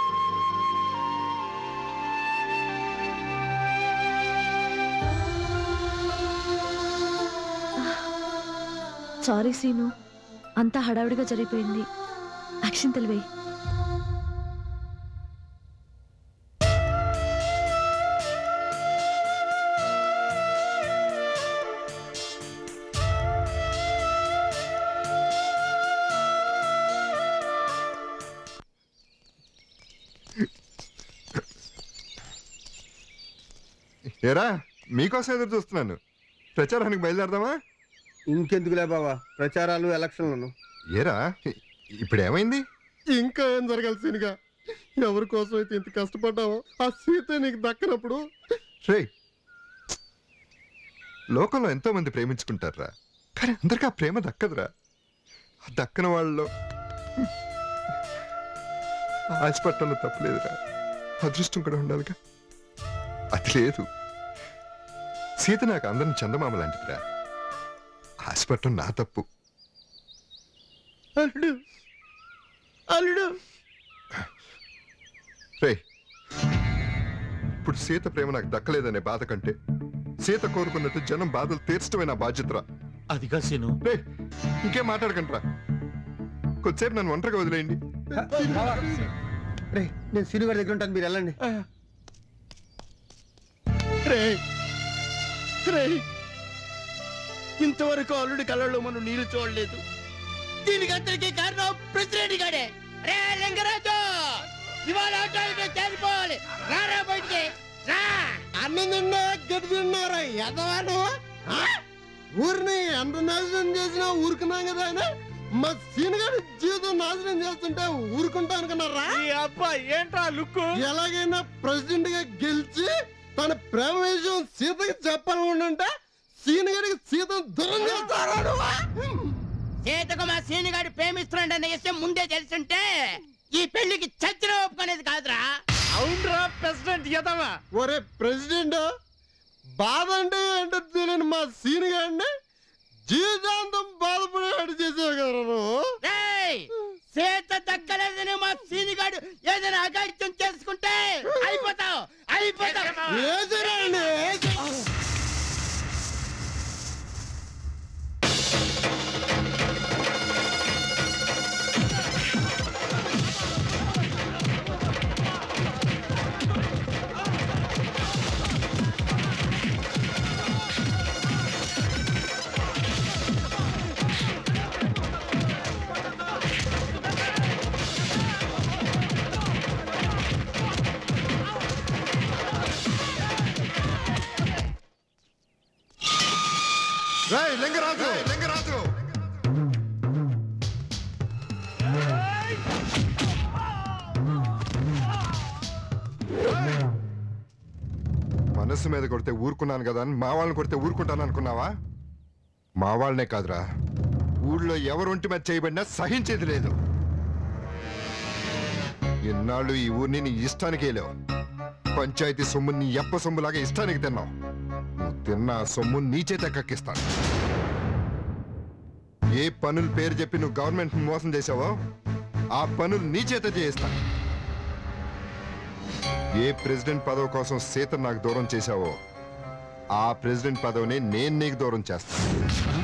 ఆ సారీ సీను అంతా హడావిడిగా జరిగిపోయింది యాక్షన్ తెలివే ఏరా మీకోసం ఎదురు చూస్తున్నాను ప్రచారానికి బయలుదేరదామా ఇంకెందుకులే బావా ప్రచారాలు ఎలక్షన్లను ఏరా ఇప్పుడు ఏమైంది ఇంకా ఏం జరగాలి సీనిగా ఎవరి కోసం అయితే ఇంత కష్టపడ్డావో ఆ సీత నీకు దక్కనప్పుడు రే లోకంలో ఎంతో మంది ప్రేమించుకుంటారా కానీ అందరికీ ఆ ప్రేమ దక్కదురా ఆ దక్కన వాళ్ళలో ఆశపట్టంలో తప్పలేదురా అదృష్టం కూడా ఉండాలిగా అది లేదు సీత నాకు అందరిని చందమామ లాంటిదిరా ఆశపట్టం నా తప్పు అల్లుడు అల్లుడు రే ఇప్పుడు సీత ప్రేమ నాకు దక్కలేదనే బాధ కంటే సీత కోరుకున్నట్టు జనం బాధలు తీర్చడమే నా బాధ్యతరా అదిగా సీను రే ఇంకేం మాట్లాడకండిరా కొద్దిసేపు నన్ను ఒంటరిగా వదిలేయండి రే నేను సీను గారి దగ్గర ఉంటాను మీరు వెళ్ళండి రే రే ఇంతవరకు అల్లుడి కళ్ళల్లో మనం నీళ్లు చూడలేదు దీనికి అందరికీ కారణం ప్రెసిడెంట్ గాడే రే లింగరాజు ఇవాళ ఆటో చేరిపోవాలి రారా బయటికి రా అన్నం తిన్నా గడ్డి తిన్నారా ఎదవాను ఊరిని ఎంత నాశనం చేసినా ఊరుకున్నాం కదా ఆయన మా సీనుగాడి జీవితం నాశనం చేస్తుంటే ఊరుకుంటా అనుకున్నారా అబ్బా ఏంట్రా లుక్ ఎలాగైనా ప్రెసిడెంట్ గా గెలిచి తన ప్రేమ విషయం సీతకి చెప్పాలనుకుంటుంటే సీనుగాడికి సీత దూరం చేస్తారా సీతకు మా సీనుగాడు ప్రేమిస్తున్నాడు అన్న విషయం ముందే తెలుసుంటే ఈ పెళ్లికి చచ్చిన ఒప్పుకునేది కాదురా అవునరా ప్రెసిడెంట్ ఎదవా ఒరే ప్రెసిడెంట్ బాధ అంటే ఏంటో తెలియని మా సీన్ గారిని జీవితాంతం బాధపడేవాడు చేసావు కదా నువ్వు రేయ్, సీత దక్కలేదని మా సీనుగాడు ఏదైనా అగాయిత్యం చేసుకుంటే అయిపోతావు అయిపోతావు ఏసరండి రేయ్ లింగరాజు లింగరాజు మనసు మీద కొడితే ఊరుకున్నాను కదా అని మా వాళ్ళని కొడితే ఊరుకుంటాను అనుకున్నావా మా వాళ్ళనే కాదురా ఊళ్ళో ఎవరు ఒంటి మీద చేయబడినా సహించేది లేదు ఇన్నాళ్ళు ఈ ఊరిని నీ ఇష్టానికి వెళ్ళావు పంచాయతీ సొమ్ము నీ ఎప్ప సొమ్ములాగా ఇష్టానికి తిన్నావు నువ్వు తిన్న ఆ సొమ్ము నీ చేత కక్కిస్తాను ఏ పనుల పేరు చెప్పి నువ్వు గవర్నమెంట్ మోసం చేసావో ఆ పనులు నీ చేత చేయిస్తాను ఏ ప్రెసిడెంట్ పదవి కోసం సీత నాకు దూరం చేశావో ఆ ప్రెసిడెంట్ పదవిని నేను నీకు దూరం చేస్తాను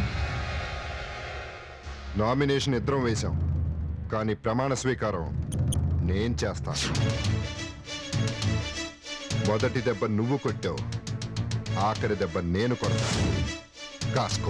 నామినేషన్ ఇద్దరం వేశాం కానీ ప్రమాణ స్వీకారం నేను చేస్తాను మొదటి దెబ్బ నువ్వు కొట్టావు ఆఖరి దెబ్బ నేను కొడతాను కాసుకో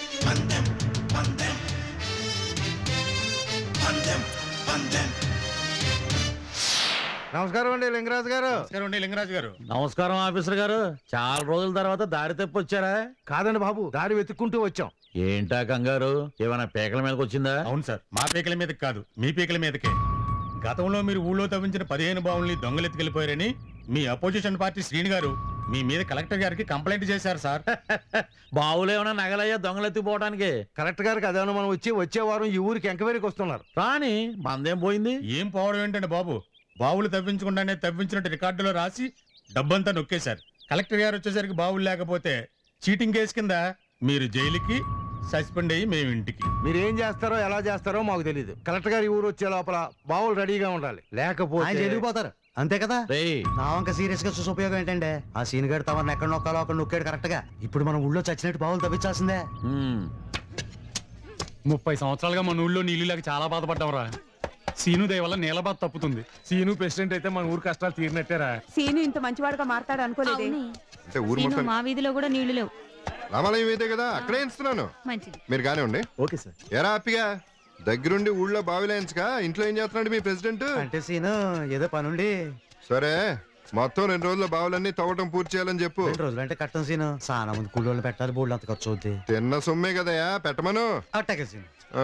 నమస్కారం అండి లింగరాజు గారు నమస్కారం అండి లింగరాజు గారు నమస్కారం ఆఫీసర్ గారు చాలా రోజుల తర్వాత దారి తప్పి వచ్చారా కాదండి బాబు దారి వెతుక్కుంటూ వచ్చాం ఏంటా కంగారు ఏమైనా పేకల మీదకి వచ్చిందా అవును సార్ మా పీకల మీదకి కాదు మీ పీకల మీదకే గతంలో మీరు ఊళ్ళో తవ్వించిన పదిహేను బావుల్ని దొంగలెత్తుకెళ్ళిపోయారని మీ అపోజిషన్ పార్టీ శ్రీని గారు మీ మీద కలెక్టర్ గారికి కంప్లైంట్ చేశారు సార్ బావులు ఏమైనా నగలయ్యా దొంగలెత్తిపోవడానికి కలెక్టర్ గారికి అదేమన్నా మనం వచ్చి వచ్చే వారం ఈ ఊరికి ఎంక్వైరీకి వస్తున్నారు రాని మందేం పోయింది ఏం పోవడం ఏంటండి బాబు బావులు తవ్వించకుండానే తవ్వించినట్టు రికార్డులో రాసి డబ్బంతా నొక్కేశారు కలెక్టర్ గారు వచ్చేసరికి బావులు లేకపోతే చీటింగ్ కేసు కింద మీరు జైలుకి సస్పెండ్ అయ్యి మేము ఇంటికి మీరు ఏం చేస్తారో ఎలా చేస్తారో మాకు తెలియదు కలెక్టర్ గారి ఊరు వచ్చే లోపల బావులు రెడీగా ఉండాలి ఆయన లేకపోతే వెళ్ళిపోతారు అంతే కదా నా వంక సీరియస్ గా చూసి ఉపయోగం ఏంటంటే ఆ సీన్ గడు తమను ఎక్కడ నొక్కాలో అక్కడ నొక్కాడు కరెక్ట్ గా ఇప్పుడు మనం ఊళ్ళో చచ్చినట్టు బావులు తవ్వించాల్సిందే ముప్పై సంవత్సరాలుగా మన ఊళ్ళో నీళ్ళు లేక చాలా బాధపడ్డాంరా సీను దయ వల్ల నీళ్ళ బాధ తప్పుతుంది సీను ప్రెసిడెంట్ అయితే మన ఊరు కష్టాలు తీరినట్టేరా సీను ఇంత మంచివాడుగా మారతాడు అనుకోలేదే అంటే ఊరు మొత్తం మా వీధిలో కూడా నీళ్లు లేవు రామాలయం ఇదే కదా అక్కడే ఇస్తున్నాను మంచిది మీరు గానే ఉండి ఓకే సార్ ఎరా హ్యాపీగా దగ్గరుండి ఊళ్ళో బావిలేయించగా ఇంట్లో ఏం చేస్తున్నాడు మీ ప్రెసిడెంట్ అంటే సీను ఏదో పనుండి సరే మొత్తం రెండు రోజుల్లో బావులన్నీ తవ్వటం పూర్తి చేయాలని చెప్పు రెండు రోజులు అంటే కట్టం సీను చాలా మంది కూలోళ్ళు పెట్టాలి బోర్డు అంత ఖర్చు అవుద్ది తిన్న సొమ్మే కదయా పెట్టమను అట్టాగే సీను ఆ.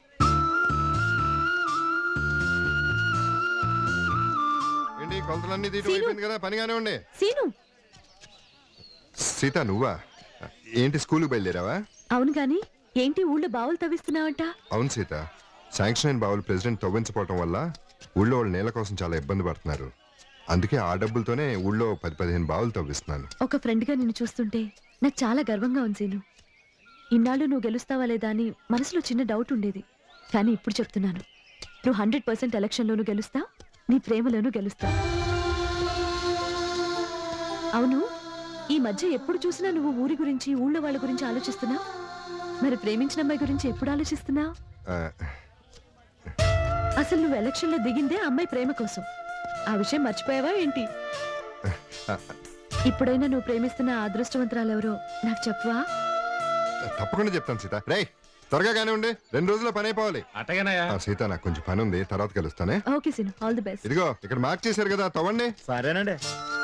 ఏంటి కొలతలన్నీ తీయటం అయిపోయింది కదా పనిగానే ఉండి సీను సీత నువ్వా ఏంటి స్కూల్కి బయలుదేరావా అవును గాని ఏంటి ఊళ్ళో బావులు తవ్విస్తున్నావంట అవును సీత శాంక్షన్ అయిన బావులు ప్రెసిడెంట్ తవ్వించపోవటం వల్ల ఊళ్ళో వాళ్ళు నేల కోసం చాలా ఇబ్బంది పడుతున్నారు అందుకే ఆ డబ్బులతోనే ఊళ్ళో పది పదిహేను బావులు తవ్విస్తున్నాను ఒక ఫ్రెండ్గా నిన్ను చూస్తుంటే నాకు చాలా గర్వంగా ఉంది సీను ఇన్నాళ్ళు నువ్వు గెలుస్తావా లేదా అని మనసులో చిన్న డౌట్ ఉండేది కానీ ఇప్పుడు చెప్తున్నాను నువ్వు హండ్రెడ్ పర్సెంట్ ఎలక్షన్లోనూ గెలుస్తావు నీ ప్రేమలోనూ గెలుస్తావు అవును ఈ మధ్య ఎప్పుడు చూసినా నువ్వు ఊరి గురించి ఊళ్ళో వాళ్ళ గురించి ఆలోచిస్తున్నావు మరి ప్రేమించిన అమ్మాయి గురించి ఎప్పుడు ఆలోచిస్తున్నావు ఆ, అసలు నువ్వు ఎలక్షన్లో దిగిందే ఆ అమ్మాయి ప్రేమ కోసం ఆ విషయం మర్చిపోయావా ఏంటి ఆ, ఇప్పుడైనా నువ్వు ప్రేమిస్తున్న ఆ అదృష్టవంతరాలెవరో నాకు చెప్పవా తప్పకుండా చెప్తాను సీత రేయ్ త్వరగా కానీ ఉండి రెండు రోజుల్లో పని అయిపోవాలి అట్టగానయ్యా ఆ, సీత నాకు కొంచెం పని ఉంది తర్వాత కలుస్తానే okay Seenu all the best ఇదిగో ఇక్కడ మార్క్ చేశారు కదా తవ్వండి సరేనండి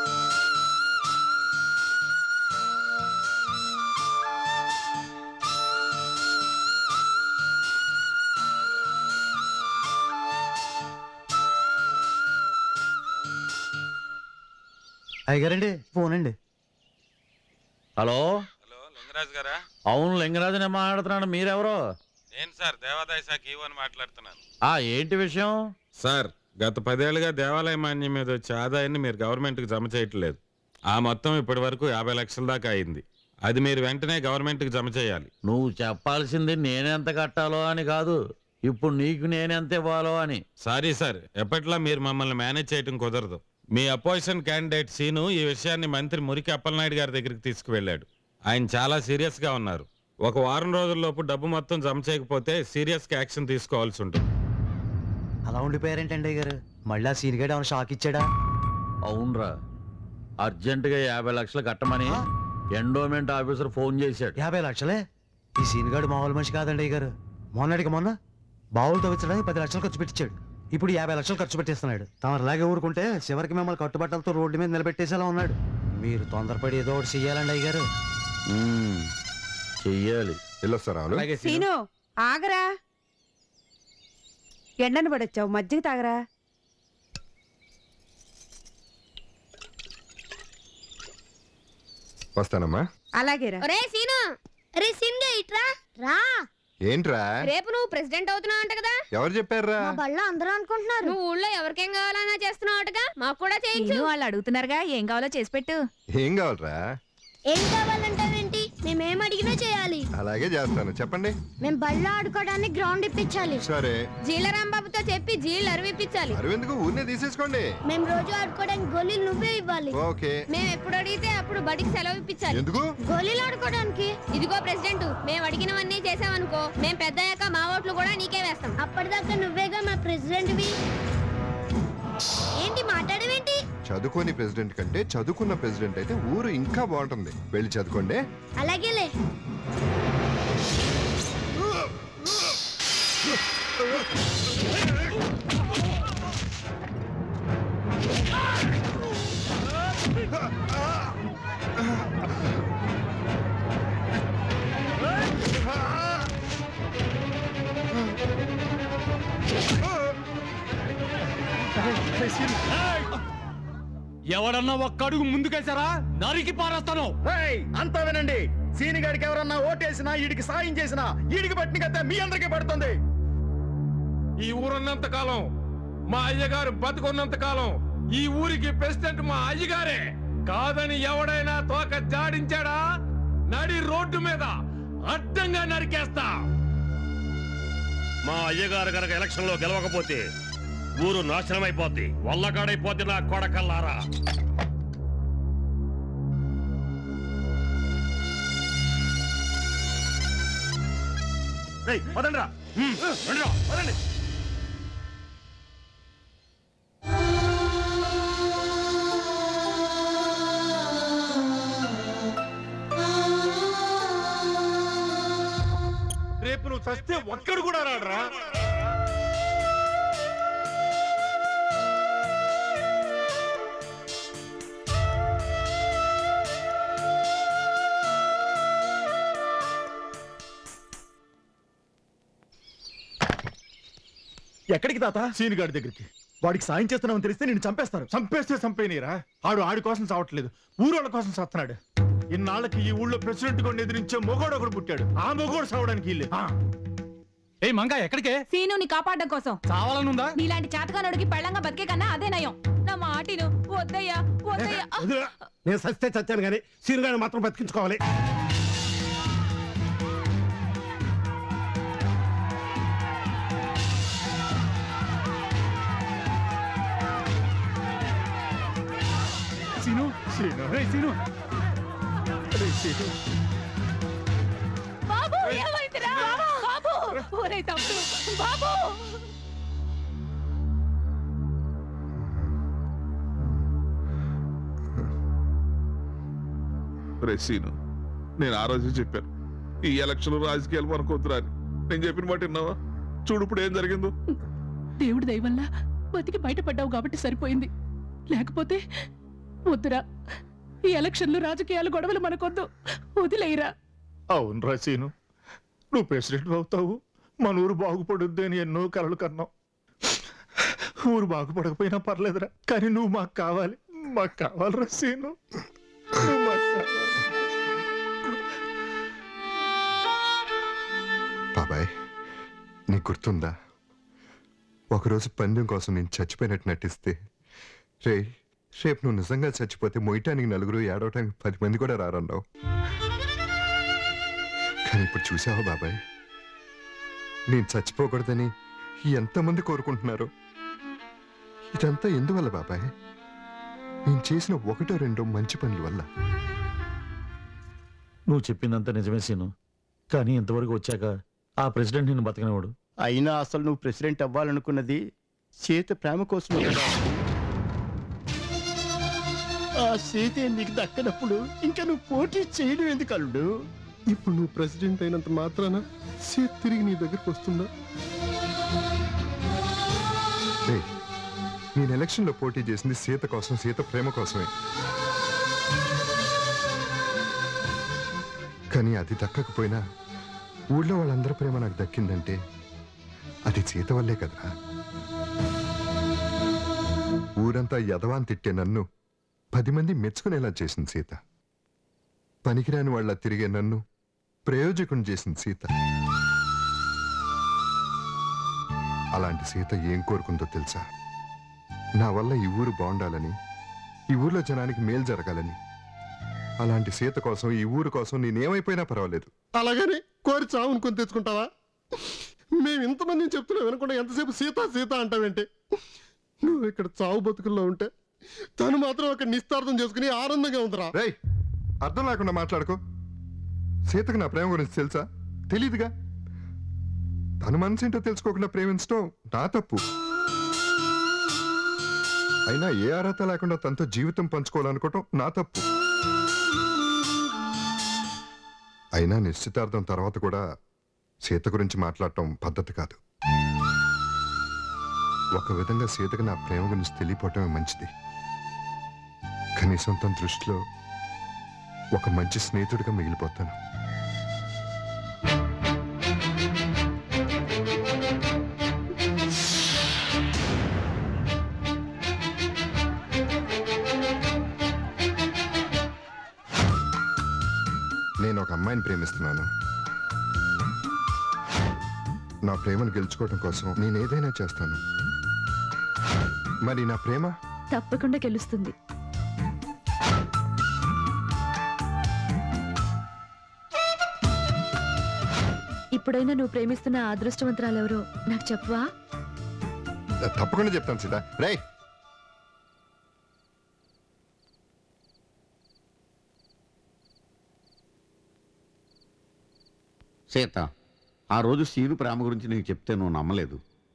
అయ్యగారండి ఫోన్ అండి హలో హలో లింగరాజు గారా అవును లింగరాజు నేను మాట్లాడుతున్నాను మీరెవరో నేను సార్ దేవాదాయ శాఖ ఈవో అని మాట్లాడుతున్నాను ఆ ఏంటి విషయం సార్ గత పదేళ్లుగా దేవాలయ మాన్యం మీద వచ్చే ఆదాయాన్ని మీరు గవర్నమెంట్కి జమ చేయట్లేదు ఆ మొత్తం ఇప్పటి వరకు యాభై లక్షల దాకా అయింది అది మీరు వెంటనే గవర్నమెంట్కి జమ చేయాలి నువ్వు చెప్పాల్సింది నేనెంత కట్టాలో అని కాదు ఇప్పుడు నీకు నేనెంత ఇవ్వాలో అని సారీ సార్ ఎప్పట్లా మీరు మమ్మల్ని మేనేజ్ చేయడం కుదరదు మీ అపోజిషన్ క్యాండిడేట్ సీను ఈ విషయాన్ని మంత్రి మురికి అప్పలనాయుడు గారి దగ్గరికి తీసుకువెళ్ళాడు ఆయన చాలా సీరియస్గా ఉన్నారు ఒక వారం రోజుల్లోపు డబ్బు మొత్తం జమ చేయకపోతే సీరియస్గా యాక్షన్ తీసుకోవాల్సి ఉంటుంది అలా ఉండిపోయారేంటండి అయ్యగారు మళ్ళీ ఆ సీన్ గడు ఏమైనా షాక్ ఇచ్చాడా అవునరా అర్జెంటుగా యాభై లక్షలు కట్టమని ఎండోమెంట్ ఆఫీసర్ ఫోన్ చేశాడు యాభై లక్షలే ఈ సీన్ గడు మామూలు మనిషి కాదండి అయ్యగారు మొన్నటికి మొన్న బావులు తవ్వించడానికి పది లక్షలు ఖర్చు పెట్టించాడు ఇప్పుడు యాభై లక్షలు ఖర్చు పెట్టేస్తున్నాడు తమరు అలాగే ఊరుకుంటే చివరికి మిమ్మల్ని కట్టుబట్టలతో రోడ్డు మీద నిలబెట్టేసేలా ఉన్నాడు మీరు తొందరపడి ఏదో ఒకటి చెయ్యాలండి అయ్యగారు చెయ్యాలి వెళ్ళొస్తారా సీను ఆగరా ఎండను పడొచ్చావు మజ్జిగ తాగరా వస్తానమ్మా అలాగేరా ఒరే సీను రే సీన్గా ఇట్రా రా ఏంట్రా రేపు నువ్వు ప్రెసిడెంట్ అవుతున్నావు అంట కదా ఎవరు చెప్పారా మా బళ్ళ అందరూ అనుకుంటున్నారు నువ్వు ఊళ్ళో ఎవరికేం కావాలన్నా చేస్తున్నావు అంటగా మాకు కూడా చేయించు సీను వాళ్ళు అడుగుతున్నారుగా ఏం కావాలో చేసి పెట్టు ఏం కావాలరా ఏం కావాలంటావేంటి మేమేం అడిగినా చేయాలి అలాగే చేస్తాను చెప్పండి మేము బళ్ళ ఆడుకోవడానికి గ్రౌండ్ ఇప్పించాలి సరే జీలరాంబాబుతో చెప్పి జీలు అరవిప్పించాలి అరవిందుకు ఊరినే తీసేసుకోండి మేము రోజు ఆడుకోవడానికి గోళీలు నువ్వే ఇవ్వాలి ఓకే మేము ఎప్పుడు అడిగితే అప్పుడు బడికి సెలవు ఇప్పించాలి ఎందుకు గోళీలు ఆడుకోవడానికి ఇదిగో ప్రెసిడెంట్ మేము అడిగినవన్నీ చేసావనుకో మేము పెద్దయ్యాక మా ఓట్లు కూడా నీకే వేస్తాం అప్పటిదాకా నువ్వేగా మా ప్రెసిడెంట్వి ఏంటి మాట్లాడవేంటి చదువుకోని ప్రెసిడెంట్ కంటే చదువుకున్న ప్రెసిడెంట్ అయితే ఊరు ఇంకా బాగుంటుంది వెళ్ళి చదువుకోండి అలాగేలే ఎవడన్నా ఒక్క అడుగు ముందుకేసారా నరికి పారేస్తాను అంతా వినండి సీని గారికి ఎవరన్నా ఓటేసినా ఈడికి సాయం చేసినా ఈడికి పట్టిన కథ మీ అందరికీ పడుతుంది ఈ ఊరున్నంత కాలం మా అయ్యగారు బతుకున్నంత కాలం ఈ ఊరికి ప్రెసిడెంట్ మా అయ్యగారే కాదని ఎవడైనా తోక జాడించాడా నడి రోడ్డు మీద అడ్డంగా నరికేస్తా మా అయ్యగారు గనక ఎలక్షన్ లో గెలవకపోతే ఊరు నాశనం అయిపోద్ది వల్లకాడైపోద్ది నా కొడకల్లారా వదండి రా వదండి రేపు నువ్వు చస్తే ఒక్కడు కూడా రాడరా ఎక్కడికి తాత సీనిగాడి దగ్గరికి వాడికి సాయం చేస్తున్నామని తెలిస్తే నేను చంపేస్తారు చంపేస్తే చంపేనీరా ఆడు ఆడి కోసం చావట్లేదు ఊరోళ్ళ కోసం చస్తున్నాడు ఇన్నాళ్ళకి ఈ ఊళ్ళో ప్రెసిడెంట్ గా ఎదిరించే మొగోడు ఒకడు పుట్టాడు ఆ మొగోడు చావడానికి ఇల్లే ఏ మంగా ఎక్కడికే సీనుని కాపాడడం కోసం చావాలనుందా నీలాంటి చేతగానుడికి పెళ్ళంగా బతికే కన్నా అదే నయం నా మాటిను వద్దయ్యా వద్దయ్యా నేను సస్తే చచ్చాను కానీ సీనుగాని మాత్రం బతికించుకోవాలి సీను సీను రే సీను రే సీను బాబు ఏమైందిరా బాబు ఒరేయ్ తమ్ముడు బాబు రే సీను నేను ఆ రోజు చెప్పాను ఈ ఎలక్షన్ రాజకీయాలు మనకొద్దురా అని నేను చెప్పిన మాట విన్నావా చూడు ఇప్పుడు ఏం జరిగిందో దేవుడి దయ వల్ల బతికి బయటపడ్డావు కాబట్టి సరిపోయింది లేకపోతే వద్దురా ఈ ఎలక్షన్లు రాజకీయాలు గొడవలు మనకొద్దు వదిలేయరా అవును రా సీను నువ్వు ప్రెసిడెంట్ అవుతావు మన ఊరు బాగుపడుద్ది అని ఎన్నో కలలు కన్నావు ఊరు బాగుపడకపోయినా పర్లేదురా కానీ నువ్వు మాకు కావాలి మాకు కావాలిరా సీను నువ్వు మాకు కావాలి. బాబాయ్ నీకు గుర్తుందా ఒకరోజు పందెం కోసం నేను చచ్చిపోయినట్టు నటిస్తే రే రేపు నువ్వు నిజంగా చచ్చిపోతే మొయ్యటానికి నలుగురు ఏడవటానికి పది మంది కూడా రారన్నావు కానీ ఇప్పుడు చూసావా బాబాయ్ నేను చచ్చిపోకూడదని ఎంతమంది కోరుకుంటున్నారు ఇదంతా ఎందువల్ల బాబాయ్ నేను చేసిన ఒకటో రెండో మంచి పనుల వల్ల నువ్వు చెప్పిందంత నిజమే సీను కానీ ఇంతవరకు వచ్చాక ఆ ప్రెసిడెంట్ నిన్ను బతకనివాడు అయినా అసలు నువ్వు ప్రెసిడెంట్ అవ్వాలనుకున్నది సీత ప్రేమ కోసమే కదా ఆ సీతే నీకు దక్కనప్పుడు ఇంకా నువ్వు పోటీ చేయడం ఎందుకు అల్లుడు ఇప్పుడు నువ్వు ప్రెసిడెంట్ అయినంత మాత్రాన సీట్ తిరిగి నీ దగ్గరికి వస్తుందా రేయ్, నేను ఎలక్షన్లో పోటీ చేసింది సీత కోసం సీత ప్రేమ కోసమే కానీ అది దక్కకపోయినా ఊళ్ళో వాళ్ళందరి ప్రేమ నాకు దక్కిందంటే అది సీత వల్లే కదరా ఊరంతా యదవాన్ తిట్టే నన్ను పది మంది మెచ్చుకునేలా చేసింది సీత పనికిరాని వాళ్ళ తిరిగే నన్ను ప్రయోజకుని చేసింది సీత అలాంటి సీత ఏం కోరుకుందో తెలుసా నా వల్ల ఈ ఊరు బాగుండాలని ఈ ఊర్లో జనానికి మేలు జరగాలని అలాంటి సీత కోసం ఈ ఊరు కోసం నేనేమైపోయినా పర్వాలేదు అలాగని కోరి చావును కొని తెచ్చుకుంటావా మేము ఇంతమంది చెప్తున్నా వినకుండా ఎంతసేపు సీత సీత అంటావేంటి నువ్వు ఇక్కడ చావు బతుకుల్లో ఉంటే తను మాత్రం అక్కడ నిస్తార్థం చేసుకుని ఆనందంగా ఉందిరా రేయ్ అర్థం లేకుండా మాట్లాడుకో సీతకు నా ప్రేమ గురించి తెలుసా తెలీదుగా తన మనసేంటో తెలుసుకోకుండా ప్రేమించడం నా తప్పు అయినా ఏ అర్హత లేకుండా తనతో జీవితం పంచుకోవాలనుకోవటం నా తప్పు అయినా నిశ్చితార్థం తర్వాత కూడా సీత గురించి మాట్లాడటం పద్ధతి కాదు ఒక విధంగా సీతకు నా ప్రేమ గురించి తెలియపోవటమే మంచిది కనీసం తన దృష్టిలో ఒక మంచి స్నేహితుడిగా మిగిలిపోతాను నేను ఒక అమ్మాయిని ప్రేమిస్తున్నాను నా ప్రేమను గెలుచుకోవడం కోసం నేను ఏదైనా చేస్తాను మరి నా ప్రేమ తప్పకుండా గెలుస్తుంది ఇప్పుడైనా నువ్వు ప్రేమిస్తున్న ఆ అదృష్టవంతురాలెవరో నాకు చెప్పవా తప్పకుండా చెప్తాను సీత రే సీత ఆ రోజు సీను ప్రేమ గురించి నీకు చెప్తే నువ్వు నమ్మలేదు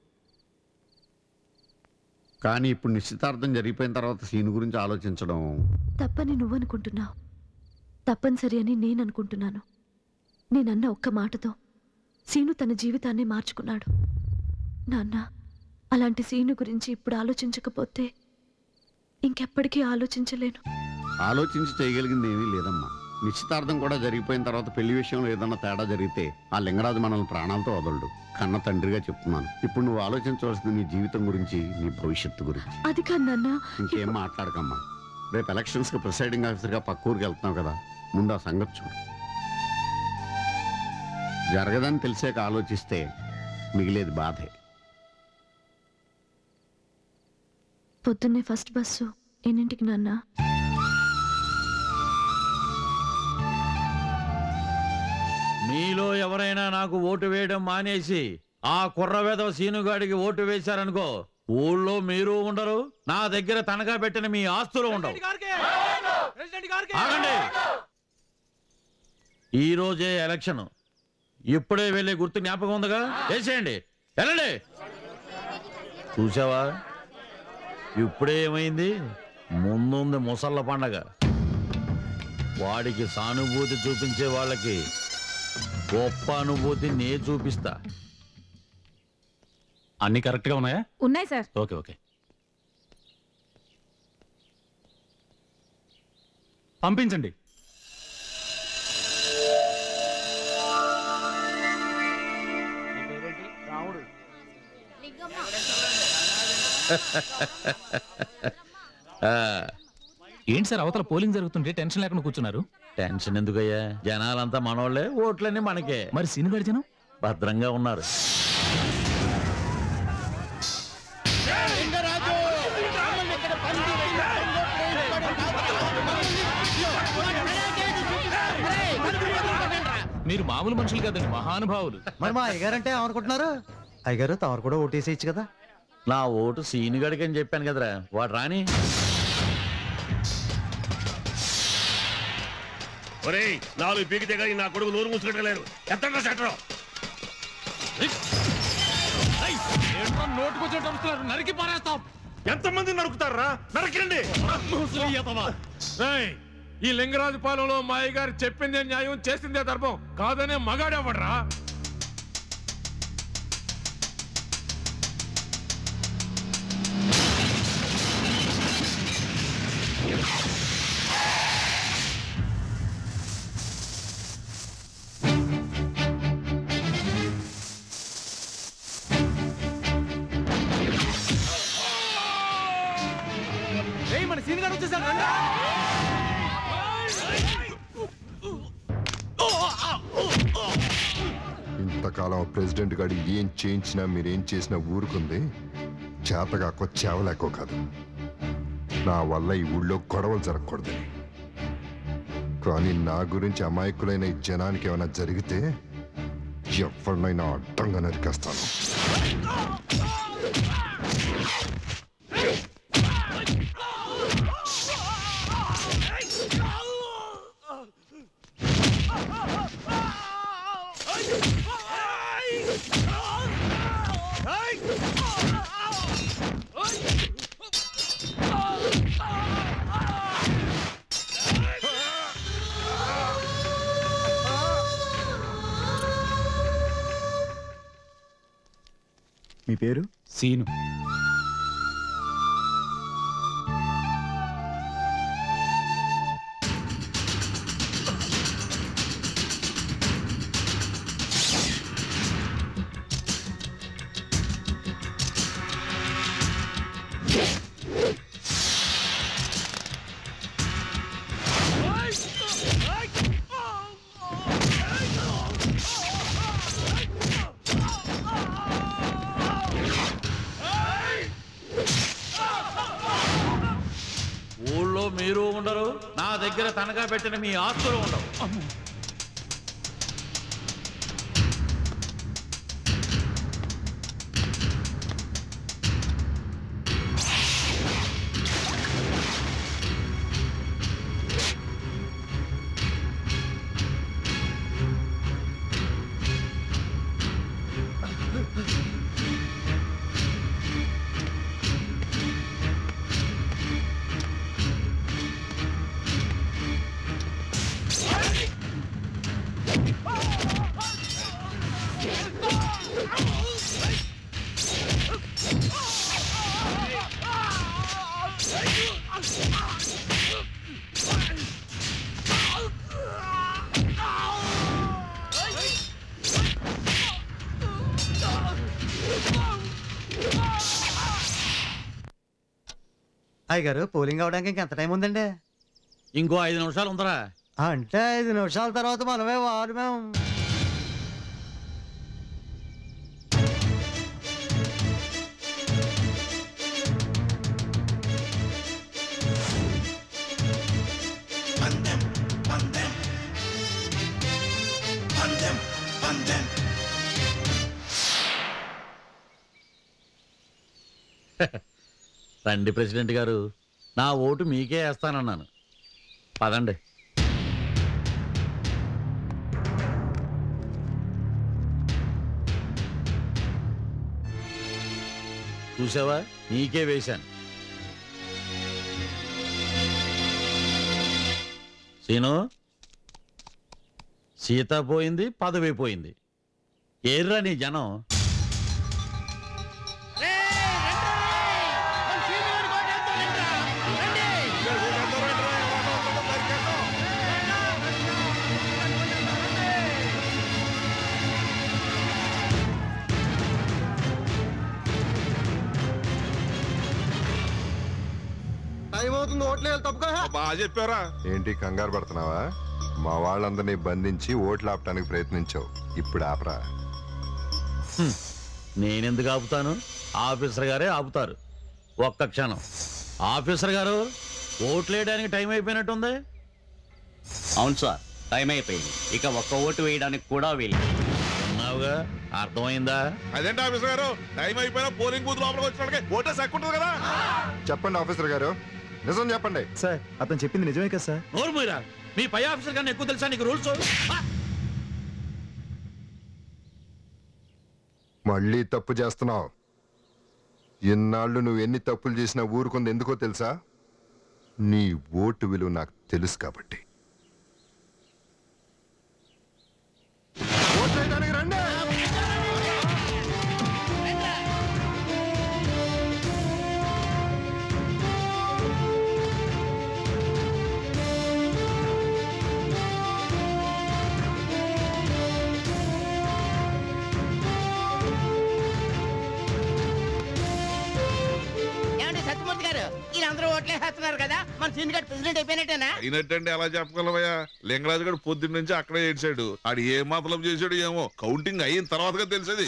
కానీ ఇప్పుడు నిశ్చితార్థం జరిగిపోయిన తర్వాత సీను గురించి ఆలోచించడం తప్పని నువ్వనుకుంటున్నావు తప్పనిసరి అని నేను అనుకుంటున్నాను నేనన్న ఒక్క మాటతో సీను తన జీవితాన్ని మార్చుకున్నాడు నాన్న అలాంటి సీను గురించి ఇప్పుడు ఆలోచించకపోతే ఇంకెప్పటికీ ఆలోచించలేను ఆలోచించి చేయగలిగింది ఏమీ లేదమ్మా నిశ్చితార్థం కూడా జరిగిపోయిన తర్వాత పెళ్లి విషయంలో ఏదన్నా తేడా జరిగితే ఆ లింగరాజు మనల్ని ప్రాణాలతో వదలడు కన్న తండ్రిగా చెప్తున్నాను ఇప్పుడు నువ్వు ఆలోచించవలసింది నీ జీవితం గురించి నీ భవిష్యత్తు గురించి అది కాదు నాన్న ఇంకేం మాట్లాడకమ్మా రేపు ఎలక్షన్స్కి ప్రిసైడింగ్ ఆఫీసర్గా పక్క ఊరికి వెళ్తున్నావు కదా ముందు ఆ సంగతి చూడు జరగదని తెలిసాక ఆలోచిస్తే మిగిలేది బాధే పొద్దున్నే ఫస్ట్ బస్సు ఎన్నింటికి నాన్న మీలో ఎవరైనా నాకు ఓటు వేయడం మానేసి ఆ కుర్రవేదవ సీనుగాడికి ఓటు వేశారనుకో ఊళ్ళో మీరు ఉండరు నా దగ్గర తనఖా పెట్టిన మీ ఆస్తులు ఉండవు ఆగండి ఈ రోజే ఎలక్షన్ ఇప్పుడే వెళ్ళే గుర్తు జ్ఞాపకం ఉందిగా వేసేయండి వెళ్ళండి చూసావా ఇప్పుడే ఏమైంది ముందుంది ముసళ్ళ పండగ వాడికి సానుభూతి చూపించే వాళ్ళకి గొప్ప అనుభూతి నే చూపిస్తా అన్ని కరెక్ట్ గా ఉన్నాయా ఉన్నాయి సార్ ఓకే ఓకే పంపించండి ఏంటి సార్ అవతల పోలింగ్ జరుగుతుంటే టెన్షన్ లేకుండా కూర్చున్నారు టెన్షన్ ఎందుకయ్యా జనాలంతా మనోళ్ళే ఓట్లన్నీ మనకే మరి సీనుగాడి జనం భద్రంగా ఉన్నారు మీరు మామూలు మనుషులు కదండి మహానుభావులు మరి మా అయ్యగారంటే ఏమనుకుంటున్నారు అయ్యగారు తమరు కూడా ఓటేసేయచ్చు కదా నా ఓటు సీనుగడికి అని చెప్పాను కదరా వాడు రాని ఒరేయ్ నాలుగు పీకితే కానీ నా కొడుకు నోరు మూసుకెట్టలేరు ఎత్తండి సెటర్ నోటుకొచ్చేటప్పుడు నరికి పారేస్తాం ఎంతమంది నరుకుతారా నరకండి రేయ్, ఈ లింగరాజు పాలెంలో మా అయ్యగారు చెప్పిందే న్యాయం చేసిందే ధర్మం కాదనే మగాడేవడ్రా ఏయ్ మన సీన్ గారు వచ్చేసాడు రండి. ఇంతకాలం ప్రెసిడెంట్ గారు ఏం చేయించినా మీరేం చేసినా ఊరుకుంది చేతగా చేవలేకో కాదు నా వల్ల ఈ ఊళ్ళో గొడవలు జరగకూడదని కానీ నా గురించి అమాయకులైన ఈ జనానికి ఏమైనా జరిగితే ఎవరినైనా అడ్డంగా నరికేస్తాను మీ పేరు సీను ఊళ్ళో మీరు ఉండరు నా దగ్గర తనఖా పెట్టిన మీ ఆస్తులు ఉండవు అయ్యగారు పోలింగ్ అవడానికి ఇంకెంత టైం ఉందండి ఇంకో ఐదు నిమిషాలు ఉందరా అంటే ఐదు నిమిషాల తర్వాత మనమే వారు మేము రండి ప్రెసిడెంట్ గారు నా ఓటు మీకే వేస్తానన్నాను పదండి చూసావా నీకే వేశాను సీను సీత పోయింది పదవి పోయింది ఏర్రా నీ జనం టైం అవుతుంది ఓట్లేదు తప్పుగా బాగా చెప్పారా ఏంటి కంగారు పడుతున్నావా మా వాళ్ళందరినీ బంధించి ఓట్లు ఆపడానికి ప్రయత్నించావు ఇప్పుడు ఆపరా హ్మ్. నేనెందుకు ఆపుతాను ఆఫీసర్ గారే ఆపుతారు ఒక్క క్షణం ఆఫీసర్ గారు ఓట్లేయడానికి టైం అయిపోయినట్టుంది అవును సార్ టైం అయిపోయింది ఇక ఒక్క ఓటు వేయడానికి కూడా వీలు ఉన్నావుగా అర్థమైందా అదేంటి ఆఫీసర్ గారు టైం అయిపోయినా పోలింగ్ బూత్ లోపలికి వచ్చినట్టుగా ఓటే సక్కుంటుంది కదా చెప్పండి ఆఫీసర్ గారు నిజం చెప్పండి సార్ అతను చెప్పింది నిజమే కదా సార్ నోరు మీరా మీ పై ఆఫీసర్ కన్నా ఎక్కువ తెలుసా నీకు రూల్స్ మళ్ళీ తప్పు చేస్తున్నావు ఇన్నాళ్ళు నువ్వు ఎన్ని తప్పులు చేసినా ఊరుకుంది ఎందుకో తెలుసా నీ ఓటు విలువ నాకు తెలుసు కాబట్టి ఓట్లేయడానికి రండి ఏమండి సత్యమూర్తి గారు వీళ్ళందరూ ఓట్లేసేస్తున్నారు కదా మన సీన్ గారు ప్రెసిడెంట్ అయిపోయినట్టేనా అయినట్టండి ఎలా చెప్పగలవయ్యా లింగరాజు గారు పొద్దున్న నుంచి అక్కడే ఏడ్చాడు ఆడు ఏ మతలం చేశాడు ఏమో కౌంటింగ్ అయిన తర్వాతగా తెలిసేది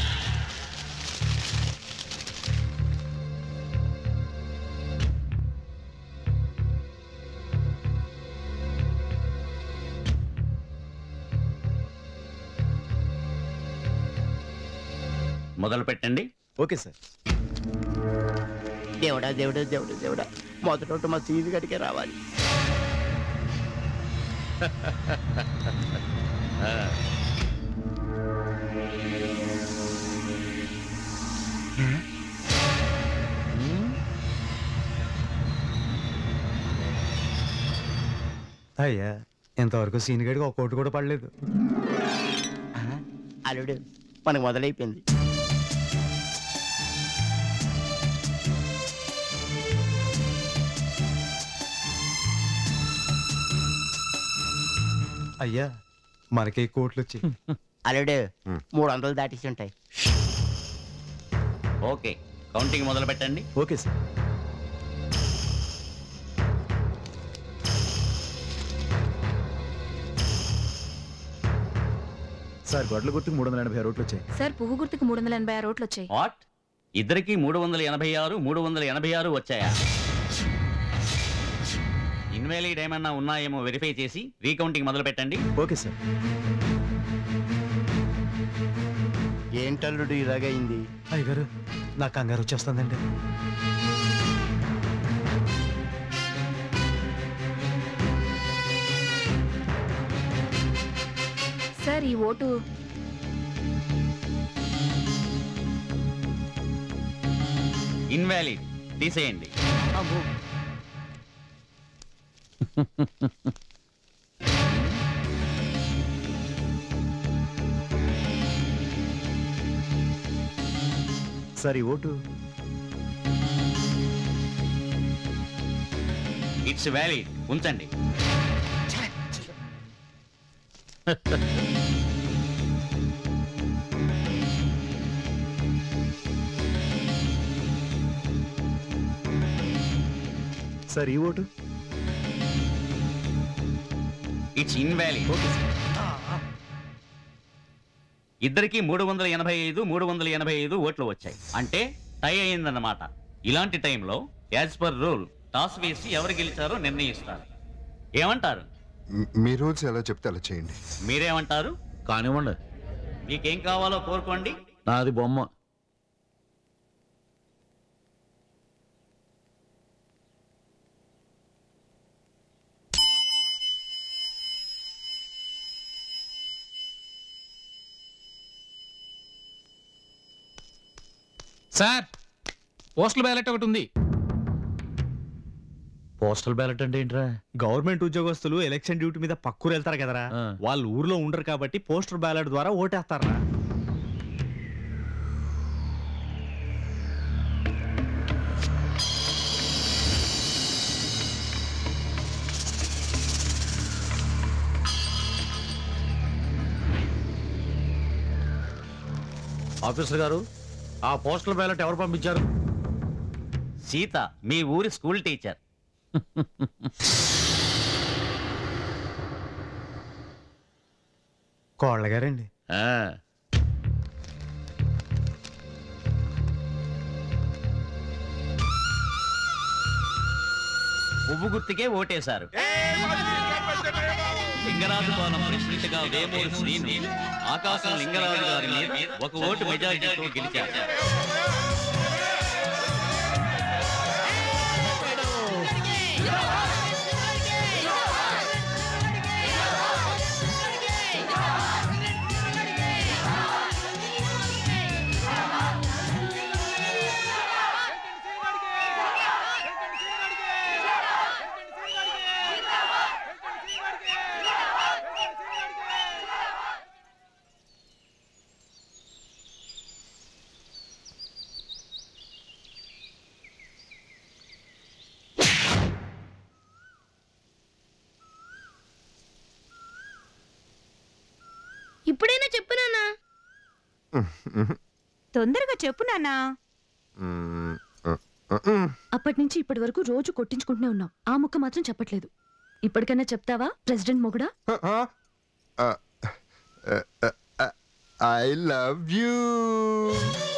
మొదలు పెట్టండి ఓకే సార్ దేవుడా దేవుడా దేవుడా దేవుడా మొదట మా సీన్ గడికే రావాలి అయ్యా ఇంతవరకు సీన్ గడికి ఒక కోటి కూడా పడలేదు అల్లుడు మనకు మొదలైపోయింది అయ్యా మనకి కోట్లు వచ్చి అల్లుడు మూడు వందలు దాటేసి ఉంటాయి ఓకే కౌంటింగ్ మొదలు పెట్టండి ఓకే సార్ సార్ గొడ్ల గుర్తుకు మూడు వందల ఎనభై రోట్లు వచ్చాయి సార్ పువ్వు గుర్తుకు మూడు వందల ఎనభై ఆరు ఓట్లు వచ్చాయి వాట్ ఇద్దరికి మూడు వందల ఎనభై ఆరు మూడు వందల ఎనభై ఆరు వచ్చాయా ఇన్వాలిడ్ ఏమన్నా ఉన్నాయేమో వెరిఫై చేసి రీకౌంటింగ్ మొదలు పెట్టండి ఓకే సార్ ఏంటల్లుడు ఇలాగైంది అయ్యగారు నా కంగారు వచ్చేస్తుందండి సార్ ఈ ఓటు ఇన్వాలిడ్ తీసేయండి సార్ ఈ ఓటు ఇట్స్ వ్యాలిడ్ ఉంచండి సార్ ఈ ఓటు ఇట్స్ ఇన్వాలిడ్ ఇద్దరికి మూడు వందల ఎనభై ఐదు మూడు వందల ఎనభై ఐదు ఓట్లు వచ్చాయి అంటే టై అయిందన్నమాట ఇలాంటి టైంలో యాజ్ పర్ రూల్ టాస్ వేసి ఎవరు గెలిచారో నిర్ణయిస్తారు ఏమంటారు మ్- మీ రూల్స్ ఎలా చెప్తే అలా చేయండి మీరేమంటారు కానివ్వండి మీకేం కావాలో కోరుకోండి నాది బొమ్మ సార్ పోస్టల్ బ్యాలెట్ ఒకటి ఉంది పోస్టల్ బ్యాలెట్ అంటే ఏంట్రా గవర్నమెంట్ ఉద్యోగస్తులు ఎలక్షన్ డ్యూటీ మీద పక్కూరు వెళ్తారు కదరా వాళ్ళు ఊర్లో ఉండరు కాబట్టి పోస్టర్ బ్యాలెట్ ద్వారా ఓటేస్తారా ఆఫీసర్ గారు ఆ పోస్టల్ బ్యాలెట్ ఎవరు పంపించారు సీత మీ ఊరి స్కూల్ టీచర్ కోళ్ళ గారండి పువ్వు గుర్తుకే ఓటేశారు లింగరాజు భవనం ప్రెసిడెంట్ గా వేమూరి శ్రీను ఆకాశం లింగరాజు గారి మీద ఒక ఓటు మెజారిటీతో గెలిచారు ఇప్పుడైనా చెప్పు నాన్న తొందరగా చెప్పు నాన్నా మ్, ఆ, ఆ, మ్. అప్పటి నుంచి ఇప్పటి వరకు రోజు కొట్టించుకుంటూనే ఉన్నాం ఆ ముక్క మాత్రం చెప్పట్లేదు ఇప్పటికైనా చెప్తావా ప్రెసిడెంట్ మొగుడా ఐ లవ్ యూ